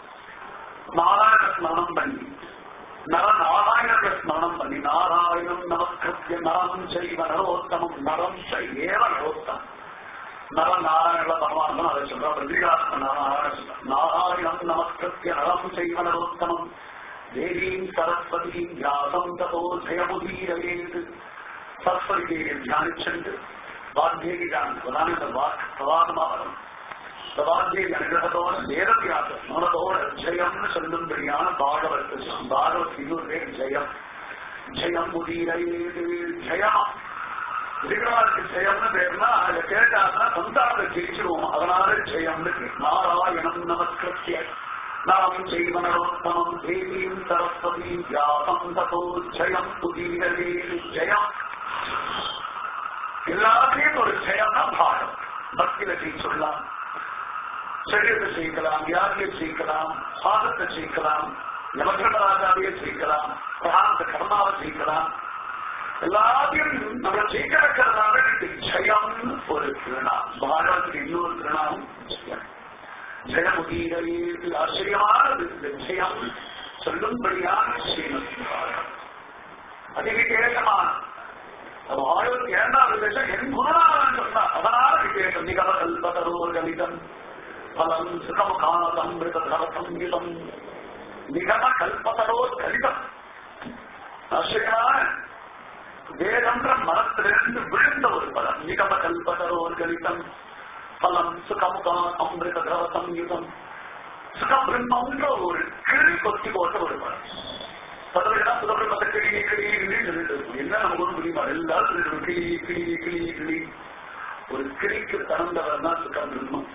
நாராயண ஸ்மரணம் பண்ணி நர நாராயண ஸ்மரணம் பண்ணி நாராயணம் நமஸ்கிருத்திய நரம் செய்வ நரோத்தமம் நரம் ஏவ நரோத்தமம் நர நாராயண பரமாத்மன் அதை சொல்றார் பத்ரிகாத்ம நாராயண சொல்றார் நாராயணம் நமஸ்கிருத்திய நரம் செய்வ நரோத்தமம் தேவீம் சரஸ்வதியும் வியாசம் ததோ ஜெயமுதீரவேது சரஸ்வதி தேவியை தியானிச்சென்று வாக்தேவி தான் இந்த வாக்கு பிரவாகமாக வரும் பிரபாந்தேவி அனுகிரகத்தோட வேதவியாச மனதோட ஜெயம்னு சொல்லும்படியான பாகவத்து பாகவத் இன்னொரு பேர் ஜெயம் ஜெயம் முதிரையேது ஜெயம் விதிகளாருக்கு ஜெயம்னு பேர்னா அதை கேட்டாருன்னா சந்தாரத்தை ஜெயிச்சிருவோம் அதனால ஜெயம்னு பேர். நாராயணம் நமஸ்கிருத்திய நாம் செய்வனரோத்தமம் தேவீம் சரஸ்வதீம் வியாசம் ததோ ஜெயம் புதீரவேது ஜெயம் எல்லாத்தையும் ஒரு ஜெயம்னா பாகம் பக்தியில ஜெயிச்சுடலாம் சரீரத்தை ஜெயிக்கலாம் வியாதியை ஜெயிக்கலாம் சாதத்தை ஜெயிக்கலாம் யமகண்டராஜாவையே ஜெயிக்கலாம் பிராந்த கர்மாவை ஜெயிக்கலாம் எல்லாத்தையும் நம்ம ஜெயிக்க வைக்கிறதுனால இது ஜெயம் ஒரு திருநாம் பாரதத்துக்கு இன்னொரு திருநாமம் ஜெயம் ஜெயமுதீரையே ஆச்சரியமானது இந்த ஜெயம் சொல்லும்படியான ஸ்ரீமத் பாரதம் அதிவிசேஷமான ஆயிரத்தி இரண்டாம் விசேஷம் என் குருநாதன் சொன்னார் அதனால விசேஷம் நிகம கல்பதரோர் கலிதம் பலம் சுகம் காலம் மிருதம் நிகம கல்பதரோர் கலிதம் ஆச்சரியமான வேதன்ற மரத்திலிருந்து விழுந்த ஒரு பலம் நிகம கல்பதரோர் கலிதம் பலம் சுகம் அமிர்த திரவ சம்யுதம் சுகம் பிரம்மன்ற ஒரு கிளி கொத்தி போட்ட ஒரு பலம் பதவிதான் சுதபிரமத்தை கிளி கிளி கிளின்னு சொல்லிட்டு இருக்கும் என்ன நமக்கு ஒன்றும் புரியுமா எல்லாரும் சொல்லிட்டு இருக்கும். கிளி கிளி கிளி கிளி ஒரு கிளிக்கு தகுந்தவர் தான் சுகம் பிரம்மம்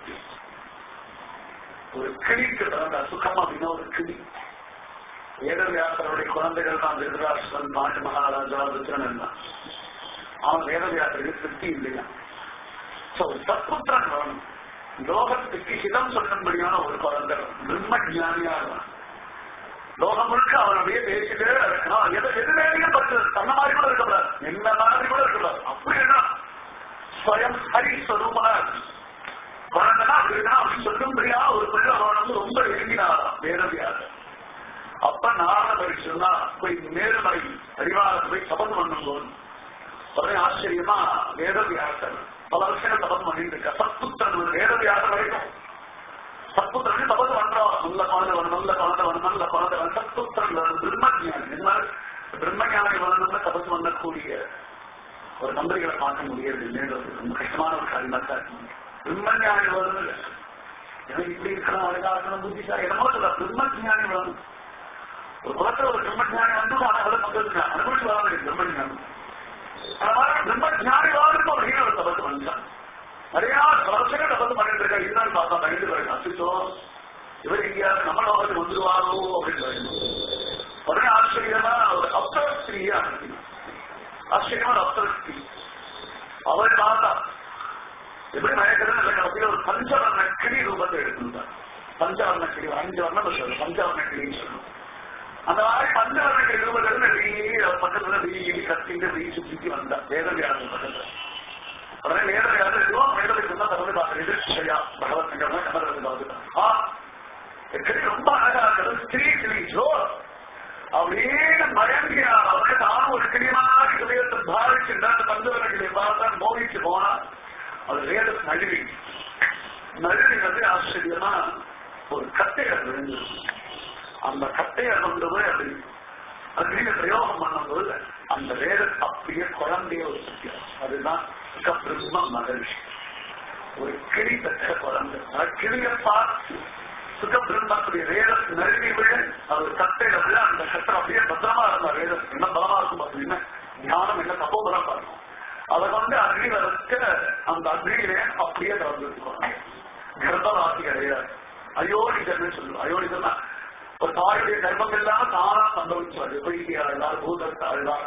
ஒரு கிளிக்கு தகுந்த சுகம் அப்படின்னா ஒரு கிளி வேதவியாசருடைய குழந்தைகள் தான் திருதராஷ்டிரன் பாண்டு மகாராஜா ருத்ரன் தான் அவன் வேதவியாசருக்கு திருப்தி இல்லையா சோ சத்புத்திரன் வரணும் லோகத்துக்கு ஹிதம் சொல்லும்படியான ஒரு குழந்தை பிரம்ம ஜானியா இருந்தான் லோகம் முழுக்க அவன் அப்படியே பேசிட்டே இருக்கான் எது எது வேலையும் பற்று தன்ன மாதிரி கூட இருக்கக்கூடாது என்ன மாதிரி கூட இருக்கக்கூடாது அப்படின்னா ஸ்வயம் ஹரி ஸ்வரூபனா வளர்ந்தனா அப்படின்னா அவன் சொல்லும்படியா ஒரு பிள்ளை அவன் வந்து ரொம்ப நெருங்கினாராம் வேதவியாக அப்ப நாரதர் சொன்னா போய் மேல்மலை அறிவாளர் போய் சபதம் பண்ணும் போது உடனே ஆச்சரியமா வேதவியாசர் பல வருஷங்கள் சபதம் பண்ணிட்டு இருக்க சத்புத்திரன் வேதவியாசர் வரைக்கும் சத்புத்திரன் சபதம் பண்றோம் நல்ல குழந்தை வரணும் நல்ல குழந்தை வரணும் நல்ல குழந்தை வரணும் சத்புத்திரன் வரணும் பிரம்மஜானி என்ன பிரம்மஞானி வரணும்னு தபசு பண்ணக்கூடிய ஒரு நம்பர்களை பார்க்க முடியாது இல்லைன்றது ரொம்ப கஷ்டமான ஒரு காரியமா தான் பிரம்மஞானி வரணும் இல்லை எனக்கு இப்படி இருக்கணும் அழகா இருக்கணும் புத்திசா என்னமோ சொல்ல பிரம்மஞானி வரணும் ஒரு குலத்துல ஒரு பிரம்மஞானி வந்து அதை பக்கத்துல அனுபவிச்சு வர முடியும் பிரம்மஞானி அதனால பிரம்மஞானி வாழ்க்கை ஒரு ஹீரோ தபத்து பண்ணிட்டான் நிறைய வருஷங்கள் தபத்து பண்ணிட்டு இருக்கா இருந்தாலும் பார்த்தா பயந்து வருது அச்சுச்சோ இவர் எங்கேயாவது நம்ம லோகத்துக்கு வந்துருவாரோ அப்படின்னு வருது. உடனே ஆச்சரியமா ஒரு அப்சர ஸ்திரீயை அனுப்பினான் ஆச்சரியமா ஒரு அப்சர ஸ்திரீ அவர் பார்த்தா எப்படி மயக்கிறதுன்னு இல்லை கடைசியில் ஒரு பஞ்சவர்ண கிளி ரூபத்தை எடுத்துட்டார் பஞ்சவர்ண கிளி அஞ்சு வர்ணம் சொல்லுவோம் பஞ்சவர்ண கிளின்னு சொல்லுவோம் அந்த மாதிரி பஞ்சவர்ண கிளி ரூபத்தில் நிறைய பக்கத்துல வீதி கத்திட்டு வீதி சுத்தி வந்தா வேதவியாசம் பக்கத்துல உடனே வேதவியாசம் எதுவும் வேதவிக்கு தான் தகுதி பார்க்குறது சரியா பகவத் சங்கரம் கமலத்தை பார்த்துட்டான் ஆ கிளி ரொம்ப அழகா இருக்கிறது ஸ்திரீ கிளி ஜோ அப்படின்னு மயங்கினார் அவருக்கு தான் ஒரு கிளியமான கிளியத்தை பாதிச்சுட்டா அந்த பஞ்சவர்ண கிளியை பார்த்தா மோகிச்சு போனா அது வேத நழுவி நழுவி வந்து ஆச்சரியமா ஒரு கட்டையர் விழுந்து அந்த கட்டையை கொண்டு போய் அப்படி அப்படின்னு பிரயோகம் பண்ணும்போது அந்த வேத அப்படியே குழந்தைய ஒரு சத்தியம் அதுதான் பிரம்ம மகர்ஷி ஒரு கிளி பெற்ற குழந்தை அந்த கிளியை பார்த்து சுகபிரம்மத்துடைய வேத நழுவி விழ அவர் கட்டையில விழ அந்த கட்டை அப்படியே பத்திரமா இருந்தார் வேதம் என்ன பலமா இருக்கும் பார்த்தீங்கன்னா ஞானம் என்ன தப்போபலம் பார்க்கணும் அதை கொண்டு அக்னியில வைக்க அந்த அக்னியிலே அப்படியே திறந்துருக்கணும் கர்ப்பவாசி கிடையாது அயோனிதர்னு சொல்லுவோம் அயோனிதர்னா ஒரு தாயுடைய கர்ப்பம் இல்லாம தானா சம்பவிச்சாள் எப்படி ஆழ்வார் பூதத்தை ஆழ்வார்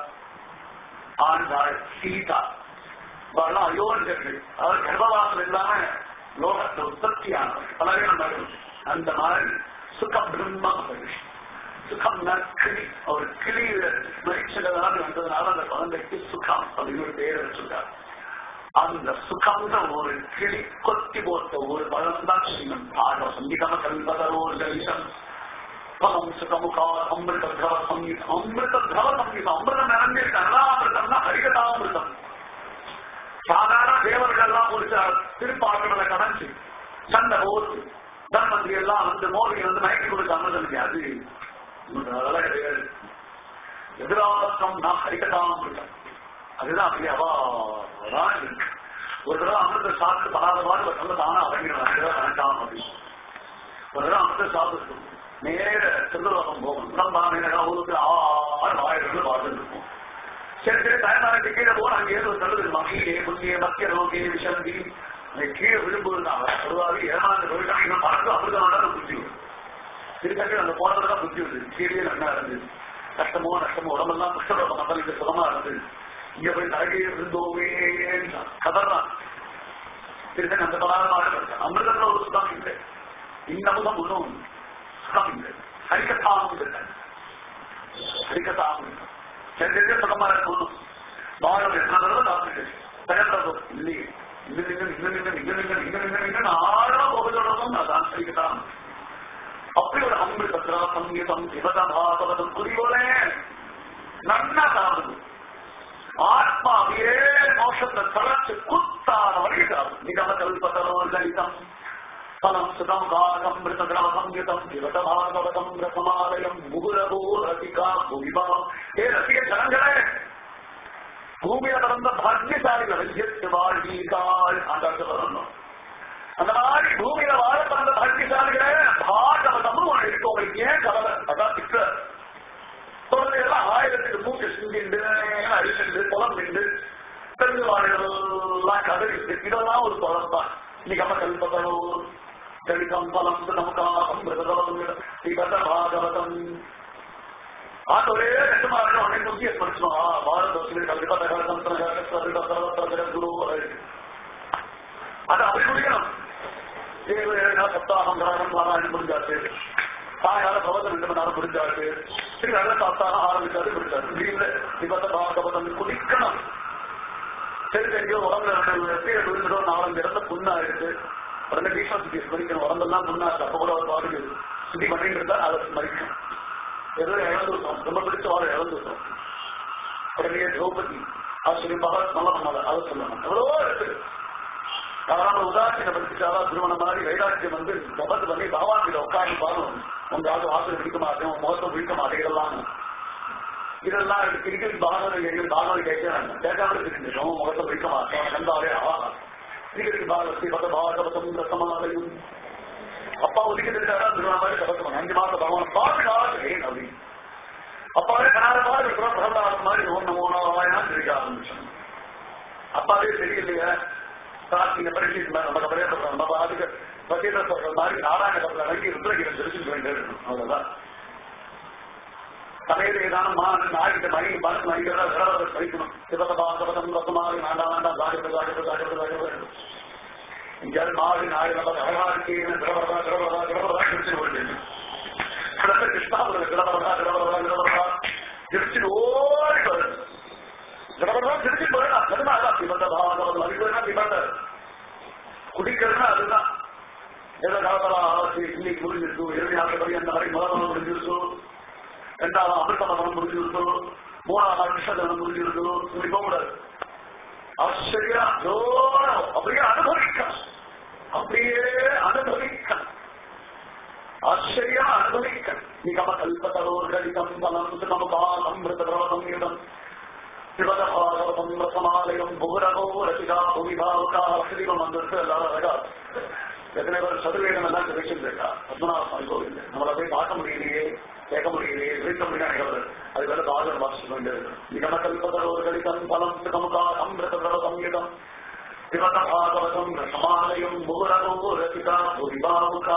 ஆண்டாள் சீதா இவெல்லாம் அயோனிதர்கள் அதாவது கர்ப்பவாசம் இல்லாம லோகத்தை உற்பத்தியானவர் பலவே நம்ம அந்த மாதிரி சுக பிரம்ம மகரிஷி சுகம் கிளி அவர் கிளி மரிச்சதாக வந்ததுனால அந்த குழந்தைக்கு சுகம் அப்படின்னு ஒரு பேர் வச்சிருக்கார் அந்த சுகம்ன்ற ஒரு கிளி கொத்தி போட்ட ஒரு பழம் தான் ஸ்ரீமன் பாகம் சங்கீதம கல்பதரோர் கலிதம் பலம் சுகமுகா அமிர்த திரவ சங்கீதம் அமிர்த திரவ சங்கீதம் அமிர்தம் நிறைஞ்சிருக்கு அமிர்தம்னா ஹரிகதாமிருதம் சாதாரண தேவர்கள் எல்லாம் முடிச்ச திருப்பாக்களை கடைஞ்சு சண்டை ஓட்டு தன்மந்திரி எல்லாம் வந்து மோடி வந்து மயக்கி கொடுத்த அமிர்தம் கிடையாது அதெல்லாம் கிடையாது எதிராசம் நான் ஹரிகதாமிருதம் அதுதான் அப்படி அவாதான் இருக்கு ஒரு தடவை அமிர்த சாப்பிட்டு படாத பாடு சொல்ல தானே அரங்கிடும் வேண்டாம் அப்படின்னு ஒரு தடவை அமிர்த சாப்பிட்டு நேர திருலோகம் போகணும் நம்ம நேரம் ஊருக்கு ஆறு ஆயிரம் பாட்டு இருக்கும் சரி சரி தயமாரி கீழே போன அங்கே ஏதோ சொல்லுது மகிழே புண்ணிய மத்திய ரோகே விஷந்தி கீழே விழும்போதுதான் பொதுவாக ஏமாந்து போயிட்டாங்க பறந்து அமிர்தம் புத்தி வரும் திருக்கட்டி அந்த போனதுதான் புத்தி வருது கீழே நல்லா இருந்தது கஷ்டமோ நஷ்டமோ உடம்பெல்லாம் குஷ்டரோக மக்களுக்கு சுகமா இருந்தது இங்க போய் நரகே இருந்தோமே கதறான் திருக்கன் அந்த பலாரமாக அமிர்தத்துல ஒரு சுகம் இல்லை இன்னமுதம் ஒன்றும் சுகம் இல்லை ஹரிகத்தாமும் இல்லை ஹரிகத்தாமும் செஞ்சதே சுகமா இருக்கணும் வாழ எத்தனை சாப்பிட்டு தகர்றது இல்லையே இங்க நின்று இங்க நின்று இங்க நின்று இங்க நின்று இங்க ஆழமா போகணும் அதான் ஹரிகத்தாம் அப்படி ஒரு அமிர்தத்ரா சங்கீதம் சிவத பாகவதம் குறிவோலே நன்னா சாப்பிடுது ஆத்மாவையே மோஷத்தை தளர்ச்சி குத்தான வழிகாது நிகம கல்பதரோ லலிதம் பலம் சுதம் காகம் மிருதகிரம சங்கீதம் சிவத பாகவதம் ரசமாலயம் முகுரகோ ரசிகா புவிபவம் ஏ ரசிக ஜனங்களே பூமியில பிறந்த பாக்கியசாலிகள் வைத்திய வாழ்வீகாள் அந்த வரணும் அந்த மாதிரி பூமியில வாழ பிறந்த பாக்கியசாலிகளே பாகவதமும் ஒன்று இருக்கு உங்களுக்கு ஏன் கவலை அதான் திட்ட குழந்தைகள்லாம் ஆயிரத்துக்கு மூச்சு சிந்திண்டு அழிச்சுண்டு புலம்பிண்டு தெரிஞ்சு வாழ்லாம் கதறிட்டு இதெல்லாம் ஒரு குழம்பா இன்னைக்கு நம்ம கல்பதோ கலிதம் பலம் நமக்காகம் ஸ்ரீகத பாகவதம் ஆட்டு ஒரே கஷ்டமா இருக்கணும் உடனே நோக்கி படிச்சுவோம் பாரதத்தில் கல்விபத கலதம் குரு அதை அப்படி முடிக்கணும் சப்தாகம் கிரகம் பாராயணம் முடிஞ்சாச்சு சாயங்கால பிரபந்தம் ரெண்டு மணி நேரம் முடிஞ்சாரு சரி நல்ல சாப்பிட்டாலும் ஆரம்பிச்சாரு முடிச்சாரு திடீர்னு விபத்த பாகவதம் குடிக்கணும் சரி எங்கேயோ உடம்புல ரெண்டு எப்படி விழுந்துடோ நாலஞ்சு இடத்துல புண்ணா இருக்கு உடனே பீஷ்ம சுத்தி ஸ்மரிக்கணும் உடம்பெல்லாம் புண்ணா இருக்கு அப்ப கூட ஒரு பாடு சுத்தி பண்ணிட்டு இருந்தா அதை ஸ்மரிக்கணும் ஏதோ இழந்துட்டோம் ரொம்ப பிடிச்ச வாழ இழந்துட்டோம் உடனே திரௌபதி ஆசிரியர் பகவத் நல்ல பண்ணாத அதை சொல்லணும் எவ்வளவோ இருக்கு அதனால உதாசீனப்படுத்திட்டாரா திருமணம் மாதிரி வைராக்கியம் வந்து ஜபத்து பண்ணி பகவான் கிட்ட உட்கார்ந்து பாருங்க உங்க ஆள் வாசல் பிடிக்க மாட்டேன் உன் முகத்தை பிடிக்க மாட்டேன் இதெல்லாம் இதெல்லாம் கிரிக்கெட் பாகவத எங்கள் பாகவத கேட்கிறாங்க கேட்காம தெரிஞ்சிடும் முகத்தை பிடிக்க மாட்டேன் கண்டாலே ஆஹா கிரிக்கெட் பாகவதி பத பாகவதம் ரசமாலையும் அப்பா ஒதுக்கி தெரிஞ்சாரா திருமணம் மாதிரி ஜபத்து பண்ண அஞ்சு மாசம் பகவான் பாட்டுடா ஏன் அப்படின்னு அப்பாவே கனார மாதிரி இருக்கிறோம் பிரபலாத மாதிரி ஓம் நமோ நாராயணா தெரிவிக்க ஆரம்பிச்சோம் அப்பாவே தெரியலையா கார்த்திகை பரிசீலிச்சு நம்ம கபடியா சொல்றோம் நம்ம அதுக்கு பகீர சொல்ற மாதிரி நாராயண கபல அடங்கி ருத்ரகிரம் தெரிஞ்சுக்க வேண்டியது அவ்வளவுதான் சமயத்தை ஏதான மான நாய்கிட்ட மணி மனசு மணிக்கிறதா விரதத்தை படிக்கணும் சிவசபா சபதம் ரசமாரி வேண்டாம் வேண்டாம் ஜாகிரத ஜாகிரத ஜாகிரத ஜாகிரத எங்கேயாவது மாறி நாய் நம்ம அழகா இருக்கேன்னு திரவரதா திரவரதா திரவரதா கிருஷ்ணன் போயிட்டு கிடந்த கிருஷ்ணாபுரம் திரவரதா திரவரதா திரவரதா திருச்சி ஓடி வருது திரவரதா திருச்சி போயிடா அதுதான் அதான் சிவந்த பாகவதம் அதுக்கு சிவந்த குடிக்கிறதுனா அதுதான் ஏதோ கலப்பரா இன்னைக்கு முடிஞ்சிருக்கு இறுதி நாட்கள் அந்த மாதிரி முதல் முடிஞ்சிருக்கு ரெண்டாவது அமிர்தமனம் முடிஞ்சிருக்கு மூணாவது கிருஷ்ணதனம் முடிஞ்சிருக்கு இப்படி போக கூடாது ஆச்சரியா ஜோரம் அப்படியே அனுபவிக்கணும் அப்படியே அனுபவிக்கணும் ஆச்சரியா அனுபவிக்கணும் நிகம கல்பதரோர்கலிதம் பலம் சுகமபாலம் அமிர்தரோதம் யுதம் சிவதபாகவதம் ரசமாலயம் புகரகோ ரசிகா புவிபாவுகா ஸ்ரீவம் வந்திருக்கு எல்லாரும் அழகா எத்தனை பேர் சதுர்வேதம் எல்லாம் கிடைச்சிருக்கா பத்மநாப சுவாமி கோவில் நம்மளை போய் பார்க்க முடியலையே கேட்க முடியலையே விழிக்க முடியாது அது வேற பாகர் வாசிக்க வேண்டியது நிகம கல்பதரோர்கலிதம் பலம் சுகமுகா அமிர்தரோதம் யுதம் சிவதபாகவதம் ரசமாலயம் புகரகோ ரசிகா புவிபாவுகா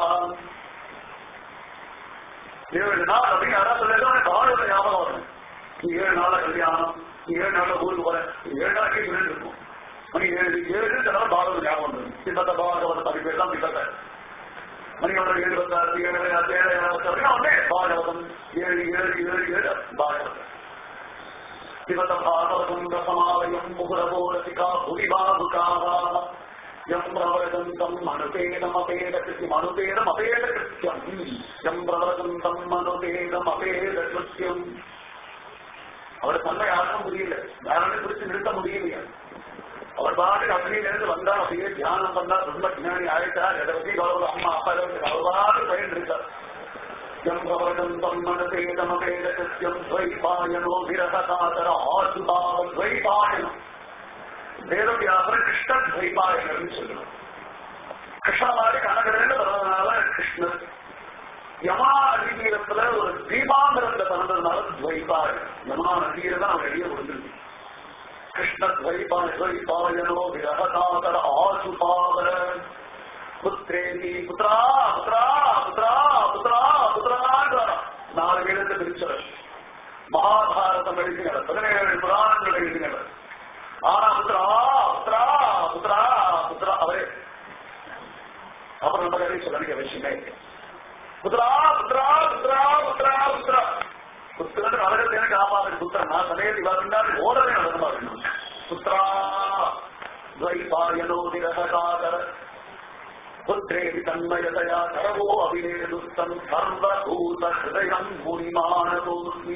ஏழு நாள் அப்படின்னு யாராவது சொல்லிட்டு பாடல ஞாபகம் வரும் நீ ஏழு நாள கல்யாணம் நீ ஏழு நாள்ல ஊருக்கு போற நீ ஏழு நாளைக்கு சொல்லிட்டு இருக்கும் மணி ஏழு ஏழு தடவை பாடல ஞாபகம் வரும் சித்தத்தை பாகவத பதி பேர் தான் சித்தத்தை மணியோட ஏழு பத்தாறு ஏழு ஏழு ஏழு அப்படின்னா உடனே பாகவதம் ஏழு ஏழு ஏழு ஏழு பாகவதம் சிவத பாகவதம் ரசமாலயம் முகுரவோ ரசிகா புரிபாபுகாக யம் பிரவரதந்தம் அனுபேதம் அபேத கிருத்தியம் அனுபேதம் அபேத கிருத்தியம் யம் பிரவரதந்தம் அனுபேதம் அபேத கிருத்தியம் அவர் தன்னை யாருக்கும் புரியல யாருமே பிடிச்சு நிறுத்த முடியலையா அவர் பாட்டு அக்னியிலிருந்து வந்தா அப்படியே தியானம் பண்ணா ரொம்ப ஜானி ஆயிட்டார் எதை பத்தி கௌரவ அம்மா அப்பா அவ்வாறு பயன் இருக்கார் யம் பிரவரதந்தம் அனுபேதம் அபேத கிருத்தியம் துவைபாயனோ விரகதாதர ஆசுபாவ துவைபாயனம் வேதவியாசர் கிருஷ்ண துவைபாயகர்னு சொல்லணும் கிருஷ்ண மாதிரி கனகரன்னு வர்றதுனால கிருஷ்ணர் யமா நதி தீரத்துல ஒரு தீபாந்தரத்தை பிறந்ததுனால துவைபாயன் யமா நதியில தான் அவன் வெளியே விழுந்துருக்கு கிருஷ்ண துவைபாய துவைபாயனோ விரகதாதர ஆசுபாவர புத்திரேதி புத்ரா புத்ரா புத்ரா புத்ரா புத்ரான்றார் நாலு வேதத்தை பிரிச்சவர் மகாபாரதம் எழுதினவர் பதினேழு புராணங்கள் எழுதினவர் ஆனா புத்ரா புத்ரா புத்ரா புத்ரா அவரே அப்புறம் நம்ம கதை சொல்ல வேண்டிய அவசியமே இல்லை புத்ரா புத்ரா புத்ரா புத்ரா புத்ரா புத்திரன் அவர்கள் எனக்கு ஆபாத புத்திரன் நான் சமயத்தில் இவர்கள் ஓடவே நடந்து வரணும் புத்ரா துவைபாயனோ நிரகாதர புத்திரேதி தன்மயதயா கரவோ அபிநேதுஸ்தம் சர்வபூத ஹிருதயம் முனிமானதோஸ்மி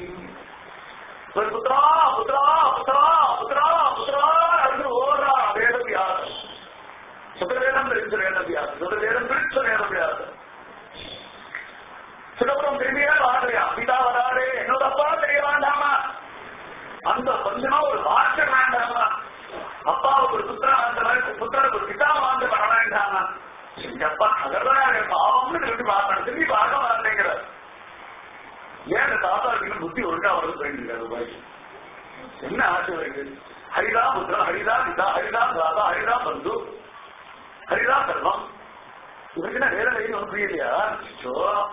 புத்ரா புத்ரா புத்ரா புத்ரா புத்ரா என்று ஓடுறா வேதவியாசம் சுதவேதம் பிரிச்ச வேதவியாசம் சுதவேதம் பிரிச்ச வேதவியாசம் சிதம்பரம் திரும்பியே வாங்கலையா பிதா வராதே என்னோட அப்பா தெரிய வேண்டாமா அந்த கொஞ்சமா ஒரு வார்த்தை வேண்டாமா அப்பாவுக்கு ஒரு புத்திரா அந்த மாதிரி புத்தருக்கு ஒரு பிதா வாழ்ந்து வர வேண்டாமா அப்பா அகர்தான் பாவம்னு திரும்பி பார்க்கணும் திரும்பி பார்க்க மாட்டேங்கிற ஏன் இந்த தாத்தாவுக்கு இன்னும் புத்தி ஒழுங்கா வருது வேண்டியது பாய் என்ன ஆசை இருக்கு ஹரிதா புத்திரன் ஹரிதா பிதா ஹரிதா தாதா ஹரிதா பந்து ஹரிதா சர்வம் இவருக்கு என்ன வேற லைன் ஒன்றும் புரியலையா சோ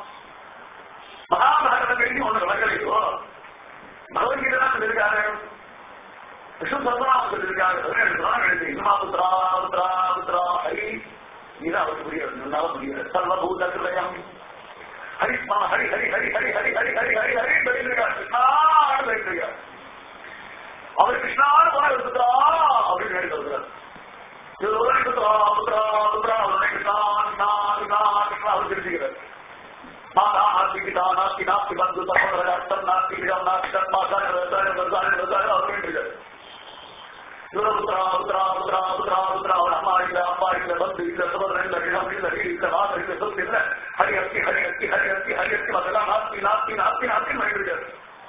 மகாபாரதம் எழுதி ஒண்ணு விளக்கலையோ பகவத்கீதை தான் சொல்லியிருக்காரு விஷ்ணு சர்வநாமம் சொல்லியிருக்காரு பதினேழு புராணம் எழுதி இன்மா புத்ரா புத்ரா புத்ரா ஹரி இது அவருக்கு புரிய முன்னால புரியல சர்வபூத கிருதயம் ஹரி ஸ்மரண ஹரி ஹரி ஹரி ஹரி ஹரி ஹரி ஹரி ஹரி ஹரி சொல்லிருக்கார் கிருஷ்ணான்னு சொல்லிருக்கார் அவர் கிருஷ்ணான்னு போனா எடுத்துட்டா அப்படின்னு எடுத்து வருகிறார் இது ஒரு புத்ரா புத்ரா புத்ரா உடனே கிருஷ்ணா கிருஷ்ணா கிருஷ்ணா கிருஷ்ணா அவர் தெரிஞ்சுக்கிறார் மாதா நாஸ்தி பிதா நாஸ்தி நாஸ்தி பந்து சகோதர அர்த்தம் நாஸ்தி விதம் நாஸ்தி தர்மா சாய விவசாய விவசாய விவசாய அவர் வேண்டியிருக்கார் புத்ரா புத்ரா புத்ரா புத்ரா புத்ரா அவர் அம்மா இல்ல அப்பா இல்ல பந்து இல்ல சகோதரன் இல்ல இடம் இல்ல வீடு இல்ல வாசல் இல்ல சொத்து இல்ல ஹரி அஸ்தி ஹரி அஸ்தி ஹரி அஸ்தி ஹரி அஸ்தி அதெல்லாம் நாஸ்தி நாஸ்தி நாஸ்தி நாஸ்தி வேண்டியிருக்கார்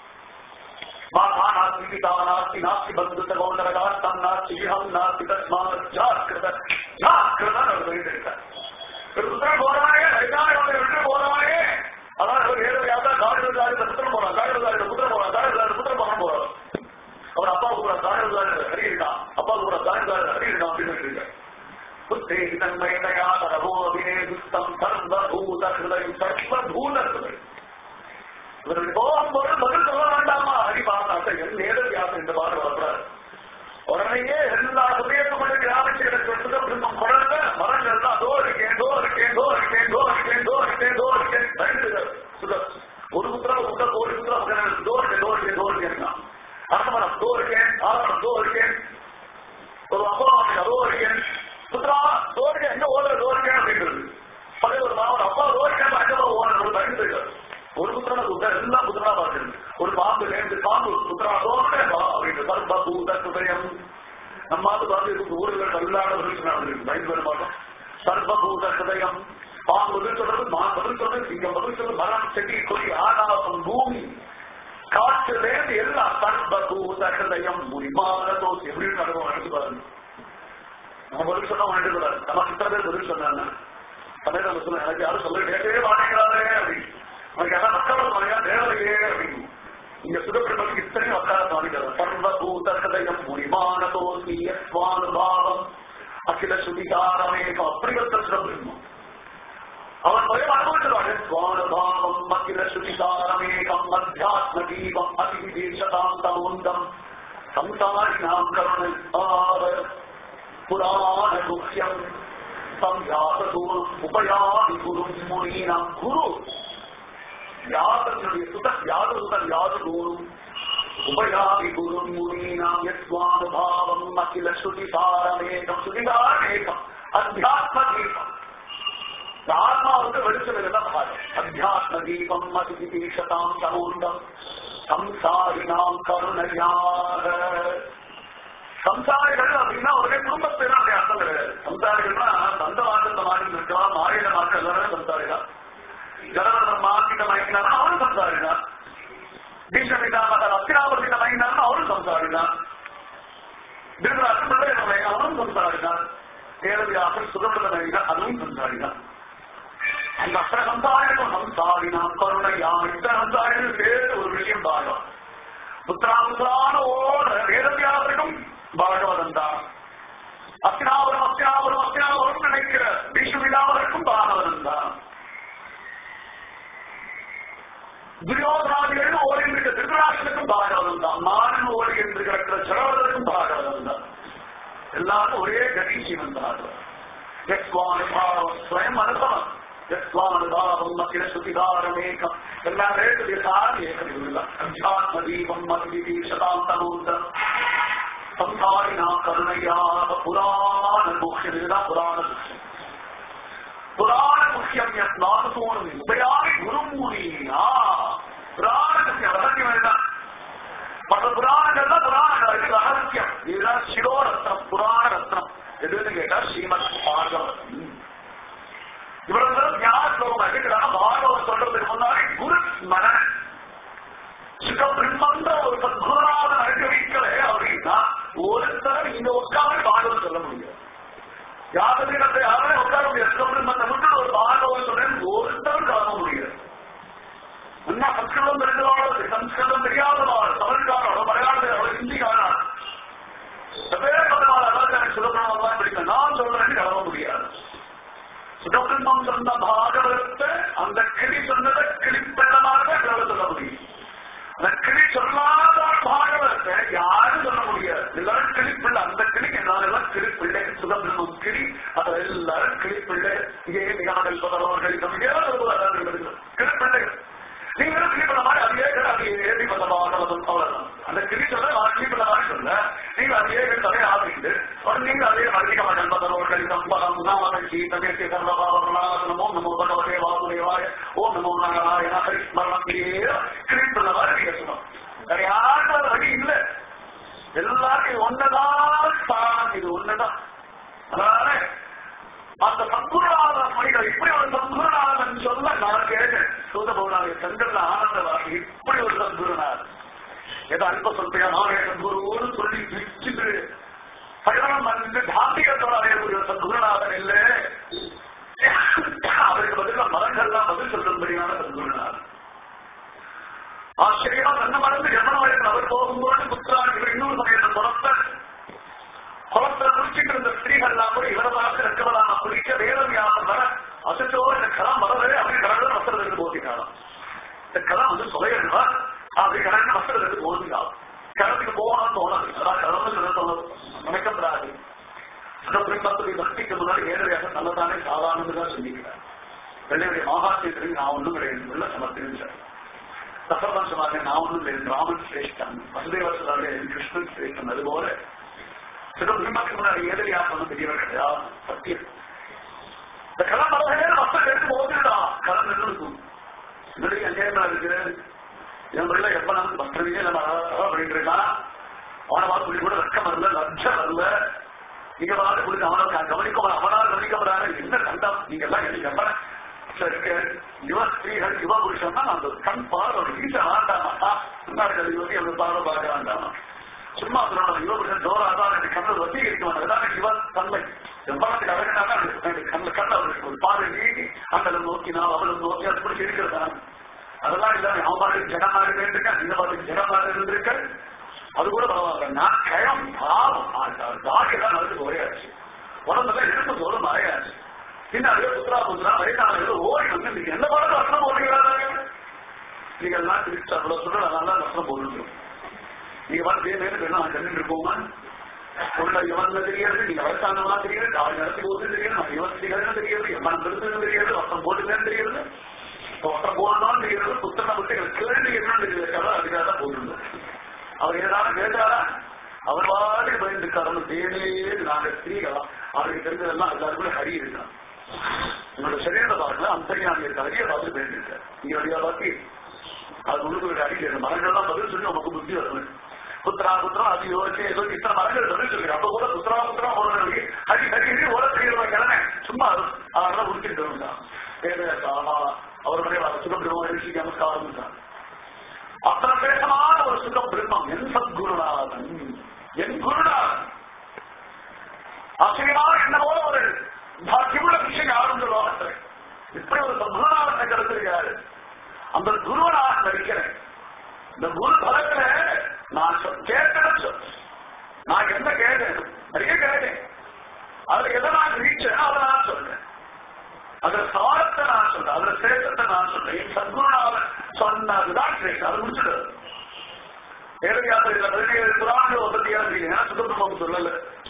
माता नास्ति पिता नास्ति नास्ति बन्धु सहोदरः तं नास्ति इहं नास्ति तस्मात् जाग्रत जाग्रत निर्वहितः புத்திரன் போறானே ரைதான விட்டு போறானே அதான் அவர் ஏழு யாத்தா காடுதாரி புத்திரம் போறான் காடுதாரி புத்திரம் போறான் காடுதாரி புத்திரம் போறான் போறான் அவர் அப்பா கூட காடுதாரி ஹரியிருக்கான் அப்பா கூட காடுதாரி ஹரியிருக்கான் அப்படின்னு சொல்லியிருக்காரு புத்தே தன்மயதையா தரவோ அபிநேதுஸ்தம் சர்வபூத ஹிருதயம் சர்வபூத ஹிருதயம் இவர்கள் போகும்போது பதில் சொல்ல வேண்டாமா ஹரிபாசாசை நேரடியாக இந்த பாடு வர்றாரு உடனேயே எல்லா சுதேசமுடைய கிராமத்தில் சுதபிரம்மம் குழந்தை மரங்கள் எல்லாம் தோ இருக்கேன் தோ இருக்கேன் தோ இருக்கேன் தோ இருக்கேன் தோ இருக்கேன் தோ இருக்கேன் ரெண்டு சுத ஒரு புத்திரா புத்திர ஒரு புத்திரா புத்திரன் தோ இருக்கேன் தோ இருக்கேன் தோ இருக்கேன் அடுத்த மரம் தோ இருக்கேன் ஆறு தோ இருக்கேன் ஒரு அப்பா அதோ இருக்கேன் புத்திரா தோ இருக்கேன் எங்க ஓடுற தோ இருக்கேன் அப்படின்றது பழைய ஒரு மாவட்டம் அப்பா தோ இருக்கேன் அங்கே ஓடுற ஒரு பயந்து ஒரு புத்திரனை புத்தா எல்லாம் புத்திரனா பார்க்கிறது ஒரு பாம்பு நேர்ந்து பாம்பு புத்திரா தோன்றே வா அப்படின்னு சர்வ பூத ஹிருதயம் நம்மாவது பார்த்து இதுக்கு ஊர்கள் நல்லாடவர்கள் பயந்து வர மாட்டோம் சர்வபூத ஹிருதயம் பாம்பு பதில் சொல்றது மான் பதில் சொல்றது சிங்கம் பதில் சொல்றது மரம் செடி கொடி ஆகாசம் பூமி காற்றுலேருந்து எல்லாம் சர்வபூத ஹிருதயம் முடிமான தோசி எப்படி நடக்கும் எடுத்து பாருங்க நம்ம பதில் சொன்னா எடுத்து கூடாது நம்ம கிட்ட பேர் பதில் சொன்னாங்க தமிழ் சொல்ல எனக்கு யாரும் சொல்ல கேட்கவே மாட்டேங்கிறாரே அப்படின்னு அவனுக்கு யாரும் மக்கள் மனையா தேவையே அப்படின்னு இங்க சுதப்பிரமத்துக்கு இத்தனையும் வக்கால காணிக்கிறது சர்வபூத ஹிருதயம் முடிமான தோசி யஸ்வானுபாவம் அகில சுதிகாரமேகம் அப்படிப்பட்ட சுதப்பிரம்மம் அவன் பயம் அனுபவிச்சிருவாங்க ஸ்வானுபாவம் அகில சுதிகாரமேகம் அத்தியாத்ம தீபம் அதிவிதேசதாந்தமுந்தம் சம்சாரிணாம் கருணை புராண குஹ்யம் சம்யாசூர் உபயாதி குரு முனீனம் குரு யாதனுடைய சுதன் யாது சுதன் யாது குரும் உபயாதி குரு முனீனாம் யஸ்வானுபாவம் அகில ஸ்ருதிசாரமேகம் ஸ்ருதிகாரமேகம் அத்தியாத்ம தீபம் ஆத்மாவுக்கு வெளிச்சம் இருந்தால் பாரு அத்தியாத்ம தீபம் அதிதிதீஷதாம் சமூர்ந்தம் சம்சாரினாம் கருணையாக சம்சாரிகள் அப்படின்னா ஒரே குடும்பத்தை தான் அப்படி அர்த்தம் கிடையாது சம்சாரிகள்னா சந்த வாசத்தை மாற்றி இருக்கலாம் மாறிட மாற்றம் எல்லாருமே சம்சாரிதான் ஜனவரம் மாற்றிட்ட மயக்கினார் அவரும் சம்சாரிதான் பீஷ்மிதாமகர் அத்திராவர்த்திட்ட மயக்கினார் அவரும் சம்சாரிதான் திருநாட்டு பிள்ளை அவரும் சம்சாரிதான் தேவதியாக சுதந்திர மயக்கினார் அதுவும் சம்சாரிதான் அந்த அத்தனை சம்சாரிக்கும் சம்சாரினாம் கருணையா இந்த சம்சாரிகள் வேறு ஒரு விஷயம் பாகம் புத்திராமுதான ஓட வேதவியாசருக்கும் பாகவதம் தான் அத்தினாபுரம் அத்தினாபுரம் அத்தினாபுரம் நினைக்கிற பீஷ்மிதாமருக்கும் பாகவதம் தான் துரியோதனாதிகள் ஓடி இருக்கிற திருதராசனுக்கும் பாகவதம் தான் மாறன் ஓடி என்று கிடக்கிற சரவதற்கும் பாகவதம் தான் எல்லாரும் ஒரே கதி சிவந்தார்கள் யக்வானுபாவம் ஸ்வயம் அனுபவம் யக்வானுபாவம் அகில சுதிகாரமேகம் எல்லாம் ரேட்டு சார் ஏகமில்ல அத்தியாத்ம தீபம் மதிதி சதாந்தமூர்த்தம் சம்சாரினா கருணையாக புராண முக்கியம் இதுதான் புராண முக்கியம் புராண முக்கியம் நானும் உபயாரி குருமுனியா புராண முக்கியம் ரகசியம் வேண்டாம் மற்ற புராணங்கள்லாம் புராணங்கள் இது ரகசியம் இதுதான் சிரோரத்னம் புராண ரத்னம் எதுன்னு கேட்டா ஸ்ரீமத் பாகவதம் இவர்கள் ஞான ஸ்லோகம் எடுக்கிறாங்க பாகவதம் சொல்றதுக்கு முன்னாடி குரு ஸ்மரண சுக பிரம்மன்ற ஒரு சத்குணநாதன் அனுபவிக்கல அப்படின்னா ஒருத்தர் இங்க உட்கார்ந்து பாகவதம் சொல்ல முடியாது யாதவீனத்தை யாருமே உட்கார முடியாது சுக பிரம்மத்தை விட்டு ஒரு பாகவதம் சொல்றேன் ஒருத்தரும் காண முடியாது என்ன சம்ஸ்கிருதம் தெரிஞ்சவாள் சம்ஸ்கிருதம் தெரியாதவாள் தமிழ்காரோ மலையாளத்தில் ஹிந்திக்காரன் எப்பேற்பட்டவாள் அதாவது எனக்கு சுதபிரமம் தான் பிடிக்கும் நான் சொல்றேன்னு கிளம்ப முடியாது சுதபிரம்மம் சொன்ன பாகவதத்தை அந்த கிளி சொன்னதை கிளிப்பெண்ணமாக கிளம்ப சொல்ல முடியும் அந்த கிளி சொல்லாத பாகவதத்தை யாரும் சொல்ல முடியாது எல்லாரும் கிளிப்பிள்ளை அந்த கிளி எல்லாம் கிளிப்பிள்ளை சுதபிரம்மம் கிளி அது எல்லாரும் கிளிப்பிள்ளை இங்கே மிகாமல் பதவர்கள் கிளிப்பிள்ளை நீ சொல்ல நீ சொல்ல மாதிரி சொல்ல நீங்க அதே தலையை ஆகிட்டு நீங்க அதே அதிக மாட்டேன் கலிதம் பலம் நாமகி தமேசி சர்வபாவர்களாக நமோ நமோ பகவதே வாசுதேவாய ஓம் நமோ நாராயண ஹரிஸ்மரணம் கிரீட் பண்ண மாதிரி நீங்க சொல்லணும் வேற யாரும் வழி இல்லை எல்லாருக்கும் ஒன்னதான் ஸ்தானம் இது ஒண்ணுதான் அதனால அந்த சம்பூர்ணாதன் மொழிகள் இப்படி ஒரு சம்பூர்ணாதன் சொல்ல நான் கேட்டேன் சூதபௌனாவை சங்கல்ல ஆனந்தவாகி இப்படி ஒரு சம்பூர்ணாதன் ஏதோ அல்ப சொல்பையா நானே சம்பூர்னு சொல்லி பிரிச்சுட்டு பயணம் வந்து தாந்திகத்தோட அடையக்கூடிய ஒரு சம்பூர்ணாதன் இல்லை அவருக்கு பதிலாக மரங்கள்லாம் பதில் சொல்லும்படியான சம்பூர்ணாதன் ஆச்சரியமா தன்னை மறந்து எவ்வளவு வயதில் அவர் போகும்போது புத்திராணிகள் இன்னொரு சமயத்தை புறத்த குளத்துல குளிச்சுட்டு இருந்த ஸ்திரீகள்லாம் கூட இவரை பார்த்து இருக்கவதான குளிக்க வேதம் யாரும் வர அசச்சோ இந்த களம் வரவே அப்படி கடவுள் வஸ்திரத்துக்கு போதிக்காலாம் இந்த களம் வந்து சொலையா அப்படி கடவுள் வஸ்திரத்துக்கு போதிக்காலும் கிளம்புக்கு போகணும்னு தோணாது அதான் கிளம்பு சொல்ல தோணது நினைக்கப்படாது பத்து பக்திக்கு முன்னாடி ஏழையாக நல்லதானே சாதாரணது தான் சொல்லிக்கிறார் வெள்ளையுடைய மகாத்மியத்திற்கு நான் ஒன்றும் கிடையாது உள்ள சமர்ப்பிச்சேன் சஃபர்தான் சொன்னாங்க நான் ஒன்றும் இல்லை ராமன் சிரேஷ்டன் வசுதேவர் சொன்னாங்க கிருஷ்ணன் சிரேஷ்டன் அதுபோல சில பிரம்மத்துக்கு முன்னாடி ஏதலையா சொன்ன பெரியவர் கிடையாது சத்தியம் இந்த கலம் வரவே மக்கள் எடுத்து போகுதுடா கலம் நின்று முன்னாடி அங்கேயமா இருக்கு என் பிள்ளை எப்ப நம்ம பக்தனையே நம்ம அழகா பண்ணிட்டு இருக்கான் அவனை பார்த்து சொல்லி கூட வெக்கம் வரல லட்சம் வரல நீங்க பார்த்து கொடுத்து அவனை கவனிக்க அவனால் கவனிக்கப்படாத என்ன கண்டம் நீங்க எல்லாம் எனக்கு எப்ப இருக்கு யுவ ஸ்திரீகள் யுவ புருஷன் தான் அந்த கண் பார்வை வீட்டை ஆண்டாமா முன்னாடி யுவதி அந்த பார்வை பார்க்க வேண்டாமா சும்மா சொல்லணும் யுவ புருஷன் ஜோரா தான் எனக்கு கண்ணு வசி இருக்குவாங்க அதான் யுவ தன்மை எவ்வளவுக்கு அழகாக கண்ணு கண்ண ஒரு பார்வை நீட்டி அந்த நோக்கினா அவளும் நோக்கி அது பிடிச்சி இருக்கிறதா அதெல்லாம் இல்ல அவன் பாட்டு ஜனமாக இருந்திருக்கேன் இந்த பாட்டு ஜனமாக இருந்திருக்கேன் அது கூட பரவாயில்ல நான் கயம் பாவம் தாடி எல்லாம் நடந்து குறையாச்சு உடம்புல இடுப்பு தோறும் மறையாச்சு பின்னாடியே புத்திரா புத்திரா வயதானவர்கள் ஓடி வந்து நீங்க எந்த பாடத்தில் வசனம் போடுறீங்களா நீங்க எல்லாம் திருச்சி அவ்வளவு சொல்ற நல்லா வசனம் போடுறோம் நீங்க பாட்டு பேர் பேர் வேணும் கண்ணு இருப்போமா உள்ள இவன் தெரியாது நீங்க வயசானவனா தெரியாது அவன் நடத்தி போது தெரியாது நான் இவன் தெரியாது தெரியாது எம்மன் பெருசுன்னு தெரியாது வசனம் போட்டுன்னு தெரியாது வசனம் போடணும்னு தெரியாது புத்தனை பற்றி கேள்வி என்னன்னு தெரியாது அதுக்காக தான் போட்டுருந்தோம் அவர் ஏதாவது கேட்டாரா அவர் பாட்டு பயந்துக்காரன் தேனே நாங்க ஸ்திரீகளா அவருக்கு தெரிஞ்சதெல்லாம் எல்லாருக்குள்ள ஹரி இருக்கான் உங்களோட சரீரத்தை பார்க்கல அந்தரியாமி இருக்க ஹரியை பார்த்து பயந்துருக்கார் இங்க வழியா பார்த்து அது உங்களுக்கு அடிக்கிறது மரங்கள்லாம் பதில் சொல்லி நமக்கு புத்தி வரணும் புத்திரா புத்திரம் அது யோசிச்சு ஏதோ இத்தனை மரங்கள் பதில் சொல்லி அப்ப கூட புத்திரா புத்திரா ஓடுறது ஹரி ஹரி ஹரி ஓட தெரியுற கிழமை சும்மா அதெல்லாம் உடுத்திட்டு இருந்தான் அவருடைய சுகபிரம ரிஷி நமஸ்காரம் தான் அத்தனை பேசமான ஒரு சுகம் பிரம்மம் என் சத்குருநாதன் என் குருநாதன் ஆச்சரியமான என்ன போல ஒரு பாக்கியமுள்ள விஷயம் யாரும் சொல்லுவாங்க இப்படி ஒரு சத்குருநாதன் கிடைச்சிருக்காரு அந்த குருவை நான் நடிக்கிறேன் இந்த குரு பலத்துல நான் கேட்டேன்னு சொல் நான் என்ன கேட்டேன் நிறைய கேட்டேன் அதுல எதை நான் ரீச்சேன் அதை நான் சொல்றேன் அதுல சாரத்தை நான் சொல்றேன் அதுல சேஷத்தை நான் சொல்றேன் என் சத்குருநாதன் சொன்னதுதான் கிரேட் அது முடிச்சுடு ஏழையாத்திரையில பதினேழு புராணங்கள் ஒன்பத்தி ஏழு சுதந்திரம் சொல்லல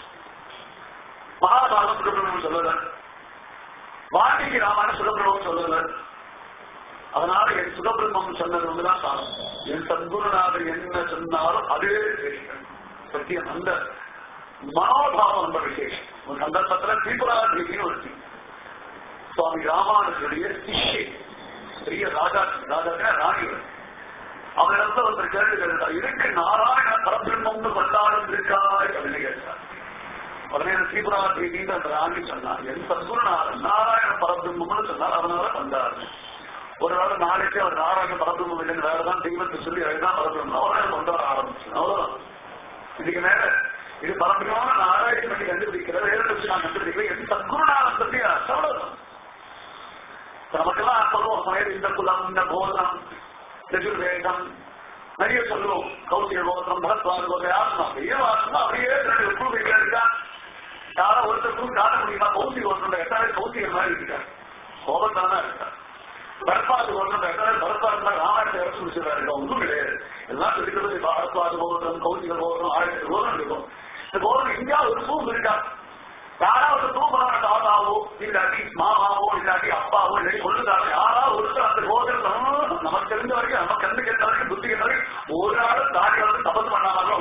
மகாபாரதம் சுதந்திரம் சொல்லல வாட்டிக்கு ராமான சுதந்திரம் சொல்லல அதனால என் சுதபிரம்மம் சொன்னது ஒன்றுதான் சாரம் என் சத்குருநாதர் என்ன சொன்னாலும் அதே விசேஷம் சத்தியம் அந்த மனோபாவம் ரொம்ப விசேஷம் ஒரு சந்தர்ப்பத்துல திரிபுராதின்னு ஒரு சுவாமி ராமானுஜருடைய சிஷ்யை பெரிய ராஜா ராஜா ராணி அவரிடத்துல ஒருத்தர் கேள்வி கேட்டார் இருக்கு நாராயண பரபிரம்மம்னு கொண்டாடும் இருக்காய் அப்படின்னு கேட்டார் உடனே திரிபுரா தேவின்னு அந்த ராணி சொன்னார் என் சத்குருநாதன் நாராயண பரபிரம்மம்னு சொன்னார் அதனால வந்தார் ஒரு வேளை நாளைக்கு அவர் நாராயண பரபிரம்மம் இல்லைன்னு வேறதான் தெய்வத்தை சொல்லி அதுதான் பரபிரம்மம் அவரை கொண்டு வர ஆரம்பிச்சு அவ்வளவுதான் இதுக்கு மேல இது பரபிரமான நாராயண பண்ணி கண்டுபிடிக்கிற வேற வச்சு நான் கண்டுபிடிக்கிறேன் என் சத்குருநாதன் பத்தி அவ்வளவுதான் நமக்கெல்லாம் சொல்லுவோம் சமயம் இந்த குலம் இந்த கோலம் யஜுர்வேதம் நிறைய சொல்லுவோம் கௌசிய கோத்திரம் பகத்வாது கோத்திரம் யாருமா பெரிய வாசமா அப்படியே ரெண்டு குழுவைகள் இருக்கா யாரோ ஒருத்தருக்கும் காட்ட முடியுமா கௌசிய கோத்திரம் எட்டாவது கௌசியர் மாதிரி இருக்கார் கோபத்தானா இருக்கார் பரப்பாது கோத்திரம் எட்டாவது பரப்பாது ராமாயணத்தை அரசு முடிச்சிருக்காரு ஒன்றும் கிடையாது எல்லாம் இருக்கிறது பகத்வாது கோத்திரம் கௌசிக கோத்திரம் ஆயிரத்தி கோத்திரம் இருக்கும் இந்த கோத்திரம் இந்தியா ஒரு பூம் இருக்கா யாராவது தூக்குறாங்க தாத்தாவோ இல்லாட்டி மாமாவோ இல்லாட்டி அப்பாவோ இல்லாட்டி சொல்லுதாங்க யாராவது ஒருத்தர் அந்த கோதில் நமக்கு தெரிஞ்ச வரைக்கும் நம்ம கண்ணு கேட்ட வரைக்கும் புத்தி கேட்ட வரைக்கும் ஒரு நாள் தாடி வந்து தபஸ் பண்ணாமல்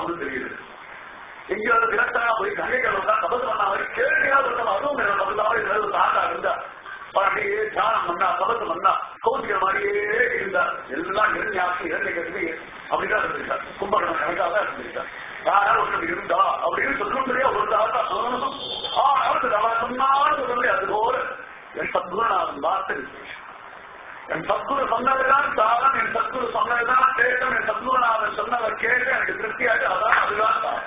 காலம் பண்ணா சபத்து பண்ணா கௌசிக்கிற மாதிரியே இருந்தார் எல்லாம் இறஞ்சாசி இறந்தை கட்டி அப்படிதான் இருந்திருக்கார் கும்பகரணம் கணக்காக தான் இருந்திருக்கார் யாராவது ஒருத்தர் இருந்தா அப்படின்னு சொல்லும்படியா ஒரு தாத்தா ஆனாலும் அவன் சொன்னாலும் சொல்லி அது போல என் சத்குருநாதன் வார்த்தை விசேஷம் என் சத்குரு சொன்னதுதான் தாரம் என் சத்குரு சொன்னதுதான் தேட்டம் என் சத்குருநாதன் சொன்னதை கேட்டு எனக்கு திருப்தியாச்சு அதான் அதுதான் தாரம்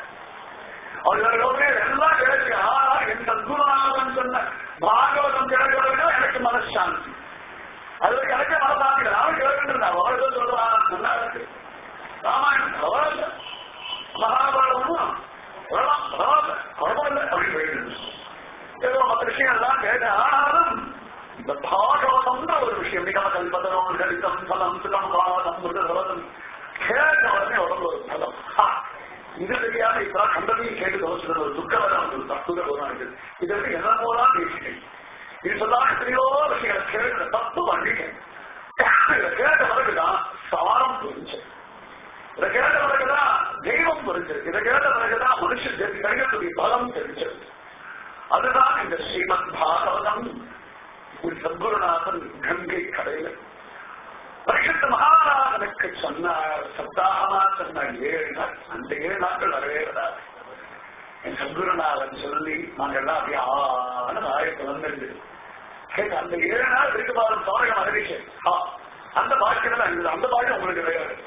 அவர்களோட எல்லாம் கிடைச்சு ஆனா என் சத்குருநாதன் சொன்ன பாகவதம் கிடைக்கிறதுனா எனக்கு மனசாந்தி அதுல எனக்கு மனசாந்தி நானும் கேட்டுருந்தேன் அவர்கள் சொல்றான் நல்லா இருக்கு ராமாயணம் பரவாயில்ல மகாபாரதமும் பரவாயில்ல பரவாயில்ல அப்படின்னு போயிட்டு ஏதோ மற்ற விஷயம் எல்லாம் கேட்டேன் ஆனாலும் இந்த பாகவதம்ன்ற ஒரு விஷயம் நிகம கல்பதனம் கடிதம் பலம் சுகம் பாதம் மிருதம் கேட்ட உடனே உடம்பு ஒரு பலம் இது தெரியாம இப்ப கண்டதையும் கேட்டு தோசுறது ஒரு துக்கவரம் ஒரு தத்துவ இருக்குது இதற்கு என்ன போலாம் பேசினேன் இது சொல்லாம் எத்தனையோ விஷயங்களை கேட்ட தப்பு பண்ணிட்டேன் இதை கேட்ட பிறகுதான் சாரம் புரிஞ்சு இதை கேட்ட பிறகுதான் தெய்வம் புரிஞ்சது இதை கேட்ட பிறகுதான் மனுஷன் கிடைக்கக்கூடிய பலம் தெரிஞ்சது அதுதான் இந்த ஸ்ரீமத் பாகவதம் ஒரு சத்குருநாதன் கங்கை கடையில பரிசுத்த மகாராஜனுக்கு சொன்ன சப்தாகமா சொன்ன ஏழு நாள் அந்த ஏழு நாட்கள் வரவே வராது என் சத்குருநாதன் சொல்லி நாங்க எல்லாம் அப்படியே ஆன ஆயிரத்து வந்துருந்து கேட்க அந்த ஏழு நாள் இருக்கு பாரு சோழகம் அறிவிச்சேன் அந்த பாக்கியம் தான் அந்த பாக்கியம் உங்களுக்கு கிடையாது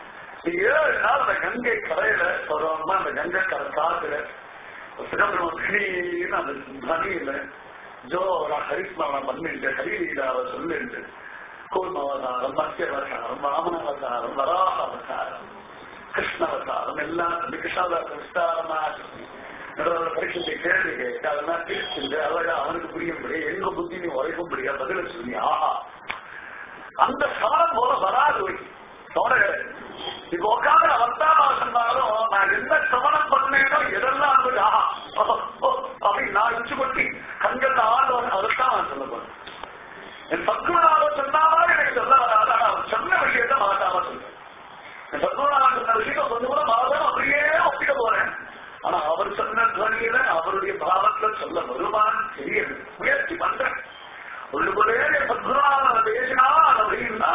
ஏழு நாள் அந்த கங்கை கரையில சொல்றோம்னா அந்த கங்கை கரை காத்துல சிதம்பரம் கிளீன்னு அந்த தனியில ஜோரா ஹரிஸ்மரணம் பண்ணிட்டு ஹரிலீலாவை சொல்லிட்டு கூர்மவதாரம் மத்தியவதாரம் வாமனவதாரம் வராக அவதாரம் கிருஷ்ணவதாரம் எல்லாம் கிருஷ்ணாவதாரம் விஸ்தாரமா பரீட்சத்தை கேள்வி கேட்க அதெல்லாம் பிரிச்சுட்டு அழகா அவனுக்கு புரியும்படி எங்க புத்தி நீ உழைக்கும்படியா பதில சொல்லி ஆஹா அந்த சாரம் போல வராது வை தோணகரை இப்ப உட்காந்து அவர்தான் சொன்னாலும் நான் என்ன சமணம் பண்ணேனோ எதெல்லாம் வந்து ஆஹா அப்படின்னு நான் உச்சு கொட்டி கண்கள் ஆழ்வன் அதைத்தான் நான் சொல்ல போறேன் என் சத்குருநாதன் சொன்னாலும் எனக்கு சொல்ல வராது ஆனா அவர் சொன்ன விஷயத்த மறக்காம சொல்றேன் என் சத்குருநாதன் சொன்ன விஷயத்த கொஞ்சம் கூட மறந்தாலும் அப்படியே ஒப்பிட போறேன் ஆனா அவர் சொன்ன துவனியில அவருடைய பாவத்துல சொல்ல வருமானு தெரியல முயற்சி பண்றேன் உள்ளுக்குள்ளே என் சத்குருநாதன் பேசினா அப்படின்னா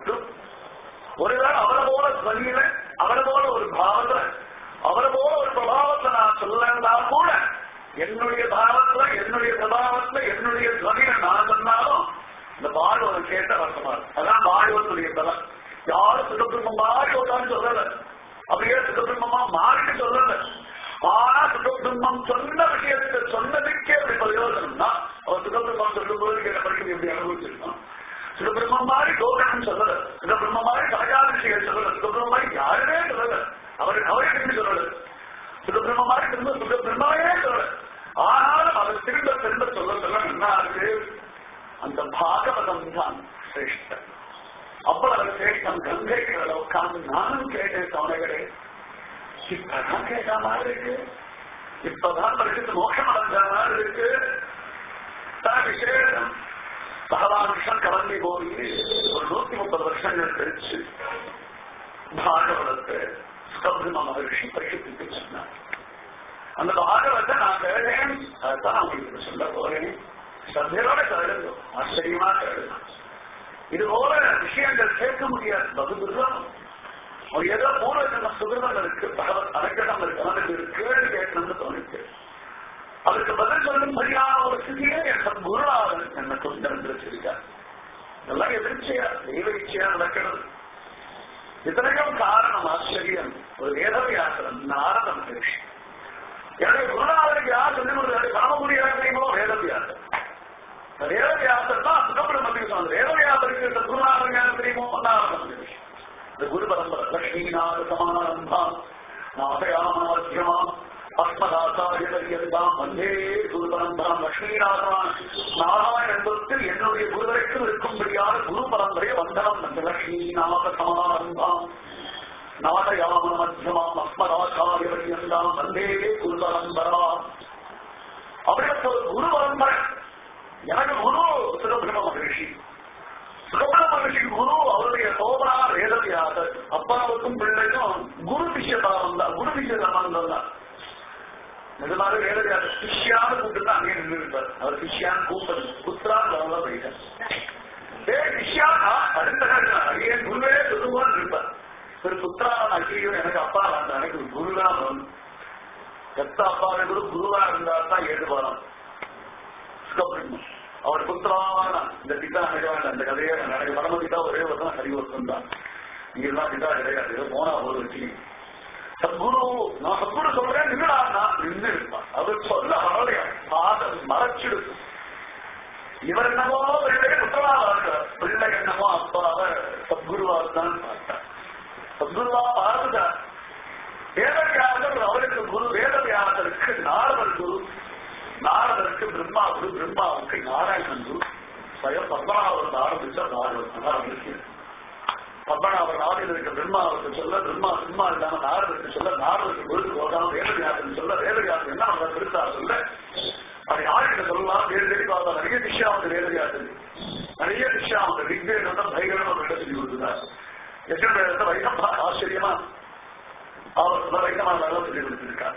ஒருவேளை அவரை போல துவனியில அவரை போல ஒரு பாவத்துல அவரை போல ஒரு பிரபாவத்தை நான் சொல்லா கூட என்னுடைய பாவத்துல என்னுடைய பிரபாவத்துல என்னுடைய துவனியில நான் சொன்னாலும் இந்த பாடுவதை கேட்ட வருத்தமா அதான் பாடுவத்துடைய பலம் யாரும் சுகபிரம்மம் மாறி உட்காந்து சொல்லல அப்படியே சுகபிரம்மமா மாறிட்டு சொல்லல ஆனா சுகபிரம்மம் சொன்ன விஷயத்தை சொன்னதுக்கே அப்படி பிரயோஜனம்னா அவர் சுகபிரம்மம் சொல்லும் போது கேட்ட படிக்க எப்படி அனுபவிச்சிருக்கோம் சுகபிரம்மம் மாதிரி கோகனம் சொல்லல சுகபிரம்மம் மாதிரி சகஜாதிஷிகள் சொல்லல சுகபிரம்மம் மாதிரி யாருமே சொல்லல அவர் அவரே திரும்பி சொல்லல சுகபிரம்மம் மாதிரி திரும்ப சுகபிரம்மாவே சொல்லல ஆனாலும் அவர் திரும்ப திரும்ப சொல்ல சொல்ல என்ன இருக்கு அந்த பாகவதம் தான் சிரேஷ்டம் அவ்வளவு சிரேஷ்டம் கங்கை கடல உட்கார்ந்து நானும் கேட்டேன் சோனைகளே இப்பதான் கேட்ட மாதிரி இருக்கு இப்பதான் பரிசுத்து மோட்சம் அடைஞ்ச மாதிரி இருக்கு தான் விசேஷம் பகவான் கிருஷ்ணன் கலந்தி போய் ஒரு நூத்தி முப்பது வருஷங்கள் கழிச்சு பாகவதத்தை சுகபிரம மகர்ஷி பரிசுத்திட்டு சொன்னார் அந்த பாகவத்தை நான் கேட்டேன் அதைத்தான் நான் உங்களுக்கு சொல்ல போறேன் சத்தையோட கேளுங்க ஆச்சரியமா கேளுங்க இது போல விஷயங்கள் கேட்க முடியாது பகுதுரம் ஒரு ஏதோ பூர்வ ஜன்ம சுகிருதம் இருக்கு பகவத் அடக்கடம் இருக்கு அவனுக்கு ஒரு கேள்வி கேட்கணும்னு தோணுச்சு அதுக்கு பதில் சொல்லும் சரியான ஒரு ஸ்திதியே என் குருநாதன் என்ன கொண்டிருந்திருச்சிருக்கார் இதெல்லாம் எதிர்ச்சியா தெய்வ இச்சையா நடக்கிறது இத்தனையும் காரணம் ஆச்சரியம் ஒரு வேதவியாசனம் நாரதம் மகிழ்ச்சி என்னுடைய குருநாதனுக்கு யார் சொல்லிக் கொடுத்தாரு காமகுடி இறங்குறீங்களோ வேதவியாசம் வேதவியாசர் தான் சுகப்பிரமத்துக்கு சொன்னது வேதவியாசருக்கு குருநாதன் யார் தெரியுமோ நாரதம் மகிழ்ச்சி இந்த குரு பரம்பரை லட்சுமிநாத சமாரம்பாம் நாசயாமாத்தியமாம் அஸ்மதாச்சாரியதாம் வந்தே குரு பரம்பரம் லட்சுமிநாதனான் நாராயணன் தொட்டு என்னுடைய குருவரைக்கும் இருக்கும்படியான குரு பரம்பரை வந்தனம் அந்த லட்சுமிநாத சமாரம்பாம் நாடயாம மத்தியமாம் அஸ்மதாச்சாரியதாம் வந்தே குரு பரம்பரா அப்படியே ஒரு குரு பரம்பரை எனக்கு குரு சிவபிரம மகிழ்ச்சி சுகபிரம மகிழ்ச்சி குரு அவருடைய சோபனா வேதவியாசர் அப்பாவுக்கும் பிள்ளைக்கும் குரு விஷயதாரம் தான் குரு விஷயதாரம் தான் நிஜமாக வேதவியாசர் சிஷ்யான்னு கூப்பிட்டு தான் அங்கே நின்று இருப்பார் அவர் சிஷ்யான்னு கூப்பிடுறது புத்திரான்னு போயிட்டார் ஐயா நான் அடுத்த நாள் அடியே குருவே சொல்லுவோன்னு இருப்பார் ஒரு புத்திரான ஐயோ எனக்கு அப்பா வேண்டாம் எனக்கு குருதான் வேணும் எத்த அப்பாவை கூட குருவா இருந்தா தான் ஏழுபாரம் சுகப்பிரம்மன் அவர் புத்திரான இந்த பிதா நினைக்க வேண்டாம் இந்த கதையை எனக்கு பரம பிதா ஒரே ஒரு தான் ஹரிவர்த்தம் தான் இங்கெல்லாம் பிதா கிடையாது போனா ஒரு வச்சு சத்குரு நான் சத்குரு சொல்றேன் நின்றுடா நான் நின்று இருப்பான் அவர் சொல்ல வரலையா பாத மறைச்சிடுது இவர் என்னமோ பிள்ளை புத்தராக இருக்கிறார் பிள்ளை என்னமோ அப்பாவை சத்குருவாக தான் பார்த்தார் சத்குருவா பார்த்துட்டார் வேதவியாசர் அவருக்கு குரு வேதவியாசருக்கு நாரதர் குரு நாரதருக்கு பிரம்மா குரு பிரம்மாவுக்கு நாராயணன் குரு ஸ்வயம் பத்மநாபர் ஆரம்பிச்சார் நாரதர் ஆரம்பிச்சு பத்மநாபர் ஆதியில் இருக்க பிரம்மாவுக்கு சொல்ல பிரம்மா பிரம்மா இல்லாம நாரதருக்கு சொல்ல நாரதருக்கு குரு போகாம வேதவியாசன் சொல்ல வேதவியாசன் என்ன அவங்க பெருசா சொல்ல அது யாருக்கு சொல்லலாம் வேறு தேடி பார்த்தா நிறைய திஷா வந்து வேதவியாசன் நிறைய திஷா வந்து ரிக்வேதம் தான் பைகரம் ஒரு சொல்லி கொடுத்துருந்தார் யஜுர்வேதத்தை வைகம் ஆச்சரியமா அவர் வைகமான சொல்லி கொடுத்திருக்கார்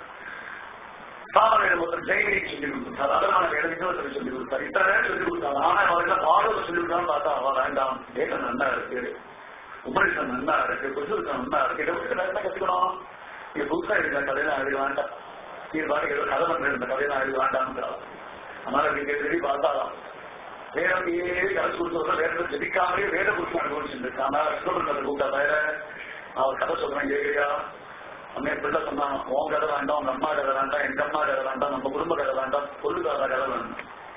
சாமவேதம் ஒருத்தர் ஜெயினை சொல்லி கொடுத்தார் அதனால வேதம் இன்னொருத்தர் சொல்லி கொடுத்தார் இத்தனை பேர் சொல்லி கொடுத்தார் ஆனா அவர்கிட்ட பாடல சொல்லி கொடுத்தான்னு பார்த்தா அவ வேண்டாம் வேதம் நன்னா இருக்கு உபரிசம் நன்னா இருக்கு புதுசம் நன்னா இருக்கு இதை விட்டு என்ன கத்துக்கணும் இங்க புதுசா இருக்க கதையெல்லாம் எழுத வேண்டாம் இது பாட்டு ஏதோ கதை பண்ற இந்த கதையெல்லாம் எழுத வேண்டாம்ங்கிறார் அதனால நீங்க தேடி பார்த்தாலாம் வேதம் ஏறி கதை கொடுத்தவங்க வேதத்தை ஜெபிக்காமலே வேத புருஷன் அனுபவிச்சுருக்கு ஆனா சிவபுரத்தை கூப்பிட்டா தவிர அவர் கதை சொல்றேன் கேட்கறியா அம்மே பிள்ளை சொன்னான் உன் கதை வேண்டாம் உங்க அம்மா கதை வேண்டாம் எங்க அம்மா கதை வேண்டாம் நம்ம குடும்ப கதை வேண்டாம் பொருளுக்காக கதை வேண்டாம்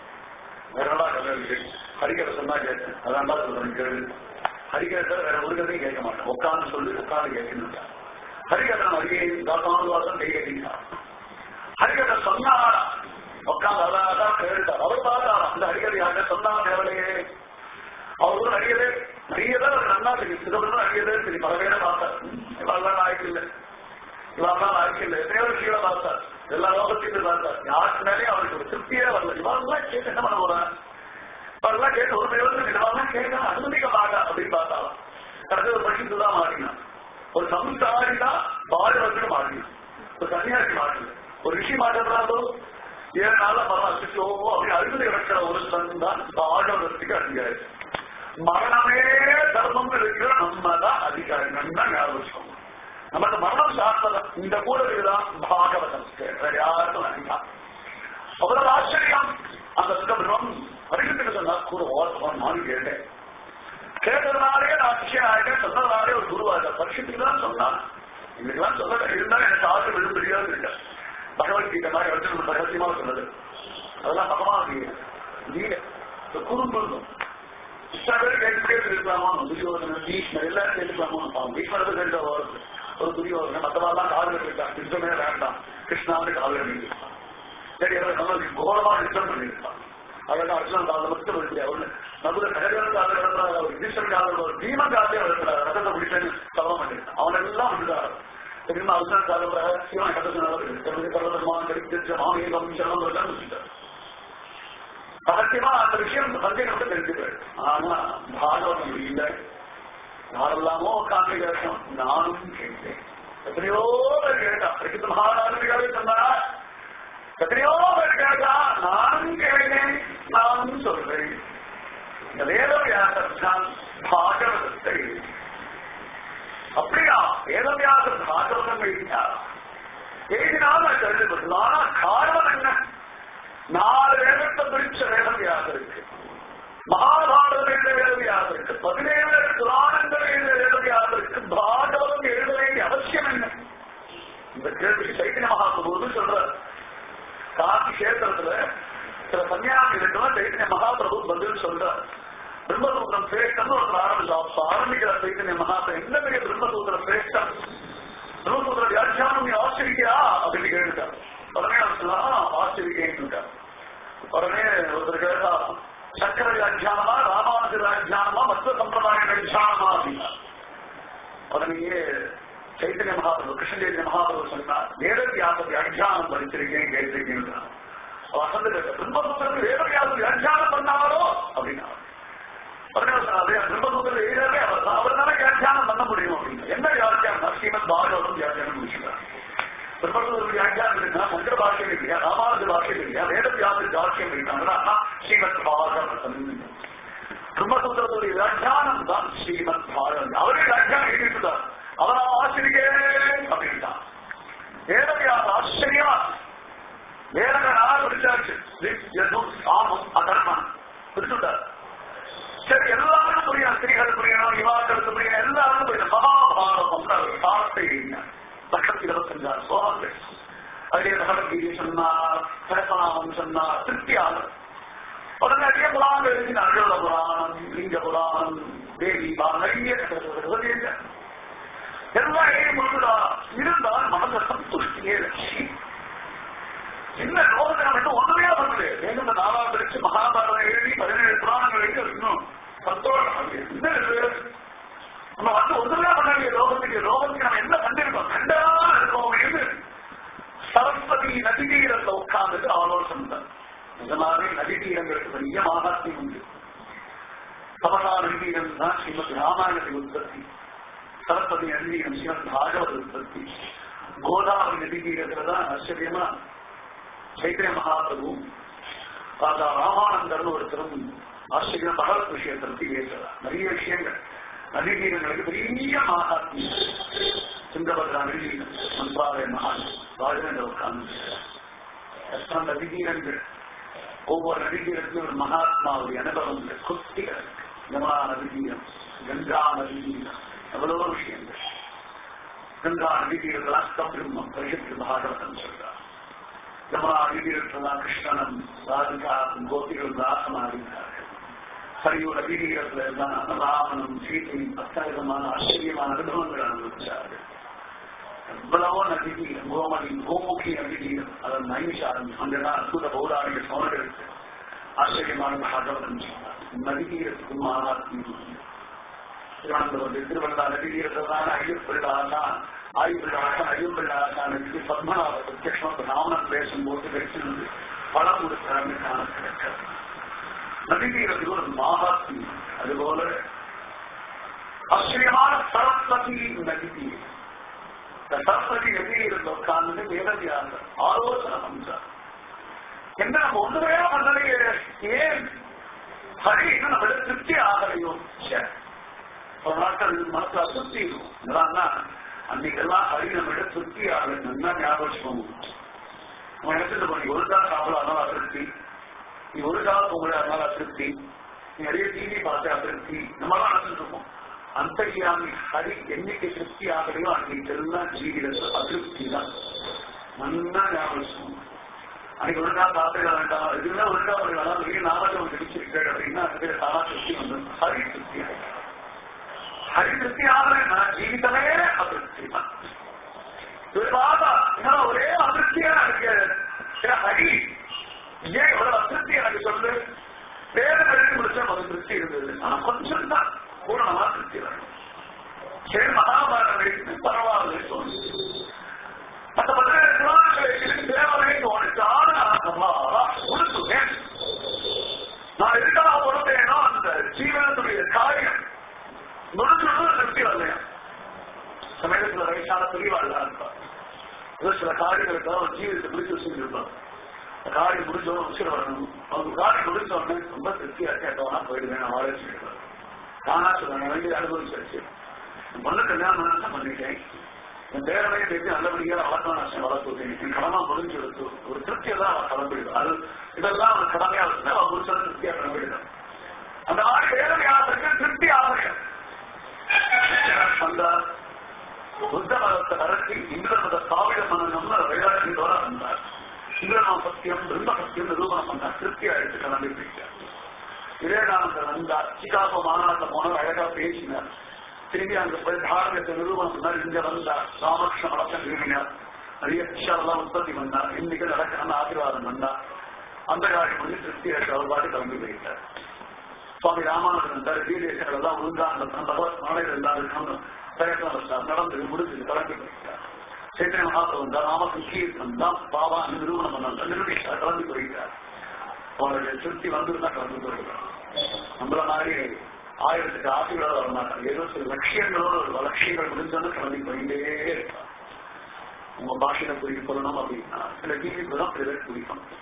வேறடா கதை இருக்கு ஹரிக்கதை சொன்னா கேட்டேன் அதான்டா சொல்றேன் கேள்வி ஹரிக்கதை வேற ஒரு கதையும் கேட்க மாட்டேன் உட்காந்து சொல்லி உட்காந்து கேட்கணும் ஹரிகதை அருகே தாத்தானுவாசம் கை கட்டினார் ஹரிகதை சொன்னா உட்காந்து அதான் கேட்டார் அவர் பார்த்தார் அந்த ஹரிகதை யாருங்க சொன்னா தேவலையே அவர் ஒரு அடியதே நிறையதான் அவர் நன்னா தெரியும் சிதம்பரம் அடியதே தெரியும் பல பேரை பார்த்தார் இவெல்லாம் நாய்க்கு இல்லை இவெல்லாம் நாய்க்கு இல்லை எத்தனையோ விஷயங்களை பார்த்தார் எல்லா லோகத்தையும் பார்த்தார் யாருக்கு மேலேயும் அவருக்கு ஒரு திருப்தியே வரல இவெல்லாம் கேட்டு என்ன பண்ண போறேன் அவரெல்லாம் கேட்டு ஒரு பேர் இதெல்லாம் கேட்க அனுமதிக்க மாட்டா அப்படின்னு பார்த்தாலும் கடைசி ஒரு பட்சத்து தான் மாறினான் ஒரு சம்சாரி தான் பாடுவதற்கு மாறினான் ஒரு சன்னியாசி மாறினான் ஒரு ரிஷி மாற்றப்படாதோ ஏழு நாள்ல மரணம் அசிச்சோ அப்படி அழுது வைக்கிற ஒரு சன் தான் பாடுவதற்கு அதிகாரி மரணமே தர்மம் இருக்கிற நம்ம தான் அதிகாரி நல்லா ஞாபகம் வச்சுக்கோங்க நமக்கு மரணம் சாஸ்திரம் இந்த கூட இதுதான் பாகவதம் வேற யாருக்கும் வேண்டாம் அவ்வளவு ஆச்சரியம் அந்த சுகபிரமம் ஹரிகத்துக்கு சொன்னா கூட ஓரத்தம் நான் கேட்டேன் கேட்டதுனாலே நான் விஷயம் ஆகிட்டேன் சொன்னதுனாலே ஒரு குருவாக பரிசுக்கு தான் சொன்னான் இன்னைக்கெல்லாம் சொல்ல இருந்தாலும் எனக்கு ஆசை விழும்படியாக இருக்க பகவத்கீதை மாதிரி அர்ஜுனன் ரகசியமா சொன்னது அதெல்லாம் பகவான் நீங்க நீங்க குறும்பு இத்தனை பேர் கேட்டுக்கிட்டே இருக்கலாமா துரியோதனன் பீஷ்மர் எல்லாரும் கேட்டுக்கலாமா பாவம் பீஷ்மரது கேட்ட ஒரு துரியோதனன் மற்றவெல்லாம் காதல் கேட்டான் யுத்தமே வேண்டாம் கிருஷ்ணாவுக்கு காதல் பண்ணிருக்கான் சரி அவர் நம்ம கோரமா யுத்தம் பண்ணிருக்கான் அதெல்லாம் அர்ஜுனன் காதல் மட்டும் இருக்கு அவரு நடுவில் சகஜன் காதல் இருக்கிறார் அவர் ஈஸ்வரன் காதல் ஒரு பீமன் காதலே இருக்கிறார் ரத்தத்தை பிடிச்சேன்னு சொல்ல மாட்டேன் அவன் எல்லாம் விடுறாரு திரும்ப அர்ஜுனன் காதல் சிவன் கதை சொன்னாலும் பர்வதமான் கிடைத்த மாமியம் சரணம் எல்லாம் வச்சுட்டார் சத்தியமா அந்த விஷயம் சந்தேகம் தெரிஞ்சுக்கிறார் ஆனா பாகவதம் இல்லை யாரெல்லாமோ உட்காந்து கேட்டோம் நானும் கேட்டேன் எத்தனையோ பேர் கேட்டா பிரசித்த மகாராஜிகாவே சொன்னா எத்தனையோ பேர் கேட்டா நானும் கேட்டேன் நானும் சொல்றேன் இந்த வேதவியாசர் தான் பாகவதத்தை அப்படியா வேதவியாசர் பாகவதம் எழுதினார் எழுதினாலும் தெரிஞ்சுக்கணும் ஆனா காரணம் என்ன நாலு வேதத்தை பிரிச்ச வேதவியாக இருக்கு மகாபாரதம் எழுத வேதவியாக இருக்கு பதினேழு புராணங்கள் எழுத வேதவியாக இருக்கு பாகவதம் எழுத வேண்டிய அவசியம் என்ன இந்த கேள்வி சைத்தன்ய மகாபிரபு சொல்ற காசி கஷேத்திரத்துல சில சன்னியாசிகளுக்கு சைத்தன்ய மகாபிரபு பதில் சொல்ற பிரம்மசூத்திரம் சிரேஷ்டம் ஒரு ஆரம்பிச்சு ஆரம்பிக்கிற சைத்தன்ய மகாபிரபு எந்த பெரிய பிரம்மசூத்திர சிரேஷ்டம் பிரம்மசூத்திர வியாக்கியானம் நீ ஆச்சரிக்கையா அப்படின்னு கேட்டுட்டார் உடனே அவர் சொல்லலாம் ஆச்சரிக்கைன்னு உடனே ஒருத்தர் கேட்டா சக்கர வியாக்கியானமா ராமானுஜ வியாக்கியானமா மற்ற சம்பிரதாய வியாக்கியானமா அப்படின்னா உடனேயே சைத்தன்ய மகாபிரபு கிருஷ்ண சைத்தன்ய மகாபிரபு சொன்னார் வேத வியாச வியாக்கியானம் படிச்சிருக்கேன் கேட்டிருக்கேன் வசந்த பிரம்மசூத்திரத்தில் வேத வியாச வியாக்கியானம் பண்ணாரோ அப்படின்னா உடனே அதே பிரம்மசூத்திரம் எழுதவே அவர் அவர் தானே வியாக்கியானம் பண்ண முடியும் அப்படின்னு என்ன வியாக்கியானம் ஸ்ரீமத் பாகவதம் வியாக்கியானம் முடிச்சுட்டார் பிரம்மசூத்திர வியாக்கியானம் இருக்குன்னா சங்கர பாக்கியம் இல்லையா ராமானுஜ பாக்கியம் இல்லையா வேத வியாச பாக்கியம் இருக்காங்கன்னா ஸ்ரீமத் பாகவதம் பிரம்மசூத்திரத்துடைய வியாக்கியானம் தான் ஸ்ரீமத் பாரதி அவரே வியாக்கியானம் எழுதிட்டார் அவர் ஆசிரியே அப்படின்ட்டான் வேதவியாச ஆச்சரியமா வேதங்க நாள் பிடிச்சாச்சு சாமம் அதர்மம் பிடிச்சுட்டார் சரி எல்லாருக்கும் புரியணும் ஸ்திரீகள் புரியணும் யுவாக்களுக்கு புரியணும் எல்லாருக்கும் புரியணும் மகாபாரதம் பாடத்தை எழுதினார் லட்சத்தி இருபத்தஞ்சாறு சோழர்கள் அதே பகவத்கீதை சொன்னார் சரசனாமம் சொன்னார் திருப்தியாளர் உடனடியே புராணங்கள் எழுதினார் அருள புராணம் லிங்க புராணம் தேவி நிறைய எல்லாம் எழுதி முடிச்சுடா இருந்தால் மனத சந்துஷ்டியே லட்சி என்ன லோகத்தை மட்டும் ஒண்ணுமே பண்ணல வேணுங்க நாலாம் பிரிச்சு மகாபாரதம் எழுதி பதினேழு புராணங்கள் எழுதி இன்னும் சந்தோஷம் என்ன இது நம்ம வந்து ஒண்ணுமே பண்ணலையே லோகத்துக்கு லோகத்துக்கு நம்ம என்ன பண்ணிருக்கோம் கண்டா இருக்கோம் அப்படின்னு சரஸ்வதி நதிதீரத்துல உட்கார்ந்துட்டு ஆலோசனை தான் நிஜமாவே நதிதீரங்களுக்கு பெரிய மகாத்மியம் உண்டு சமகா நதிதீரம் தான் ஸ்ரீமத் ராமாயணத்தின் உற்பத்தி சரஸ்வதி நதிதீரம் ஸ்ரீமத் பாகவத உற்பத்தி கோதாவரி நதிதீரத்துல தான் ஆச்சரியமா சைத்திரிய மகாபிரபு ராஜா ராமானந்தர்னு ஒருத்தரும் ஆச்சரியம் பகவத் விஷயத்தை பற்றி பேசுறார் நிறைய விஷயங்கள் நதிதீரங்களுக்கு பெரிய மகாத்மியம் சுந்தரபத்ரா நதிதீரம் மந்த்ராலய மகான் ராஜேந்திர உட்கார்ந்து எத்தனை நதிதீரங்கள் ஒவ்வொரு நதிதீரத்திலும் ஒரு மகாத்மாவுடைய அனுபவங்கள் குத்திகள் யமுனா நதிதீரம் கங்கா நதிதீரம் எவ்வளவோ விஷயங்கள் கங்கா நதிதீரத்தில் அஸ்தம் பிரம்மம் பரிஷத்து பாகவதம் சொல்றார் யமுனா நதிதீரத்தில் கிருஷ்ணனும் ராதிகா கோபிகள் தாசமாகிறார்கள் சரியோ நதிதீரத்தில் தான் ராமனும் சீத்தையும் பத்தாயிரமான விதமான ஆச்சரியமான அனுபவங்கள் அனுபவிச்சார்கள் எவ்வளவோ நதிதீரம் கோமதி கோமுகி நதிதீரம் அதன் நைமிஷாரம் அங்கெல்லாம் அற்புத பௌராணிக சோழர்களுக்கு ஆச்சரியமான பாகவதம் சொன்னார் நதிதீரத்துக்கும் மகாத்மியம் திருவனந்தபுரத்தில் திருவள்ளா நதிதீரத்தான் ஐயப்பிள்ளாதான் ஆய்வுள்ளாதான் ஐயப்பிள்ளாதானுக்கு பத்மநாப பிரத்யக்ஷம் ராமன் பேசும்போது பேசினது பலம் கொடுக்கிறாங்க காண கிடைக்கிறது நதிதீரத்துக்கு ஒரு மகாத்மியம் அதுபோல ஆச்சரியமான சரஸ்வதி நதிதீரம் இந்த சரஸ்வதி நதியில் உட்கார்ந்து வேதவியாசர் ஆலோசனை பண்றார் என்ன நம்ம ஒண்ணுமே பண்ணலையே ஏன் ஹரி இன்னும் நம்ம திருப்தி ஆகலையோ ஒரு நாட்கள் மனசு அதிருப்தி இருக்கும் இதெல்லாம் அன்னைக்கெல்லாம் ஹரி நம்ம திருப்தி ஆகலை நல்லா ஞாபகம் நம்ம இடத்துல பண்ணி ஒரு நாள் சாப்பிட அதனால அதிருப்தி நீ ஒரு நாள் பொங்கல அதனால அதிருப்தி நீ நிறைய டிவி பார்த்து அதிருப்தி நம்மளாம் நினைச்சிட்டு இருக்கோம் அந்தரியாமி ஹரி என்னைக்கு திருப்தி ஆகலையோ அன்னைக்கு எல்லாம் ஜீவிதத்தில் அதிருப்தி தான் நல்லா ஞாபகம் அன்னைக்கு ஒரு நாள் சாப்பிட வேண்டாம் இதுவே ஒரு நாள் ஒரு வேணாம் வெளியே நாமத்தை பிடிச்சிருக்கேன் அப்படின்னா அதுக்கு தானா திருப்தி வந்து ஹரி திருப்தி ஹரி திருப்தி ஆகலைன்னா ஜீவிதமே அதிருப்தி தான் ஒரே அதிருப்தியா இருக்கு ஹரி ஏன் இவ்வளவு அதிருப்தி எனக்கு சொல்லு வேதம் எழுதி முடிச்சா மது திருப்தி இருந்தது ஆனா கொஞ்சம் தான் பூரணமா திருப்தி வரணும் சரி மகாபாரதம் எழுதி பரவாயில்லை தோணுது அந்த பதினேழு புராணங்களை தேவனை தோணுச்சு ஆனா உடுத்து நான் எதுக்காக பொறுத்தேனோ அந்த ஜீவனத்துடைய காரியம் முடிஞ்சு திருப்தி வரலையா சமயத்துல வயசான தெளிவாளா இருப்பார் சில காரியங்களுக்காக ஒரு ஜீவிதத்தை பிடிச்சு வச்சுருப்பார் காரியம் முடிஞ்சவங்க உச்சிர வரணும் அவங்க காரியம் முடிஞ்ச உடனே ரொம்ப திருப்தியா கேட்டவனா போயிடுவேன் நான் வாழ வச்சுருப்பேன் தானா சொல்லுவேன் வேண்டிய அனுபவிச்சாச்சு பொண்ணு கல்யாணம் பண்ணா பண்ணிட்டேன் என் பேரவை பேசி நல்லபடியா வளர்க்கணும் நான் வளர்த்துட்டேன் என் கடமா முடிஞ்சு எடுத்து ஒரு திருப்தியை தான் அவன் கிளம்பிடுவான் அது இதெல்லாம் அவன் கடமையா இருக்கு அவன் முடிச்சது திருப்தியா கிளம்பிடுவான் அந்த மாதிரி பேரவையாளருக்கு திருப்தி ஆகலையும் வந்தார் புத்த மதத்தை நடத்தி இந்திர மத சாவிட மன்னம்னு வேதாட்சியோட வந்தார் இந்திரநாம சத்தியம் பிரம்ம சத்தியம் நிரூபணம் பண்ணார் திருப்தி அழைத்து கிளம்பி போயிட்டார் விவேகானந்தர் வந்தார் சிகாகோ மாநாட்டில் போனார் அழகா பேசினார் திரும்பி அங்க போய் தாரகத்தை நிரூபணம் பண்ணார் இங்க வந்தார் ராமகிருஷ்ண வழக்கம் நிறுவினார் நிறைய விஷயம்லாம் உற்பத்தி பண்ணார் இன்னைக்கு நடக்கணும்னு ஆசீர்வாதம் பண்ணார் அந்த காரியம் பண்ணி திருப்தி அழைத்து அவர் பாட்டு கிளம்பி போயிட்டார் சுவாமி ராமானுஜன் இருந்தார் வீரேசர்கள் எல்லாம் உருந்தாங்க பகவத் மாலையில் எல்லாம் இருக்கணும் பிரயத்னம் வச்சார் நடந்தது முடிஞ்சது கிளம்பி போயிட்டார் சைத்தன்ய மகாத்மா வந்தார் ராம சங்கீர்த்தம் தான் பாபா நிரூபணம் பண்ணார் நிரூபித்தார் கிளம்பி போயிட்டார் அவருடைய திருப்தி வந்திருந்தா கிளம்பி போயிட்டார் நம்மள மாதிரி ஆயிரத்துக்கு ஆசைகளோட வர மாட்டாங்க ஏதோ சில லட்சியங்களோட ஒரு லட்சியங்கள் முடிஞ்சோன்னு கிளம்பி போயிட்டே இருப்பார் உங்க பாஷையில புரிய சொல்லணும் அப்படின்னா சில ஜீவிக்கு தான் சில பேர் பிடிக்கும்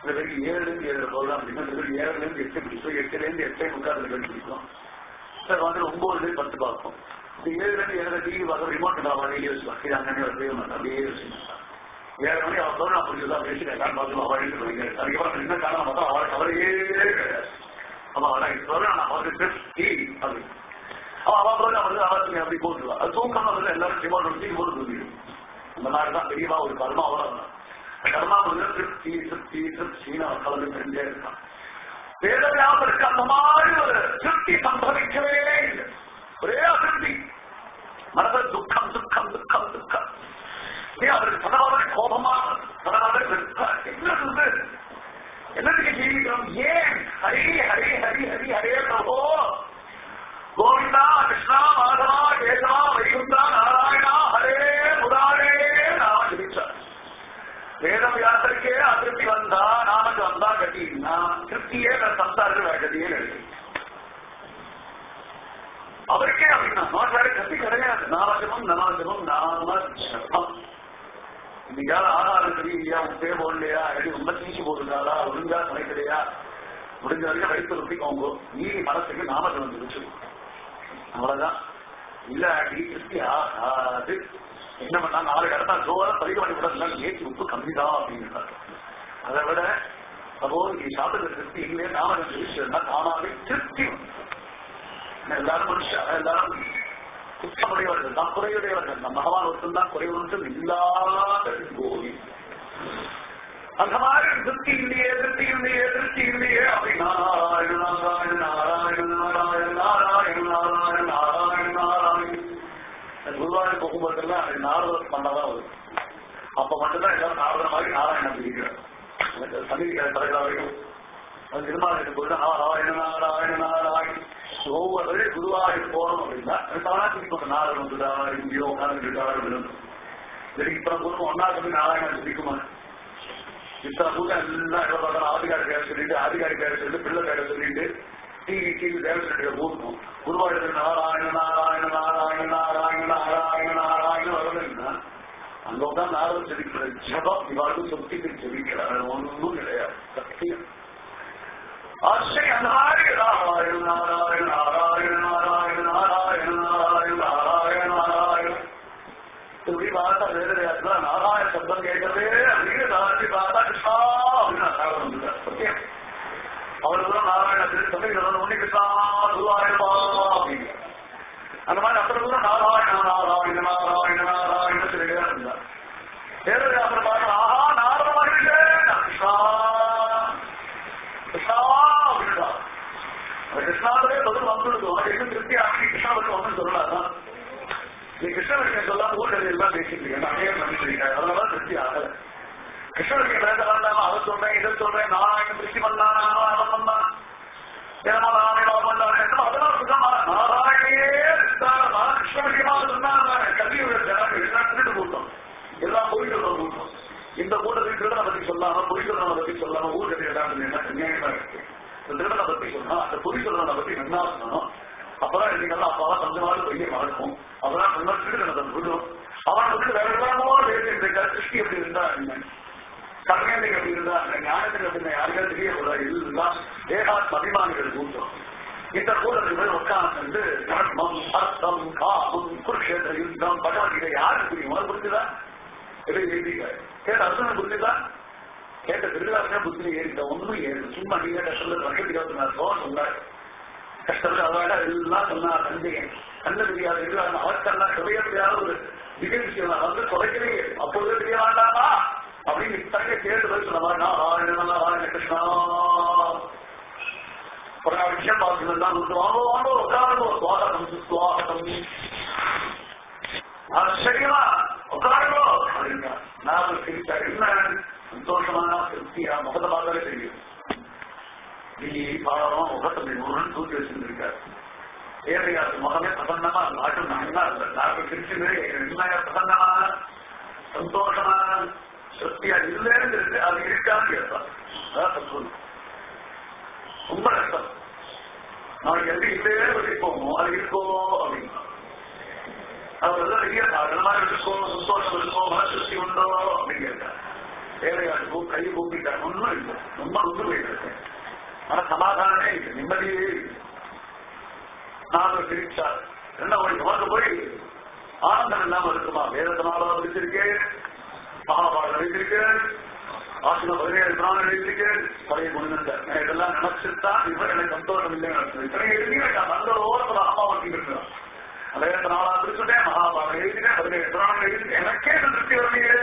சில பேருக்கு ஏழுல இருந்து ஏழு போகலாம் அப்படின்னா சில பேருக்கு ஏழுல இருந்து எட்டு பிடிக்கும் எட்டுல இருந்து எட்டே முக்கால் பேர் பிடிக்கும் சார் வந்து ஒன்பதுல இருந்து பத்து பார்ப்போம் இந்த ஏழுல இருந்து ஏழு டிவி பார்க்க ரிமோட் நான் வீடியோஸ் இது அங்கே ஒரு தேவை அப்படியே வச்சுருந்தேன் ஏழு மணி அவர் நான் புரிஞ்சுதான் பேசி எல்லாரும் பார்த்து அவள் சொல்லுவீங்க அதுக்கப்புறம் என்ன காரணம் பார்த்தா அவள் கவலையே கிடையாது அவன் அவன் இது சொல்ல நான் வந்து டிவி அப்படின்னு அவன் அவன் போது அவன் அவன் அப்படி போட்டுருவா அது தூக்கம் வந்து எல்லாரும் ரிமோட் வச்சு போட்டு தூங்கிடும் அந்த மாதிரி தான் பெரியவா ஒரு கர்மா வளரணும் கர்மா வந்து திருப்தி திருப்தி திருப்தின்னு அவன் கலந்து தெரிஞ்சே இருக்கான் வேதவியாசருக்கு அந்த மாதிரி ஒரு திருப்தி சம்பவிக்கவே இல்லை ஒரே அதிருப்தி மனதில் துக்கம் துக்கம் துக்கம் துக்கம் அவருக்கு பரவாயில்ல கோபமா பரவாயில்ல என்ன என்னதுக்கு ஜீவிக்கிறோம் ஏன் ஹரி ஹரி ஹரி ஹரி ஹரே பிரபோ கோவிந்தா கிருஷ்ணா மாதவா கேசவா வைகுந்தா நாராயணா ஹரே முராரே நாம ஜபிச்சார் வேதம் வியாசருக்கே அதிருப்தி வந்தா நாமக்கு வந்தா கட்டினா திருப்தியே சம்சாரத்தில் கட்டியே எழுதி அவருக்கே அப்படின்னா நமக்கு வேற கத்தி கிடையாது நாமஜபம் நமாஜபம் நாம ஜபம் இன்னைக்காவது ஆகாரம் தெரியலையா உப்பே போடலையா எப்படி ரொம்ப தீச்சு போட்டுருக்காளா ஒழுங்கா சமைக்கலையா முடிஞ்ச வரைக்கும் வயிற்று ருப்பிக்கோங்க நீ மனசுக்கு நாமஜபம் தெரிச்சு அவ்வளவுதான் இல்ல அடி திருப்தி ஆகாது என்ன பண்ணா நாலு கடத்தா ஜோரம் பதிவு பண்ணி விட ஏற்றி உப்பு கம்மிதான் அப்படின்னு அதை விட அப்போ நீ சாப்பிடுற திருப்தி இல்லையே நாமஜம் தெரிச்சுன்னா தானாவே திருப்தி எல்லாரும் மனுஷா எல்லாரும் குற்றமுடையவர்கள் தான் குறையுடையவர்கள் நம் பகவான் ஒருத்தன் தான் குறைவொன்றும் இல்லாத கோவி அந்த மாதிரி திருப்தி இல்லையே திருப்தி இல்லையே திருப்தி இல்லையே அப்படி நாராயண நாராயண நாராயண நாராயண நாராயண நாராயண நாராயண நாராயண குருவாயூர் போகும்போதெல்லாம் அது நாரதர் பண்ணதான் வரும் அப்ப மட்டும்தான் எல்லாரும் நாரதர் மாதிரி நாராயணன் பிரிக்கிறார் சமீப தலைவராக வரைக்கும் அது திருமாவளவன் போது நாராயண நாராயண நாராயண ஒவ்வொரு குருவாயூர் போறோம் அப்படின்னா தானா திருப்பி நாராயண வந்துடா இங்கேயோ உட்காந்துருக்கா விழுந்து சரி இப்ப குரு ஒன்னா சொல்லி நாராயணன் பிடிக்குமா இத்தனை கூட எல்லாம் எவ்வளவு பார்த்தாலும் ஆதிகாரி பேர சொல்லிட்டு ஆதிகாரி பேர சொல்லிட்டு பிள்ளை பேர சொல்லிட்டு டிவி டிவி பேர சொல்லிட்டு போகணும் குருவாயூர் நாராயண நாராயண நாராயண நாராயண நாராயண நாராயண வரலன்னா அங்க உட்காந்து நாரதம் செபிக்கிற ஜபம் இவாளுக்கு சொத்திக்கு செபிக்கிறார் ஒன்றும் கிடையாது சத்தியம் ஆச்சரியம் நாராயண நாராயண நாராயண நாராயண நாராயண நாராயண நாராயண நாராயண இப்படி பார்த்தா வேற நாராயண சப்தம் கேட்கறதே அப்படின்னு தாண்டி பார்த்தா கிருஷ்ணா அப்படின்னு நாராயணன் வந்துட்டார் சத்தியம் அவருக்கு நாராயண திருத்தமிழ் ஒண்ணு கிருஷ்ணா குருவாயூரா அப்படின்னு அந்த மாதிரி அப்புறம் கூட நாராயண நாராயண நாராயண நாராயண சொல்லிட்டு இருந்தார் வேற அப்புறம் பார்த்தா ஆஹா நாரத மகிழ்ச்சே கிருஷ்ணா கிருஷ்ணா அப்படின்னா கிருஷ்ணாவே பதில் வந்துடுது அது என்ன திருப்தி அப்படி கிருஷ்ணாவுக்கு ஒன்றும் சொல்லலாம் நீ கிருஷ்ண விஷயம் சொல்லாம ஊர்கதை எல்லாம் பேசிட்டு இருக்கேன் நிறைய பண்ணிட்டு அதனாலதான் திருப்தி ஆகல கிருஷ்ண விஷயம் பேச வேண்டாம அதை சொல்றேன் இதை சொல்றேன் நாராயணன் திருப்தி பண்ணான் அவன் பண்ணான் ஏமா நாராயணன் பண்ணான் அதெல்லாம் சுத்தமா நாராயணையே இருந்தாரமா கிருஷ்ண விஷயமா சொன்னாங்க கல்வியோட ஜனங்கள் எல்லாம் திருட்டு கூட்டம் எல்லாம் போயிட்டு கூட்டம் இந்த கூட்டத்தில் திருடனை பத்தி சொல்லாம பொய் சொல்றவனை பத்தி சொல்லாம ஊர்கதை எல்லாம் என்ன நியாயமா இருக்கு இந்த திருடனை பத்தி சொன்னா அந்த பொய் சொல்றவனை பத்தி என்ன சொல்லணும் அப்பதான் இன்னைக்கெல்லாம் அப்பாவா கொஞ்சமாவது பெரிய மறக்கும் அப்பதான் முன்னாடி திருடனை விடும் அவன் வந்து வேற எல்லாமோ பேசிட்டு இருக்க சிருஷ்டி எப்படி இருந்தா என்ன கர்மேந்திரம் எப்படி இருந்தா என்ன ஞானத்துக்கு எப்படி யாருக்கும் தெரியக்கூடாது எல்லாம் தேகாத் அபிமானிகள் கூட்டம் இந்த கூட்டத்துக்கு மேல் உட்கார்ந்து தர்மம் அர்த்தம் காமம் குருஷேத்திர யுத்தம் பகவத்கீதை யாருக்கு புரியுமோ அது புரிஞ்சுதா எப்படி எழுதிக்காரு கேட்ட அர்ஜுனன் புரிஞ்சுதா கேட்ட திருவிழாவுக்கே புத்தி ஏறிட்ட ஒன்றும் ஏறு சும்மா நீங்க கஷ்டத்துல வருஷத்துக்கு இருபத்தி நாலு சோழன் சொன்னார் கஷ்டத்துல அவட எல்லாம் சொன்னார் தந்தையன் கண்ணு தெரியாது இருக்கிறாங்க அவர்க்கெல்லாம் குறைய தெரியாத ஒரு நிகழ்ச்சி வந்து குறைக்கவே அப்பொழுது தெரிய வேண்டாமா அப்படின்னு இத்தனை கேட்டு போய் சொன்னவா நாராயண நாராயண கிருஷ்ணா ஒரு நாள் விஷயம் பார்க்கணும் தான் வாங்க வாங்க உட்காருங்க சுவாகத்தம் சுவாகத்தம் ஆச்சரியமா உட்காருங்க அப்படின்னா நான் சிரிச்சா என்ன சந்தோஷமான திருப்தியா முகத்தை பார்த்தாலே தெரியும் நீ பாடம் முகத்தை முருகன் தூக்கி வச்சிருந்திருக்காரு ஏழையாத்து முகமே பிரசன்னமா நாட்டு நல்லா இல்லை நாட்டு சிரிச்சுமே உண்மையா பிரசன்னமா சந்தோஷமா சக்தியா இல்லைன்னு இருக்கு அது இருக்கான்னு கேட்பான் அதான் தப்பு ரொம்ப கஷ்டம் நாளைக்கு எப்படி இல்லையே வச்சுப்போமோ அது இருக்கோ அப்படின்னா அவர் வந்து நிறைய சாதனமா இருக்கோ சந்தோஷம் இருக்கோ மனசிருஷ்டி உண்டோ அப்படின்னு கேட்டார் தேவையான கூ கை கூப்பிட்டார் ஒன்றும் இல்லை ரொம்ப ஒன்று போயிட்டு ஆனா சமாதானமே இல்லை நிம்மதியே இல்லை நானும் சிரிச்சார் என்ன ஒரு நமக்கு போய் ஆனந்தம் இல்லாம இருக்குமா வேதத்தினாலும் வச்சிருக்கேன் மகாபாரதம் வைத்திருக்கேன் ஆசிரம் பதினேழு பிராணம் எழுதியிருக்கேன் பழைய முன்னிருந்த நான் இதெல்லாம் நினைச்சுதான் இவர் எனக்கு சந்தோஷம் இல்லை இத்தனை எழுதி வேண்டாம் அந்த ஓரத்தில் அம்மா வச்சுருக்கேன் வேத நாளா பிரிச்சுட்டேன் மகாபாரதம் எழுதினேன் பதினேழு பிராணம் எழுதினேன் எனக்கே திருப்தி வரலையே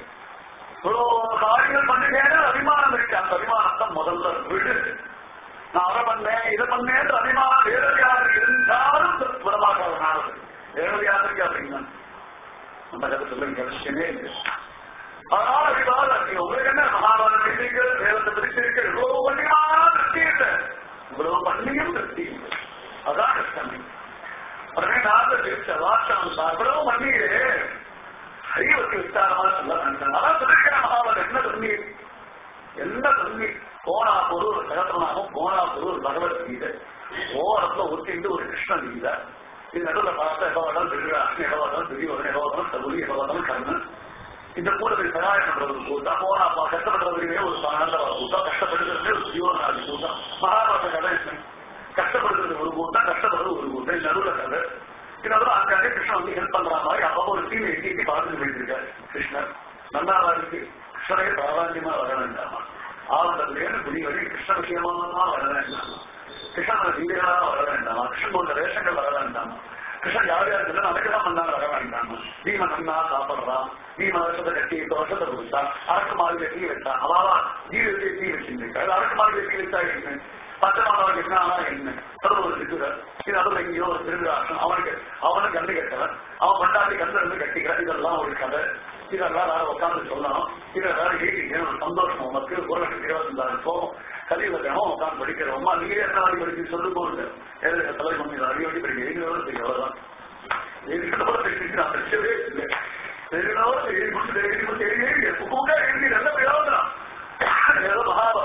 இவ்வளோ காரியங்கள் பண்ணிட்டேன்னு அபிமானம் இருக்கு அந்த அபிமானத்தை முதல்ல விடு நான் அதை பண்ணேன் இதை பண்ணேன் அபிமானம் வேறவையாக இருந்தாலும் விடமாட்டாத நாள் வேறவையாக அப்படின்னா நம்ம கதை சொல்லுங்க விஷயமே இல்லை அதனால விவாதம் நீங்க உங்களுக்கு என்ன மகாபாரதம் எழுதிகள் வேதத்தை பிரிச்சிருக்க இவ்வளவு பண்ணினாலும் திருப்தி இல்லை இவ்வளவு பண்ணியும் திருப்தி இல்லை அதான் கஷ்டமே உடனே நாங்க பிரிச்ச வாசம் இவ்வளவு பண்ணியே அறிவுக்கு விஸ்தாரமா சொல்ல வேண்டாம் அதான் சொல்லிருக்கிற மகாபாரதம் என்ன தண்ணீர் என்ன தண்ணீர் கோணா பொருள் சகசனாகும் கோணா பொருள் பகவத்கீதை ஓரத்துல ஒத்திண்டு ஒரு கிருஷ்ண கீதை இது நடுவில் பார்த்தா எகவாதம் திருவிழாசன் எகவாதம் திரியோதன் எகவாதம் சகுலி எகவாதம் கர்ணன் இந்த கூட்டத்தை சகாயம் பண்றது கூட்டம் போனா கஷ்டப்படுறதுமே ஒரு நல்ல கூட்டம் கஷ்டப்படுறது ஒரு ஜீவனாதி கூட்டம் மகாபாரத கதை கஷ்டப்படுறது ஒரு கூட்டம் கஷ்டப்படுறது ஒரு கூட்டம் இந்த நடுவில் கதை இதனால அங்கே கிருஷ்ணன் வந்து ஹெல்ப் பண்ற மாதிரி அப்போ ஒரு டீம் எட்டி எட்டி பார்த்துட்டு போயிருக்காரு கிருஷ்ணர் நல்லாவா இருக்கு கிருஷ்ணரே பிராதான்யமா வர வேண்டாமா ஆவணத்திலேருந்து புரிய வழி கிருஷ்ண விஷயமா வர வேண்டாமா கிருஷ்ணன் லீலைகளா வர வேண்டாமா கிருஷ்ணன் போன்ற வேஷங்கள் வர வேண்டாமா கிருஷ்ணன் யார் யாருக்கு அனுகிரகம் பண்ணாங்க வர வேண்டாமா பீமன் அண்ணா சாப்பிடுறான் பீம வருஷத்தை கட்டி இந்த வருஷத்தை கொடுத்தா அரக்கு மாதிரி தீ வச்சா அவாவா ஜீவத்தை தீ வச்சிருந்திருக்காரு அரக்கு மாதிரி தீ வச்சா என்ன பச்சமானவன் என்ன என்ன ஒரு சிக்குறர் இது அதுல எங்கேயோ ஒரு திருவிழாசன் அவனுக்கு அவனுக்கு கண்டு கட்டவன் அவன் பண்டாட்டி கண்டு இருந்து கட்டிக்கிறான் இதெல்லாம் ஒரு கதை இதெல்லாம் வேற உட்காந்து சொல்லணும் இதை வேற கேட்டீங்க ஒரு சந்தோஷம் உனக்கு ஒரு லட்சத்தி இருபத்தஞ்சாயிரம் போகும் கலியில தினம் உட்காந்து படிக்கிறோம் அம்மா நீங்க என்ன வாடி படிச்சு சொல்லு போகுது ஏழு தலை மம்மி அடி வாடி படிக்க எங்களோட தெரியும் அவ்வளவுதான் எங்களோட தெரிஞ்சு நான் படிச்சதே இல்லை எங்களோட எழுதி கொடுத்து எழுதி கொடுத்து எழுதி எழுதி கூட எழுதி நல்ல பிரயோஜனம் ஏதோ மகாபா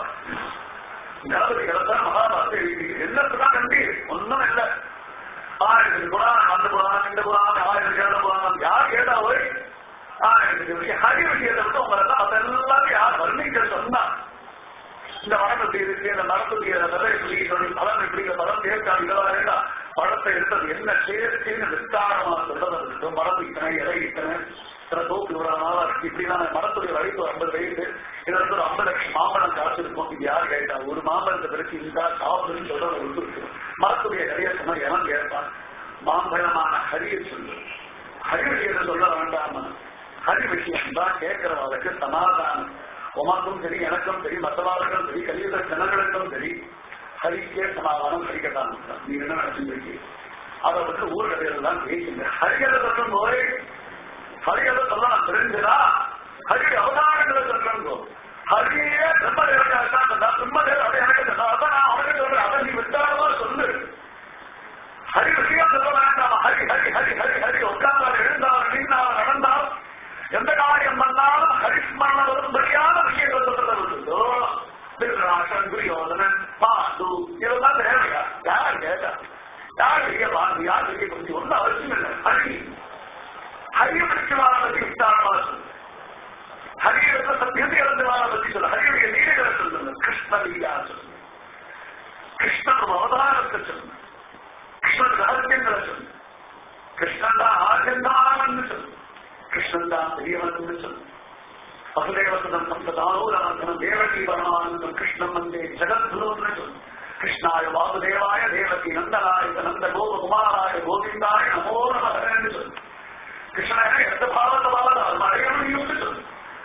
கணபதி கலத்தான் மகாபாரத்தை எழுதி என்னத்துதான் கண்டி ஒண்ணும் இல்லை ஆயிரத்தி புராணம் அந்த புராணம் இந்த புராணம் ஆயிரத்தி கேட்ட புராணம் யார் கேட்டா போய் ஆயிரத்தி ஹரி விஷயத்தை விட்டு உங்களை எல்லாம் அதெல்லாம் யார் வர்ணிக்க சொன்னா இந்த மரம் எப்படி இருக்கு இந்த மரத்துக்கு விதை எப்படி சொல்லி பழம் எப்படி பழம் சேர்க்காது இதெல்லாம் வேண்டாம் பழத்தை எடுத்தது என்ன சேர்த்துன்னு விஸ்தாரமா சொல்றது இருக்கும் மரத்து இத்தனை இலை இத்தனை சில தோப்பு இவ்வளவு நாளா இருக்கு இப்படிலாம் மரத்துடைய வயசு ஒரு ஐம்பது வயசு இதுல இருந்து ஒரு ஐம்பது லட்சம் மாம்பழம் காத்திருக்கும் இது யார் கேட்டா ஒரு மாம்பழத்தை பிறகு இந்த சாப்பிடுன்னு சொல்றது ஒரு இருக்கு மரத்துடைய நிறைய சொன்னா எவன் கேட்பான் மாம்பழமான ஹரிய சொல்லு ஹரி விஷயத்தை சொல்ல வேண்டாமா ஹரி விஷயம் தான் கேட்கிறவர்களுக்கு சமாதானம் உமக்கும் சரி எனக்கும் சரி மற்றவர்களுக்கும் சரி கலியுக ஜனங்களுக்கும் சரி ஹரிக்கே சமாதானம் ஹரிக்கத்தான் நீங்க என்ன நினைச்சிருக்கீங்க அதை வந்து ஊர்கதையில தான் பேசுங்க ஹரிகதை சொல்லும் போது ஹரிகதை சொல்லலாம் தெரிஞ்சுதா ஹரி அவதாரங்களை சொல்லுங்க ஹரியே பிரம்மதேவன் பிரம்மதேவன் அதை எனக்கு அதான் நான் அவனுக்கு சொல்றேன் அதை நீ வித்தாரமா சொல்லு ஹரி விஷயம் சொல்ல வேண்டாம் ஹரி ஹரி ஹரி ஹரி ஹரி உட்கார்ந்தால் எழுந்தால் நின்றால் நடந்தால் எந்த காரியம் பண்ணாலும் ஹரிஸ்மரண வரும்படியான விஷயங்கள் சொல்றதை விட்டுதோ திருராசன் துரியோதனன் பாண்டு இதெல்லாம் தேவையா யார் கேட்டா யார் செய்ய பாண்டு யார் செய்ய கொஞ்சம் ஒன்றும் அவசியம் இல்லை ஹரி ஹரிய பிடிச்சவான பற்றி விசாரமா சொல்லு ஹரியிடத்துல சத்தியத்தை இறந்தவான பற்றி சொல்லு ஹரியுடைய லீலைகளை சொல்லுங்க கிருஷ்ண லீலா சொல்லு கிருஷ்ணன் அவதாரத்தை சொல்லு கிருஷ்ணன் ரகசியங்களை சொல்லு கிருஷ்ணன் தான் ஆஜந்தானன்னு சொல்லு கிருஷ்ணன் தான் பெரியவன் சொல்லு வசுதேவசுதம் சம்சதானூரமந்தனம் தேவகி பரமானந்தம் கிருஷ்ணம் வந்தே ஜெகத்குருன்னு சொல்லு கிருஷ்ணாய வாசுதேவாய தேவகி நந்தனாய நந்த கோபகுமாராய கோவிந்தாய நமோ நமகன்னு சொல்லு கிருஷ்ணனை எந்த பாவத்தை பாவம் மறையணும் சொல்லு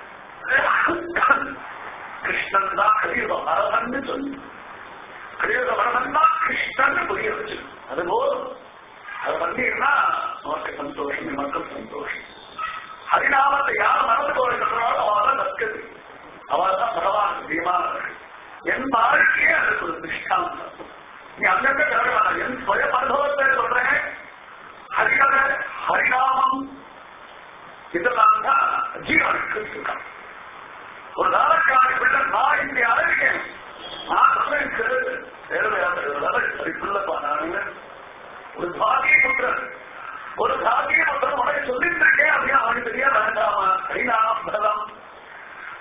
கிருஷ்ணன் தான் கலியுக வரதன்னு சொல்லு கலியுக வரதன் தான் கிருஷ்ணன் புரிய வச்சு அது போதும் அது பண்ணீங்கன்னா நமக்கு சந்தோஷம் நமக்கும் சந்தோஷம் ஹரிநாமத்தை யார் மறந்து போய் சொல்றாலும் அவள் தான் தற்கது அவள் தான் பகவான் தீமானவர்கள் என் வாழ்க்கையே அதுக்கு ஒரு திருஷ்டாந்தம் நீ அங்கங்க கிளம்பலாம் என் சுய அனுபவத்தை சொல்றேன் ஹரிகத ஹரிநாமம் இதெல்லாம் தான் ஜீவனுக்கு சுகம் ஒரு நாளைக்கான பிள்ளை நான் இங்கே அழகேன் நான் சொல்றேன் சரி பிள்ளைப்பா நானுங்க ஒரு பாகிய புத்திரன் ஒரு பாகிய புத்திரன் உனக்கு சொல்லிட்டு இருக்கேன் அப்படின்னு அவனுக்கு தெரிய வேண்டாமா ஹரிநாமம் பலம்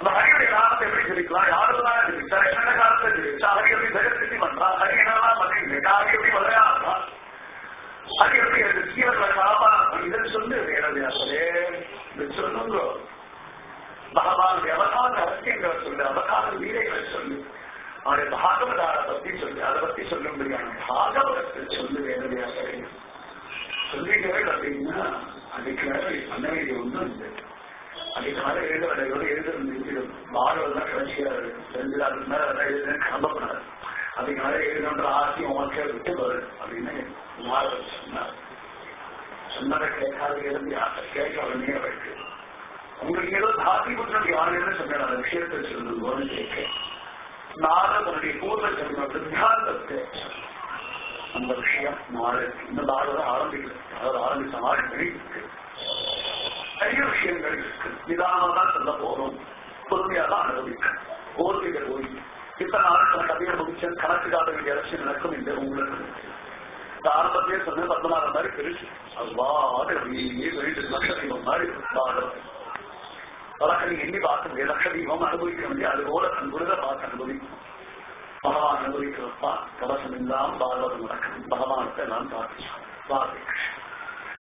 அந்த ஹரியுடைய காலத்தை எப்படி ஜெயிக்கலாம் யாரெல்லாம் ஜெயிச்சா என்னென்ன காலத்தை ஜெயிச்சா ஹரி எப்படி ஜெகஸ்தி பண்றா ஹரி என்னெல்லாம் பண்ணிட்டு ஹரி எப்படி விளையாடுறா ஹரி எப்படி அந்த ஜீவன்களை காப்பாற்ற இதை சொல்லு வேறவியாசரே இது சொல்லுங்க பகவான் அவதார அவசியங்களை சொல்லு அவதார லீலைகளை சொல்லு அவருடைய பாகவதார பத்தி சொல்லு அதை பத்தி சொல்லும்படியான பாகவதத்தை சொல்லு வேறவியாசரே சொல்லிட்டே அப்படின்னா அதுக்கு மேல பண்ண வேண்டிய ஒன்றும் இல்லை அதுக்கு மேல எழுதுறதோட எழுதுறது பாடுறதுதான் கடைசியா இருக்கு தெரிஞ்சது அதுக்கு மேல அதை எழுதுன்னு கிளம்பப்படாது அதுக்கு மேல எழுதுன்ற ஆசை உமக்கே விட்டு வரும் அப்படின்னு மாறவர் சொன்னார் சொன்னதை கேட்காத எழுதி ஆசை கேட்க உடனே இருக்கு உங்களுக்கு ஏதோ தாத்தி புத்தம் யாருன்னு சொன்னார் அந்த விஷயத்தை சொல்லுங்க போது கேட்க நாரதனுடைய பூர்வ ஜென்ம சித்தாந்தத்தை அந்த விஷயம் நாளை இந்த நாள் ஆரம்பிக்கிறது அதாவது ஆரம்பிச்ச நாள் இருக்கு நிறைய விஷயங்கள் இருக்கு நிதானம் தான் சொல்ல போறோம் பொறுமையா தான் அனுபவிக்க கோர்வைகள் போய் இத்தனை நாள் தன கதையை முடிச்சேன் கணக்குக்காக வேண்டிய அரசியல் நடக்கும் இந்த உங்களுக்கு இந்த ஆரம்பத்திலே சொன்ன பத்மநாதன் மாதிரி பெருசு அவ்வாறு அப்படியே வெளியிட்டு லட்ச தீபம் மாதிரி பாடம் வழக்கை எண்ணி பார்க்க முடியாது லட்ச தீபம் அனுபவிக்க முடியாது அது போல தன் குருத பார்த்து அனுபவிக்கும் பகவான் அனுபவிக்கிறப்பா கவசம் இல்லாம பாகவதம் நடக்கும் பகவானத்தை நான் பார்த்து பாரதி கிருஷ்ணன்